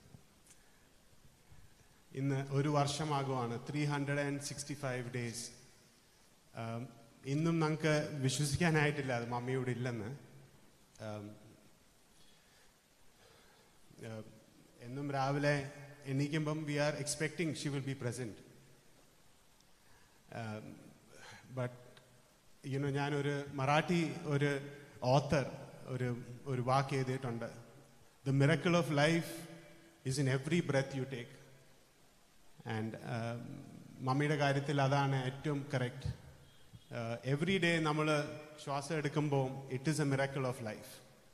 ഇന്ന് ഒരു വർഷമാകുവാണ് three hundred and sixty five days ഇന്നും നമുക്ക് വിശ്വസിക്കാനായിട്ടില്ല അത് മമ്മിയോട് ഇല്ലെന്ന് Um, uh, എന്നും രാവിലെ എണീക്കുമ്പം we are expecting she will be present but you know ഞാനൊരു മറാഠി ഒരു ഓത്തർ ഒരു ഒരു വാക്ക് എഴുതിയിട്ടുണ്ട് the miracle of life is in every breath you take and മമ്മിയുടെ കാര്യത്തിൽ അതാണ് ഏറ്റവും കറക്റ്റ് എവറി ഡേ നമ്മൾ ശ്വാസം എടുക്കുമ്പോൾ it is a miracle of life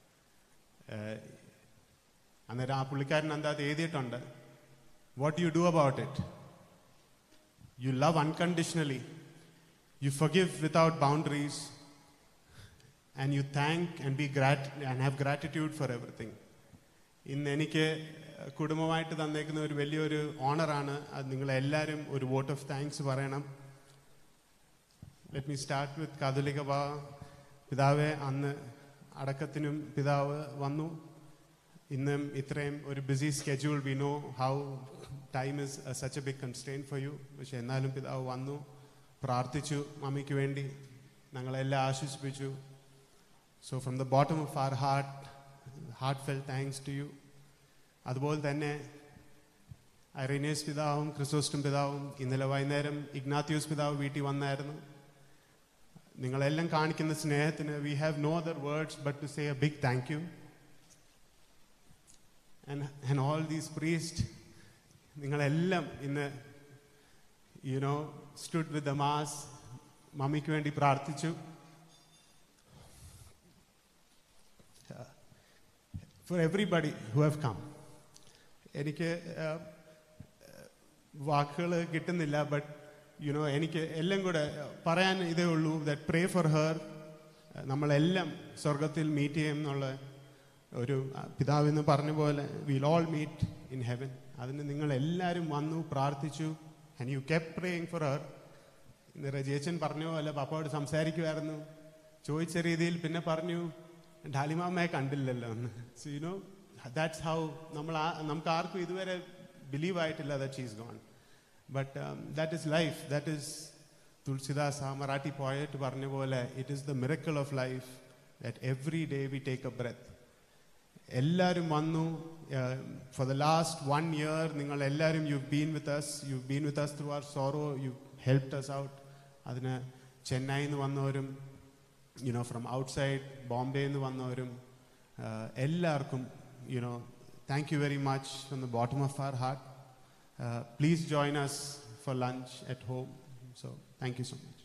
അന്നേരം ആ പുള്ളിക്കാരൻ എന്താ അത് എഴുതിയിട്ടുണ്ട് what you do about it you love unconditionally you forgive without boundaries and you thank and be great and have gratitude for everything ഇന്ന് എനിക്ക് കുടുംബമായിട്ട് തന്നേക്കുന്ന ഒരു വലിയൊരു ഓണറാണ് അത് നിങ്ങളെല്ലാവരും ഒരു വോട്ട് ഓഫ് താങ്ക്സ് പറയണം ലെറ്റ് മീ സ്റ്റാർട്ട് വിത്ത് കാതോലിക ബാ പിതാവെ അന്ന് അടക്കത്തിനും പിതാവ് വന്നു ഇന്നും ഇത്രയും ഒരു busy schedule we know how time is such a big constraint for you പക്ഷെ എന്നാലും പിതാവ് വന്നു പ്രാർത്ഥിച്ചു മമ്മിക്ക് വേണ്ടി ഞങ്ങളെല്ലാം ആശ്വസിപ്പിച്ചു so from the bottom of our heart heartfelt thanks to you അതുപോലെ തന്നെ ഐറേനിയസ് പിതാവും ക്രിസോസ്റ്റം പിതാവും ഇന്നലെ വൈകുന്നേരം ഇഗ്നാത്യൂസ് പിതാവ് വീട്ടിൽ വന്നായിരുന്നു നിങ്ങളെല്ലാം കാണിക്കുന്ന സ്നേഹത്തിന് we have no other words but to say a big thank you and all these priest നിങ്ങളെല്ലാം ഇന്ന് you know stood with the mass മമ്മിക്ക് വേണ്ടി പ്രാർത്ഥിച്ചു for everybody who have come എനിക്ക് വാക്കുകൾ കിട്ടുന്നില്ല ബട്ട് യുനോ എനിക്ക് എല്ലാം കൂടെ പറയാൻ ഇതേ ഉള്ളൂ ദറ്റ് പ്രേ ഫോർ ഹെർ നമ്മളെല്ലാം സ്വർഗത്തിൽ മീറ്റ് ചെയ്യും എന്നുള്ള ഒരു പിതാവെന്ന് പറഞ്ഞ പോലെ will all meet in heaven അതിന് നിങ്ങൾ എല്ലാവരും വന്നു പ്രാർത്ഥിച്ചു and you keep praying for her ഇന്ന് രജേച്ചൻ പറഞ്ഞ പോലെ പാപ്പയോട് സംസാരിക്കുമായിരുന്നു ചോദിച്ച രീതിയിൽ പിന്നെ പറഞ്ഞു ഡാലിമാമ്മയെ കണ്ടില്ലല്ലോ എന്ന് so you know that's how നമ്മൾ ആ നമുക്ക് ആർക്കും ഇതുവരെ ബിലീവ് ആയിട്ടില്ല that she's gone but that is life that is Tulsidas ആ മറാഠി പോയിട്ട് പറഞ്ഞ പോലെ it is the miracle of life that every day we take a breath എല്ലാവരും വന്നു for the last one year നിങ്ങൾ എല്ലാവരും you been with us you been with us through our sorrow you help us out അതിന് ചെന്നൈയിൽ നിന്ന് വന്നവരും you know from outside ബോംബെയിൽ നിന്ന് വന്നവരും uh, എല്ലാവർക്കും you know thank you very much from the bottom of our heart please join us for lunch at home so thank you so much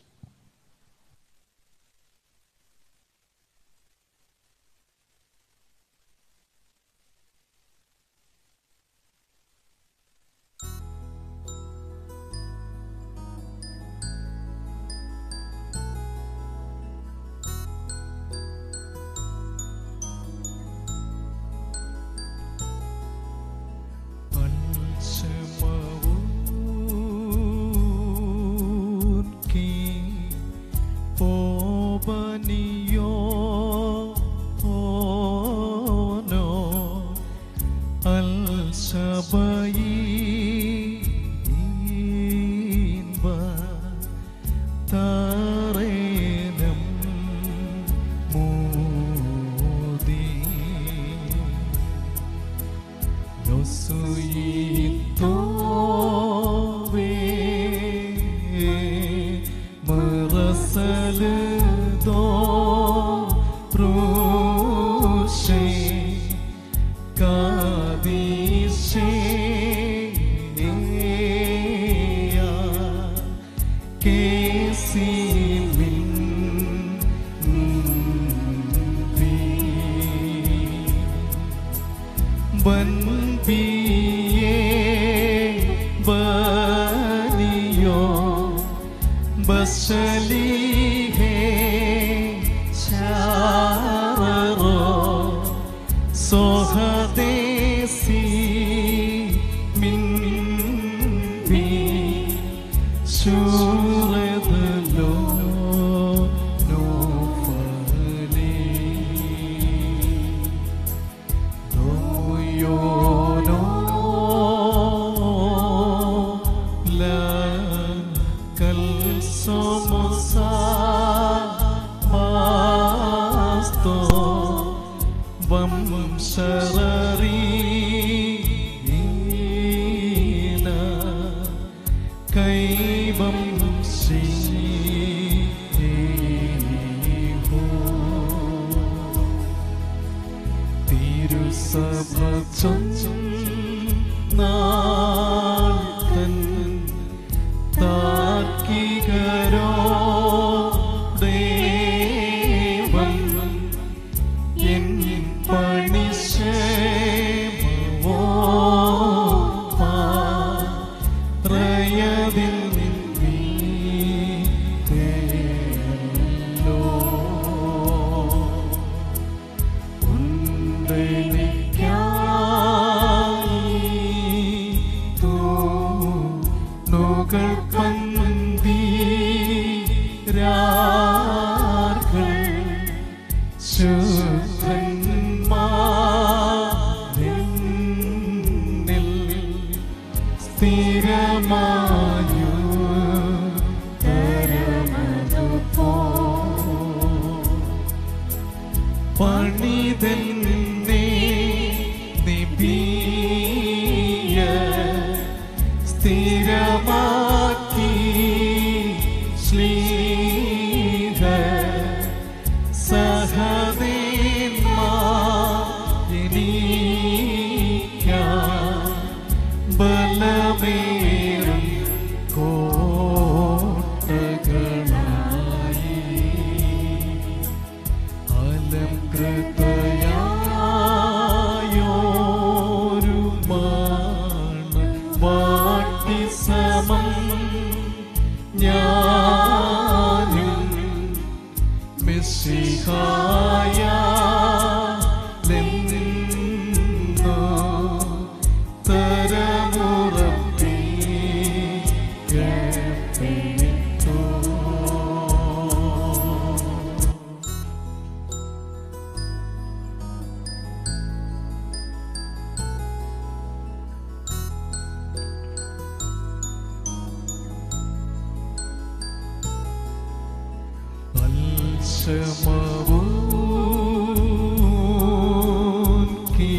Shemavun ki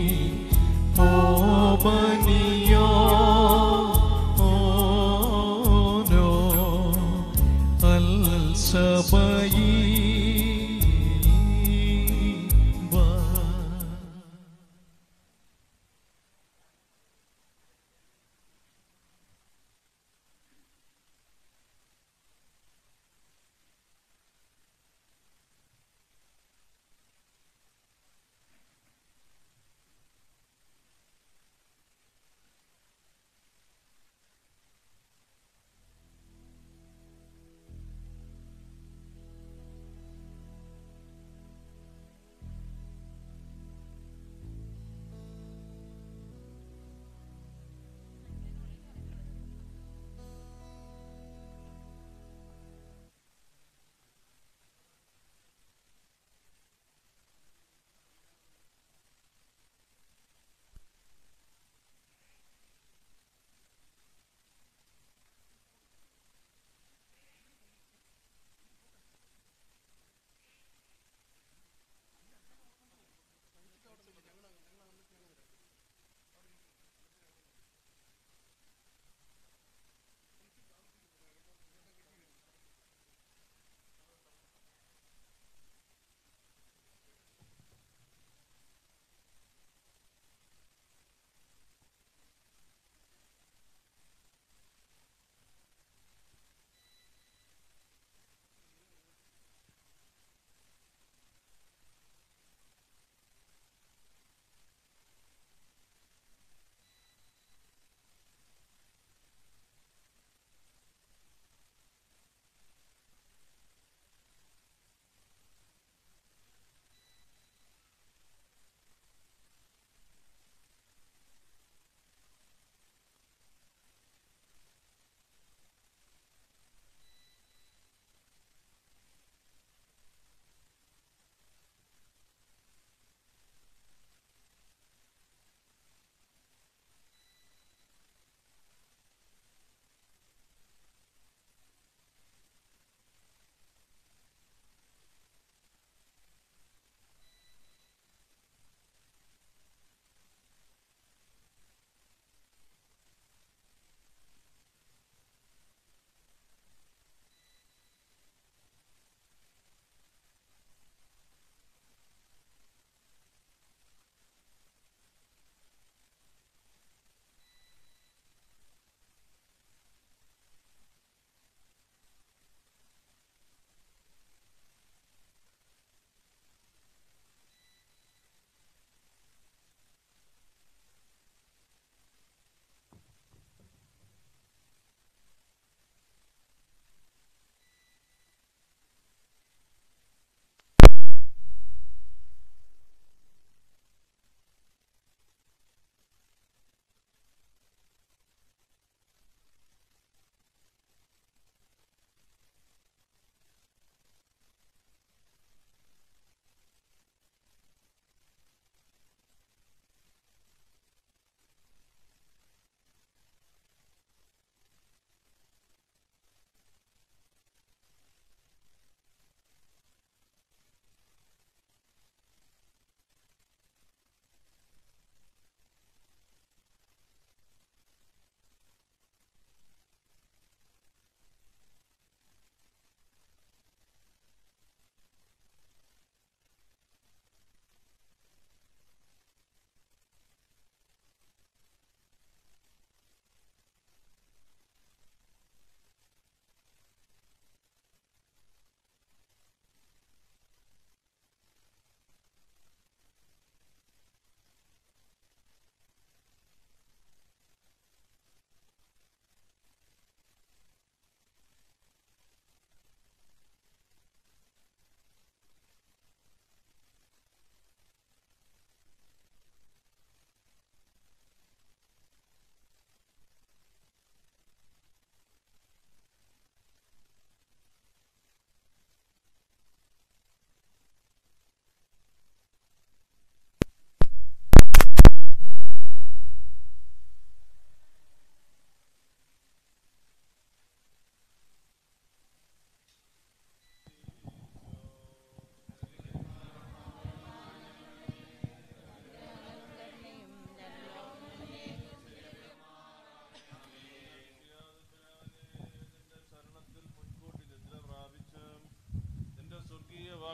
omaniya ono al shabai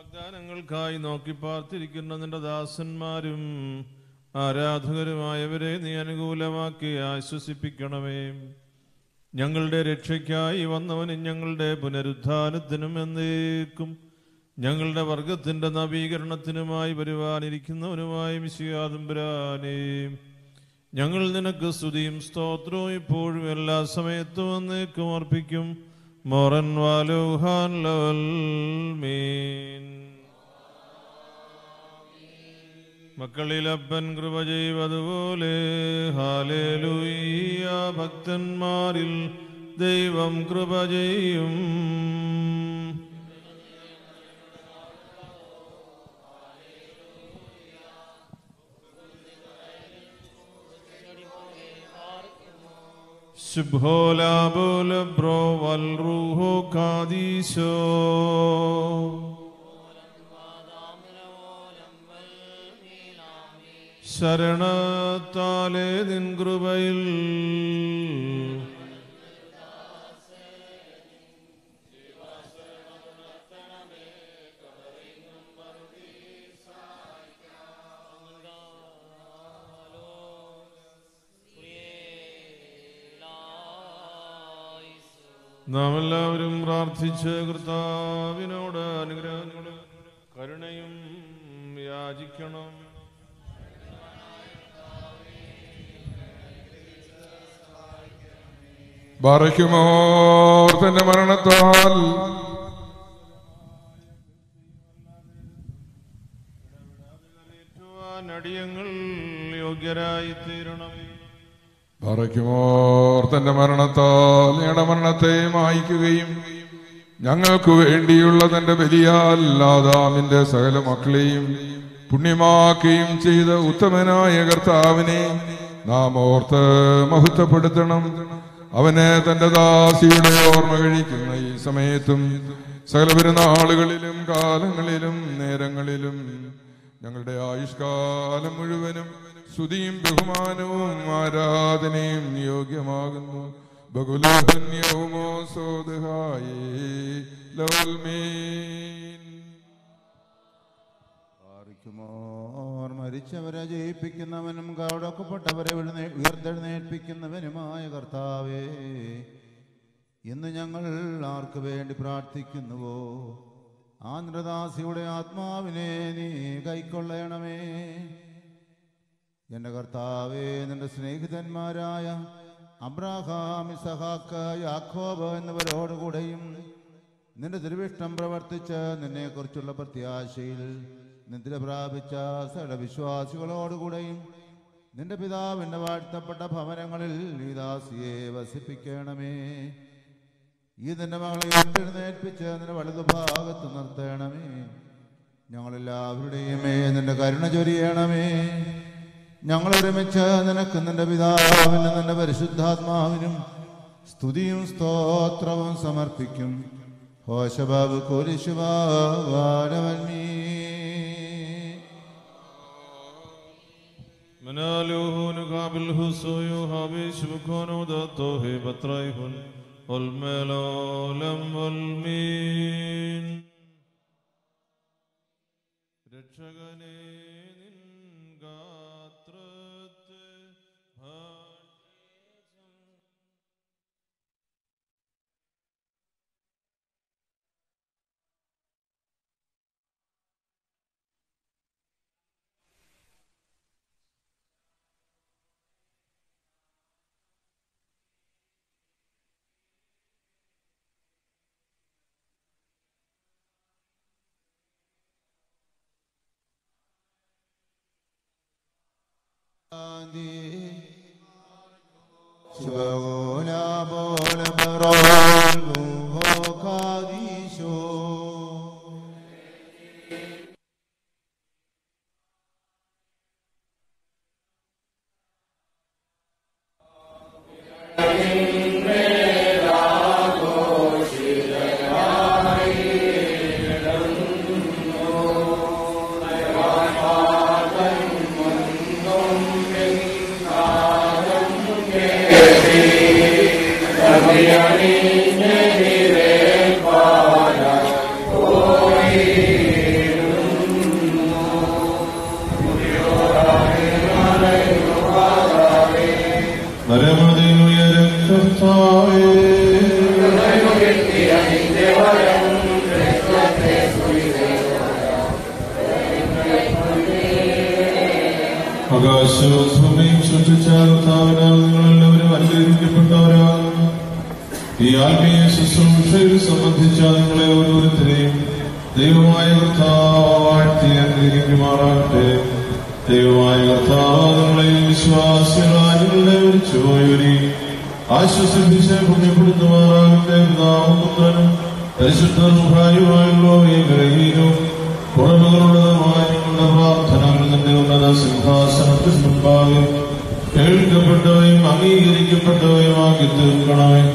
വാഗ്ദാനങ്ങൾക്കായി നോക്കി പാർത്തിരിക്കുന്ന നിന്റെ ദാസന്മാരും ആരാധകരുമായവരെ നീ അനുകൂലമാക്കി ആശ്വസിപ്പിക്കണമേ ഞങ്ങളുടെ രക്ഷയ്ക്കായി വന്നവനും ഞങ്ങളുടെ പുനരുദ്ധാനത്തിനും എന്നേക്കും ഞങ്ങളുടെ വർഗത്തിന്റെ നവീകരണത്തിനുമായി വരുവാനിരിക്കുന്നവനുമായി മിശിയാതുംബരാനേ ഞങ്ങൾ നിനക്ക് സ്തുതിയും സ്തോത്രവും ഇപ്പോഴും എല്ലാ സമയത്തും എന്നേക്കും അർപ്പിക്കും മോറൻ വാലുഹാൻ ലവൽ മീൻ മക്കളിലപ്പൻ കൃപ ചെയ്വതുപോലെ ഹാലേലൂയ ഭക്തന്മാരിൽ ദൈവം കൃപ ചെയ്യും ശുഭോലാബോല ബ്രോ വൽ റൂഹോ കാദീശോ ശരണത്താലേ നിൻ കൃപയിൽ നാം എല്ലാവരും പ്രാർത്ഥിച്ച് കർത്താവിനോട് അനുഗ്രഹങ്ങളും കരുണയും യാചിക്കണം ബാറയ്ക്കുമോർ തന്റെ മരണത്താൽ നടിയങ്ങൾ യോഗ്യരായി തീരണം ബാറയ്ക്കുമോർ തന്റെ മരണത്താൽ ഞങ്ങളുടെ മരണത്തെ മായ്ക്കുകയും ഞങ്ങൾക്ക് വേണ്ടിയുള്ള തന്റെ ബലിയാല്ലാതാമിന്റെ സകല മക്കളെയും പുണ്യമാക്കുകയും ചെയ്ത ഉത്തമനായ കർത്താവിനെ നാം ഓർത്ത് മഹത്വപ്പെടുത്തണം അവനെ തന്റെ ദാസിയുടെ ഓർമ്മ കഴിക്കുന്ന ഈ സമയത്തും സകല പെരുന്നാളുകളിലും കാലങ്ങളിലും നേരങ്ങളിലും ഞങ്ങളുടെ ആയുഷ്കാലം മുഴുവനും സ്തുതിയും ബഹുമാനവും ആരാധനയും യോഗ്യമാകുന്നു ബഹുലോഹന്യവുമോ സോദഹായേ ലോൽമീൻ ഓർ മരിച്ചവരെ ജയിപ്പിക്കുന്നവനും കവടക്കപ്പെട്ടവരെ വിഴുന്നേ- ഉയർത്തെഴുന്നേൽപ്പിക്കുന്നവനുമായ കർത്താവേ ഇന്ന് ഞങ്ങൾ ആർക്ക് വേണ്ടി പ്രാർത്ഥിക്കുന്നുവോ ആന്ധ്രദാസിയുടെ ആത്മാവിനെ നീ കൈക്കൊള്ളണമേ എൻ്റെ കർത്താവേ നിന്റെ സ്നേഹിതന്മാരായ അബ്രാഹാം ഇസഹാക്ക് യാക്കോബ് എന്നിവരോടുകൂടെയും നിന്റെ തിരുവിഷ്ടം പ്രവർത്തിച്ച് നിന്നെക്കുറിച്ചുള്ള പ്രത്യാശയിൽ നിദ്ര പ്രാപിച്ച സകല വിശ്വാസികളോടുകൂടെയും നിന്റെ പിതാവിൻ്റെ വാഴ്ത്തപ്പെട്ട ഭവനങ്ങളിൽ ഈ ദാസിയെ വസിപ്പിക്കണമേ ഈ നിന്റെ മകളെ ഉയർത്തെഴുന്നേൽപ്പിച്ച് നിന്റെ വലതുഭാഗത്ത് നിർത്തണമേ ഞങ്ങളെല്ലാവരുടെയും മേ നിന്റെ കരുണ ചൊരിയണമേ ഞങ്ങൾ ഒരുമിച്ച് നിനക്ക് നിന്റെ പിതാവിനും നിന്റെ പരിശുദ്ധാത്മാവിനും സ്തുതിയും സ്തോത്രവും സമർപ്പിക്കും ഹോശബാബ് കോലിശുബാലവന്മീ منالوه نقابل حسويو حبيش بكونو داتوه بطريهن والملولم والمين രക്ഷകനെ നിൻ ഗാത്രത്തെ ശിവഗോല ബോല ബറോൽ ഭൂഹോ കാദീശോ Amen. ആകാശവും ഭൂമിയും സൃഷ്ടിച്ച കർത്താവിനാൽ നിങ്ങളെല്ലാവരും അനുഗ്രഹിക്കപ്പെട്ടവരാകുന്നു ഈ ആത്മീയ ശുശ്രൂഷയിൽ സംബന്ധിച്ച നിങ്ങളെ ഓരോരുത്തരെയും ദൈവമായ കർത്താവ് വാഴ്ത്തി അനുഗ്രഹിക്കുമാറാകട്ടെ ദൈവമായ കർത്താവ് നിങ്ങളെ വിശ്വാസികളായ നിങ്ങളുടെ വിളിച്ചുപോയവരെ ആശ്വസിപ്പിച്ച് പുണ്യപ്പെടുത്തുമാറാകട്ടെ പിതാവും പുത്രനും പരിശുദ്ധ ഭാര്യമായുള്ളവയെ ഗ്രഹീനവും കുറവുകളുള്ളതുമായ നിങ്ങളുടെ പ്രാർത്ഥനകൾ നിന്റെ ഉന്നത സിംഹാസനത്തിൽ മുൻപാകെ കേൾക്കപ്പെട്ടവയും അംഗീകരിക്കപ്പെട്ടവയുമാക്കി തീർക്കണമേ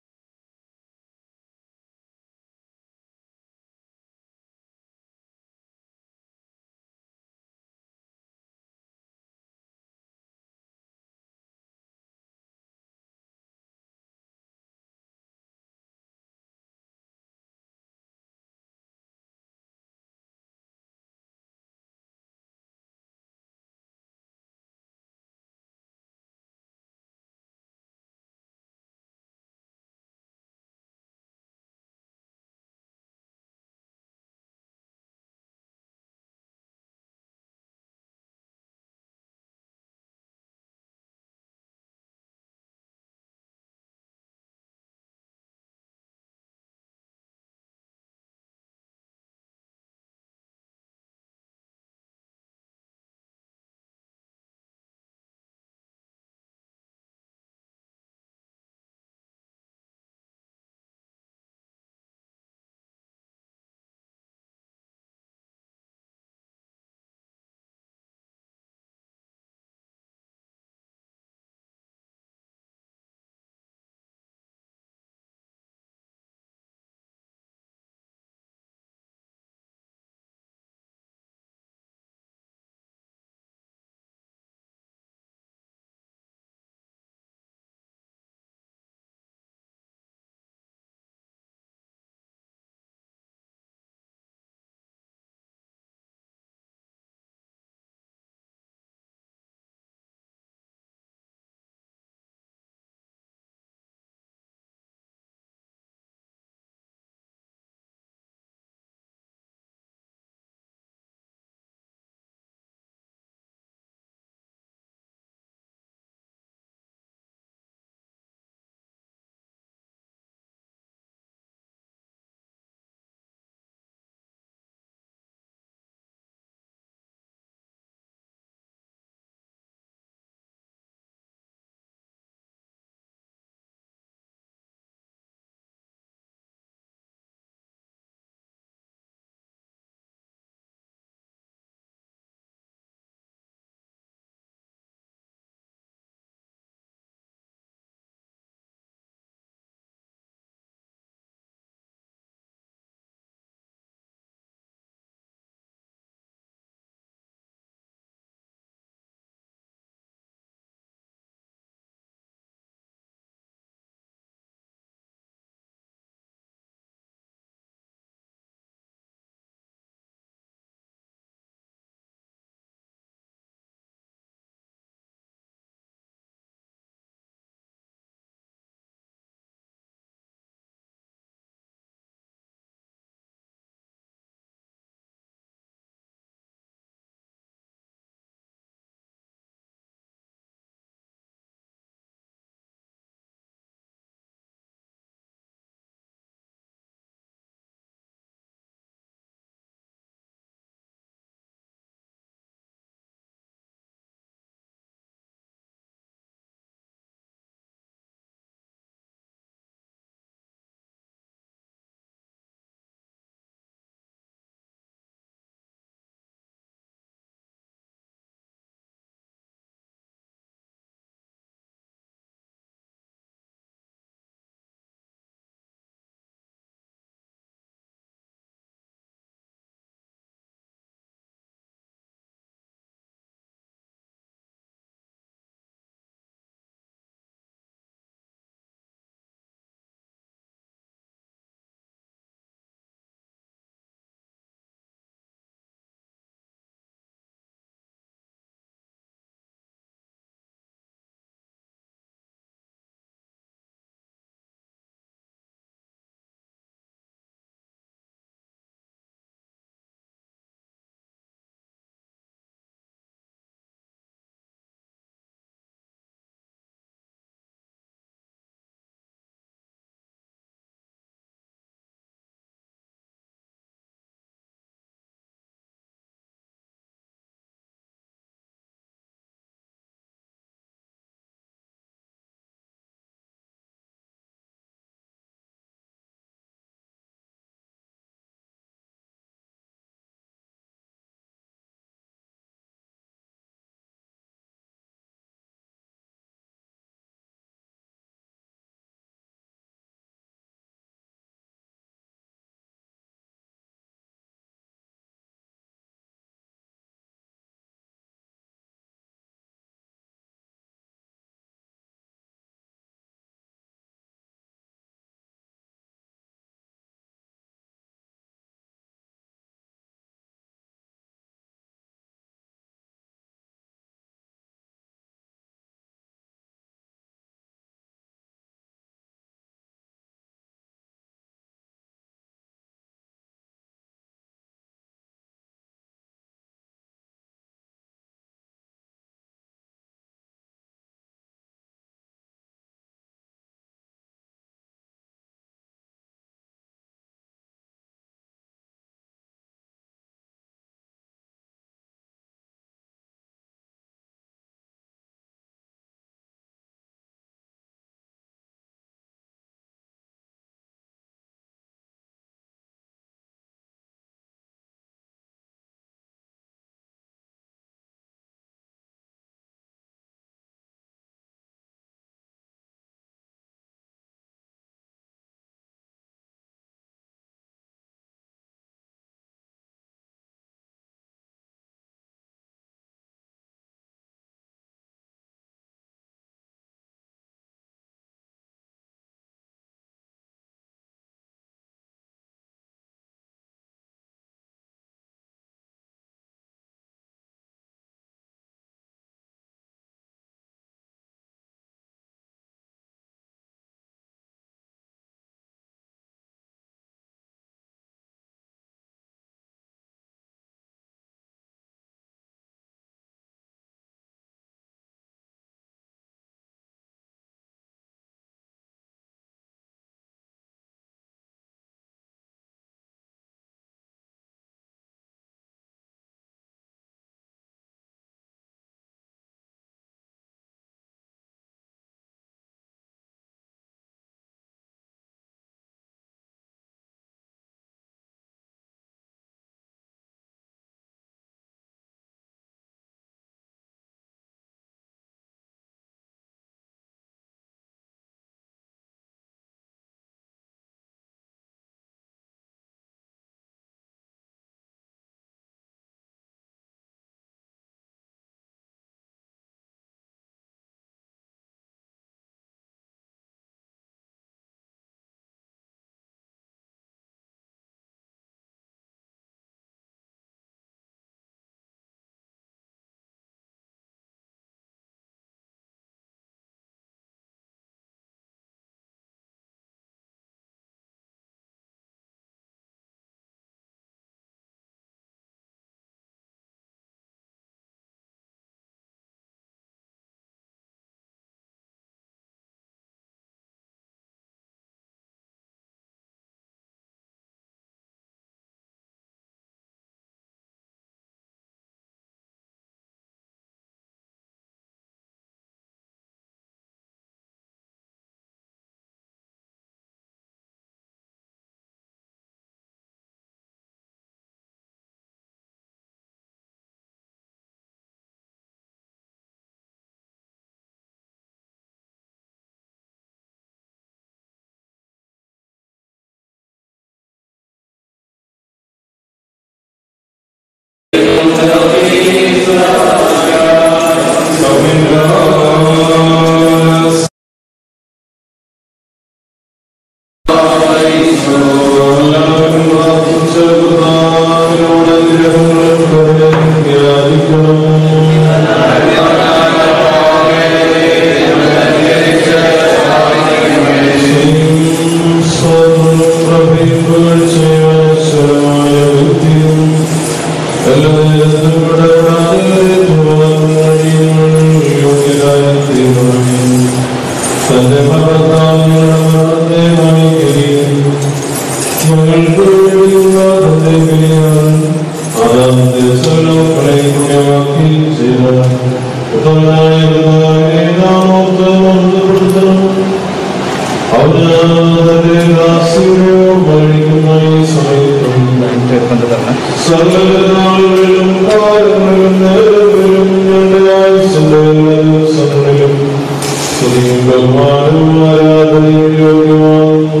തന്റെ മരണത്തെ മാനിക്കുകയും ഞങ്ങൾക്ക് വേണ്ടിയുള്ള തന്റെ ബലിയാൽ ആദാമിന്റെ സ്വലോക്കളെ പുണ്യമാക്കി ചെയ്ത ഉത്തമനായ പിതാവിനെ നാം ഓർത്ത് ബന്ധപ്പെടുത്തണം അവന് തന്റെ ദാസിയോ വഴിക്കുന്ന ഈ സമയത്തും സകല നാളുകളിലും കാലങ്ങളിലും നേരങ്ങളിലും ഞങ്ങളുടെ ആയുസ്സിന്റെ എല്ലാ ദിവസങ്ങളിലും സ്തുതിയും ബഹുമാനവും ആരാധനയും യോഗ്യമാകും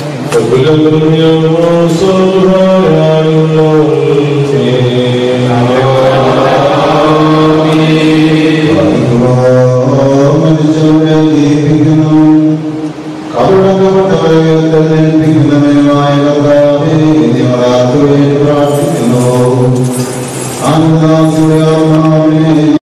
പ്രാർത്ഥിക്കുന്നു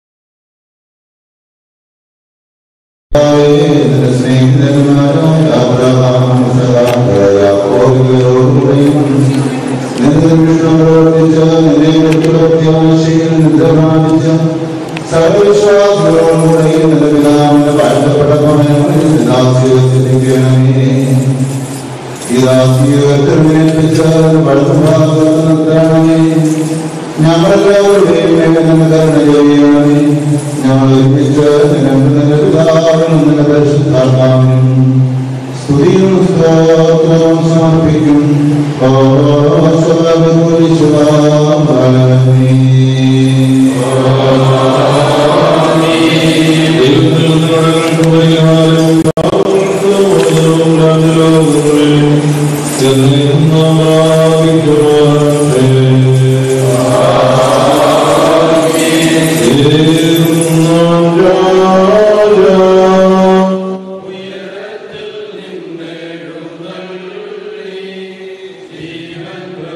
ഞങ്ങളെല്ലാവരുടെയും കരുണ ചെയ്യണമേ ഞങ്ങൾ ഒരുമിച്ച് നിന്റെ പിതാവിനും നിന്റെ പരിശുദ്ധാത്മാവിനും സ്തുതിയും സ്തോത്രവും സമർപ്പിക്കും ജീവൻ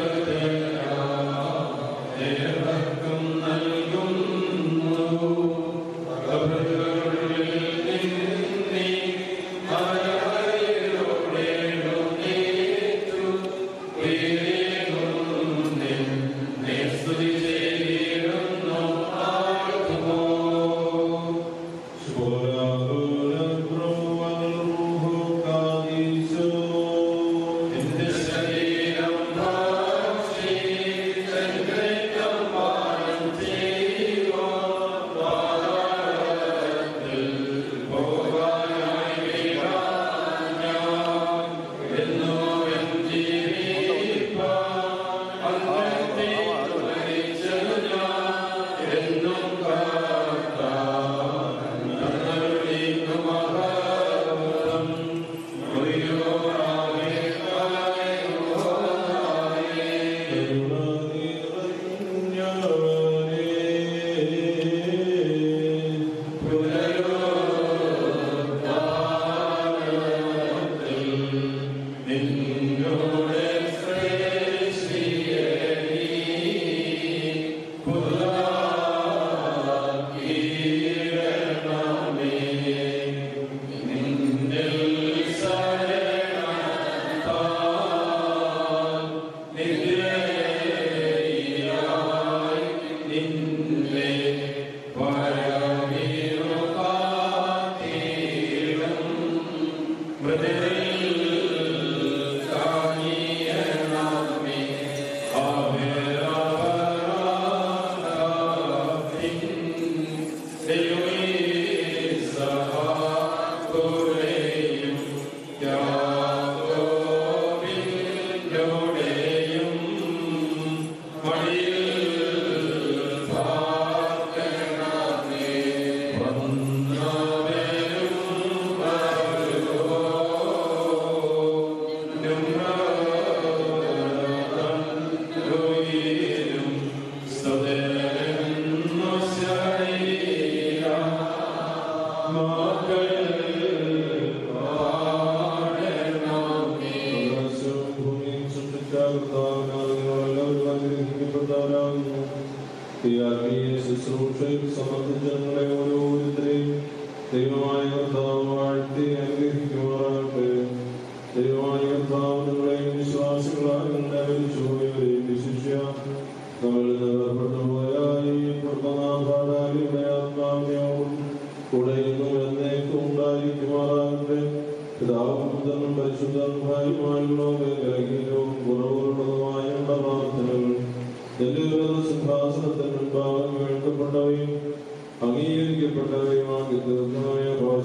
ശുശ്രൂഷയിൽ സംബന്ധിച്ച ഞങ്ങളെ ഓരോരുത്തരെയും ദൈവമായ കർത്താവ് വാഴ്ത്തി അനുഗ്രഹിക്കുമാറാകട്ടെ ദൈവമായ കർത്താവ് നിങ്ങളെയും വിശ്വാസികളായ നിങ്ങളെ മരിച്ചുപോയവരെയും വിശിഷ്യ നമ്മളിൽ നിന്ന് വേർപെട്ടു പോയായി പുറത്തനാഥാകാരിയുടെ ആത്മാവിനെയോടും കൂടെ ഇന്നും എന്നേക്കും ഉണ്ടായിരിക്കുമാറാകട്ടെ പിതാവും പുത്രനും പരിശുദ്ധമായുമായുള്ള ഗ്രഹീരവും കുറവുള്ളതുമായ പ്രാർത്ഥനകൾ എല്ലാവരുടെ സിംഹാസനത്തിന് മുൻപാകെ കേൾക്കപ്പെട്ടവയും അംഗീകരിക്കപ്പെട്ടവയുമാക്കി തീർന്നമായ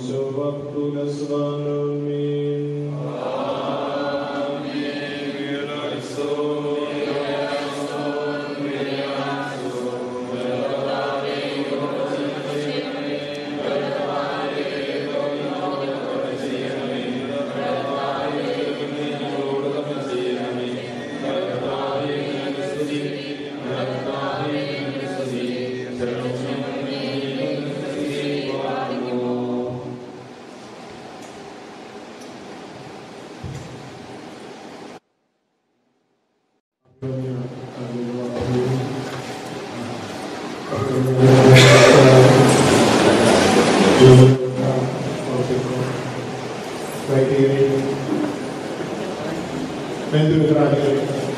ബന്ധുമിത്രാദികൾ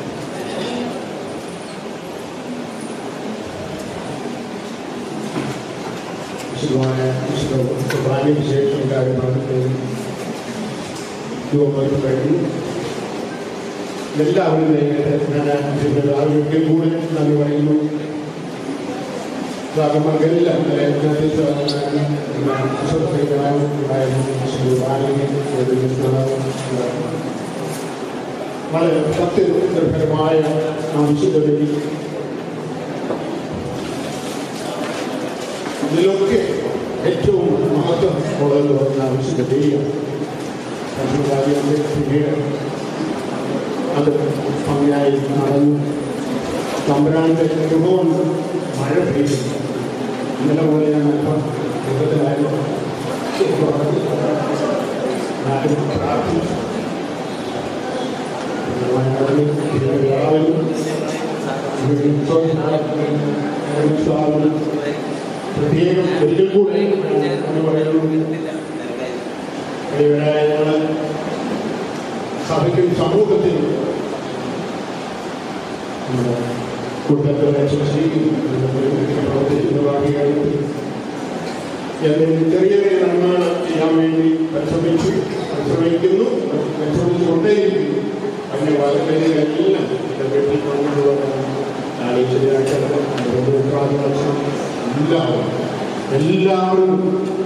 വിശുദ്ധമായ വിശുദ്ധ കുർബാനയ്ക്ക് ശേഷം കാര്യമാണ് യുവമായിട്ട് കഴിഞ്ഞു എല്ലാവരും ഞാൻ ആരോഗ്യം കൂടെ നന്ദി പറയുന്നു ഭാഗമാർക്കെല്ലാം വളരെ സത്യനിർഭരമായ ആവശ്യതയിൽ ഇതിലൊക്കെ ഏറ്റവും മഹത്വം ഉള്ളതെന്ന് പറഞ്ഞ ആവശ്യത്തെ ദൈവം പിന്നീട് അത് ഭംഗിയായി നടന്നു തമ്പുരാന്റെ രൂപം മഴ പെയ്തു ഇന്നലെ പോലെ ഞാൻ അല്പം ദുഃഖത്തിലായിരുന്നു ഞാനും പ്രാർത്ഥിച്ചു പ്രത്യേകം ഒരിക്കൽ കൂടെ എന്ന് പറയുന്നു ഞങ്ങള് സഭയ്ക്കും സമൂഹത്തിനും കുടുംബത്തെ എന്തെങ്കിലും ചെറിയ ചെറിയ നന്മകൾ ചെയ്യാൻ വേണ്ടി പരിശ്രമിച്ചു പരിശ്രമിക്കുന്നു പരിശ്രമിച്ചുകൊണ്ടേയിരിക്കുന്നു അതിന്റെ വളരെയെല്ലാം എന്റെ വീട്ടിൽ കൊണ്ടുപോകാൻ എല്ലാവരും എല്ലാവരും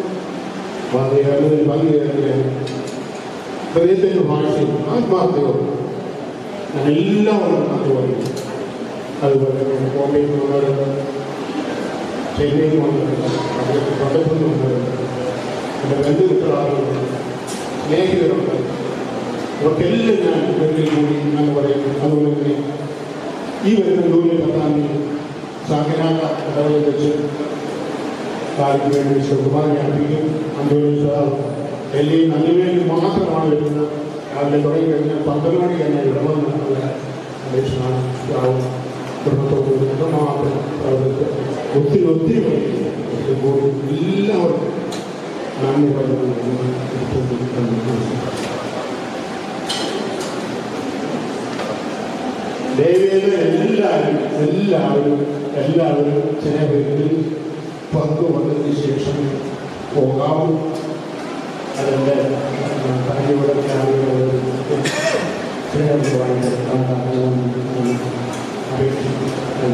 വളരെ ഭംഗിയേറെ ഹൃദയത്തിന്റെ ഭാഷയും ആത്മാർത്ഥയോടും ഞാൻ എല്ലാവരും അത് പറയും അതുപോലെ തന്നെ ബോംബെയിൽ നിന്നുള്ളവർ ചെന്നൈയിൽ വന്നവർ പകർന്നു വന്നവർ എൻ്റെ ബന്ധുമിത്രാളുകളുണ്ട് സ്നേഹിതരുണ്ട് അവർക്കെല്ലാം ഞാൻ ഒരിക്കൽ കൂടി എന്ന് പറയുന്നു അതുപോലെ തന്നെ ഈ വരുന്ന ജൂലൈ പത്താം തീയതി സാഗരാക ഇടവയിൽ വെച്ച് കാലിക്ക് വേണ്ടി കുർബാന അർപ്പിക്കും അന്തോണിച്ചാൽ ഡൽഹിയിൽ അതിനുവേണ്ടി മാത്രമാണ് വരുന്നത് രാവിലെ തുടങ്ങി കഴിഞ്ഞാൽ പന്ത്രണ്ട് മണി തന്നെ ഇടവെന്ന് അപേക്ഷയാണ് കുടുംബത്തോട് എത്രമാത്രം പ്രവർത്തിച്ച് ഒത്തിരി ഒത്തിരി പേര് എല്ലാവർക്കും നന്ദി പറഞ്ഞു ദൈവേന എല്ലാവരും എല്ലാവരും എല്ലാവരും ചില പേരിൽ പങ്കുവന്നതിന് ശേഷം പോകാവും അതിൻ്റെ കാര്യങ്ങളൊക്കെ സ്നേഹമായിട്ട് അപേക്ഷിക്കുന്നു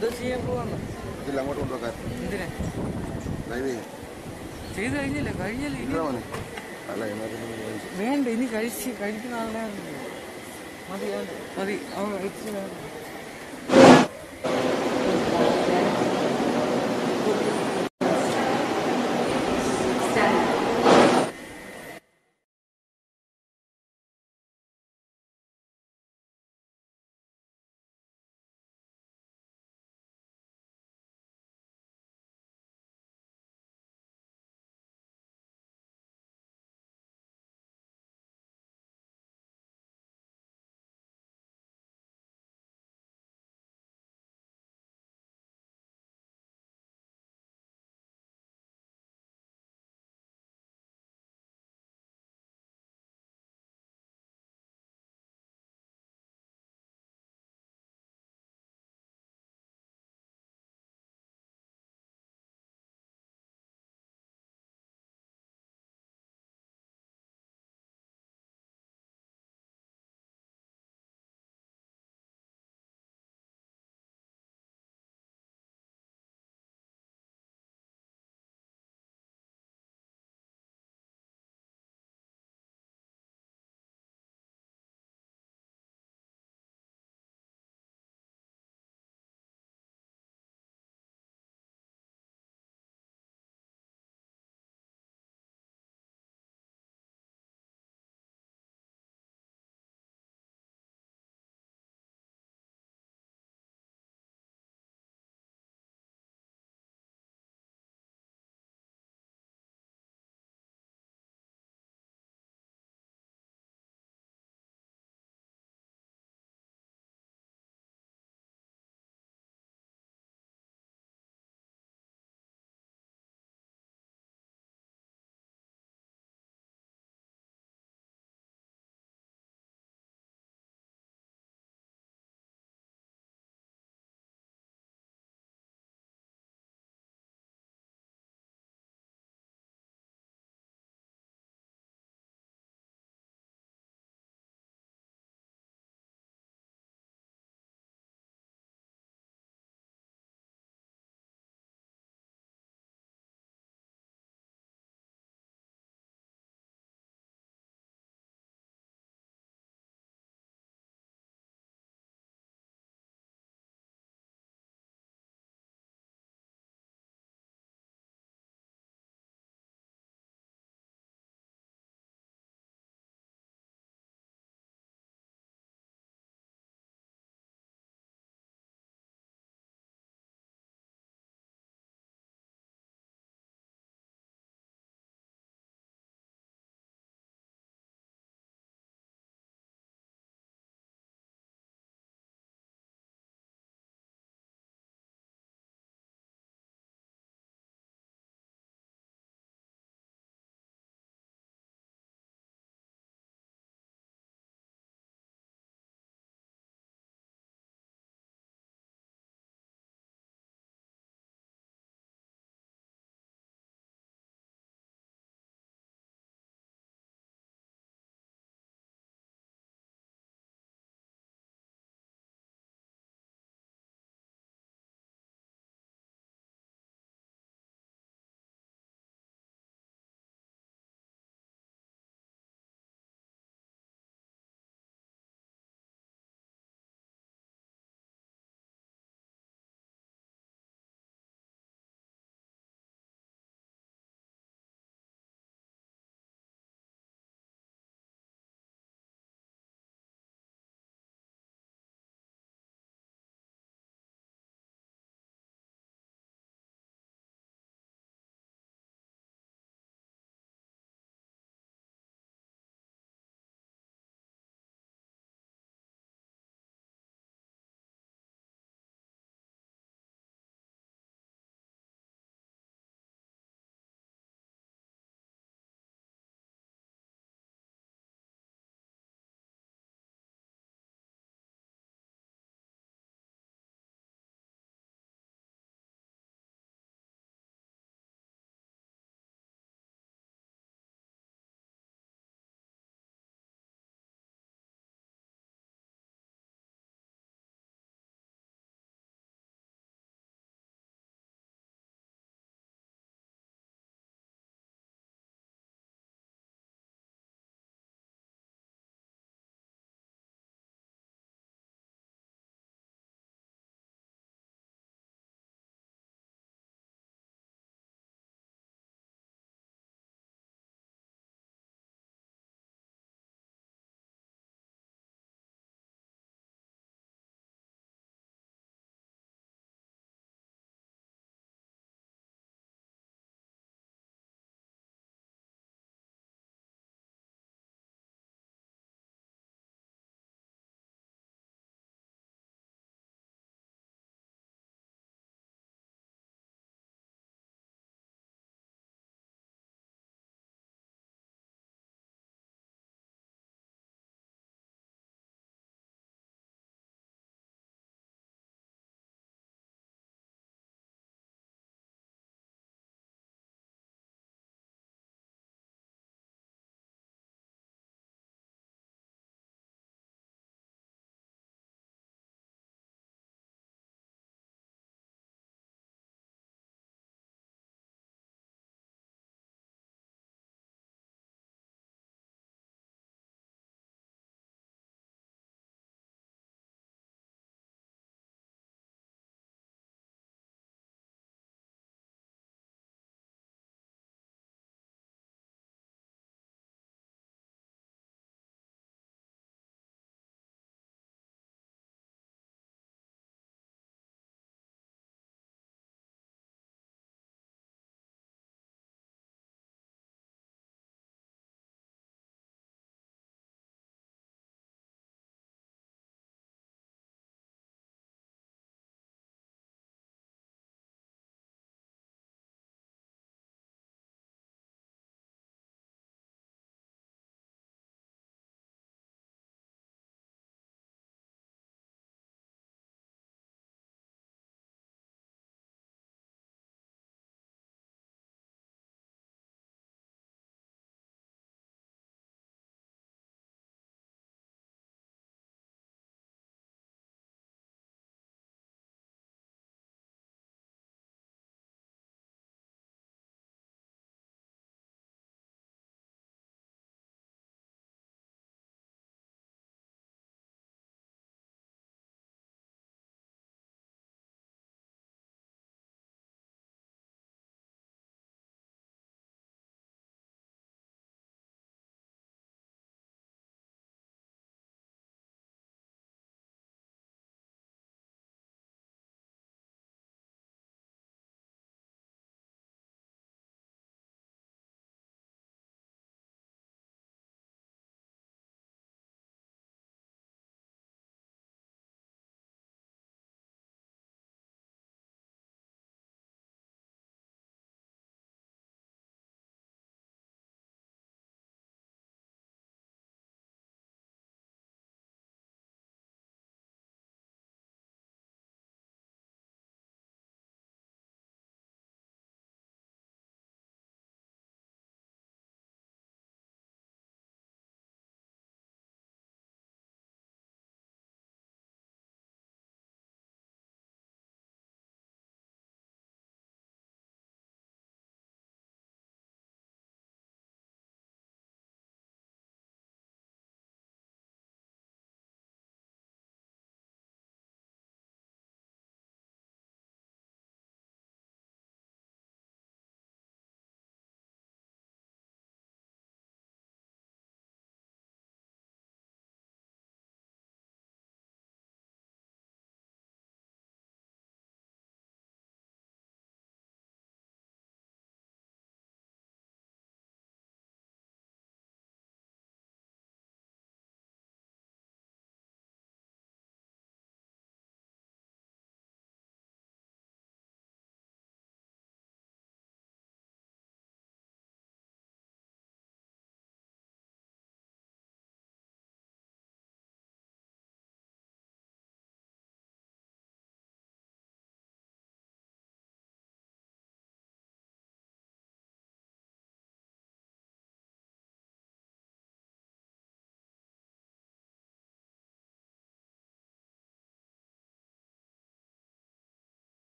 എന്തോ ചെയ്യാൻ പോവാണ് ഇതിൽ അങ്ങോട്ട് കൊണ്ടുവെക്കാൻ എന്തിനാ ഡ്രൈവ് ചെയ്യാൻ ചെയ്ത് കഴിഞ്ഞില്ല കഴിഞ്ഞില്ല ഇനി ഇല്ല മോനെ അല്ല എന്നാലും വേണ്ട ഇനി കഴിച്ച് കഴിക്കുന്ന ആളെ മതി മതി അവൻ കഴിച്ച് വേണ്ട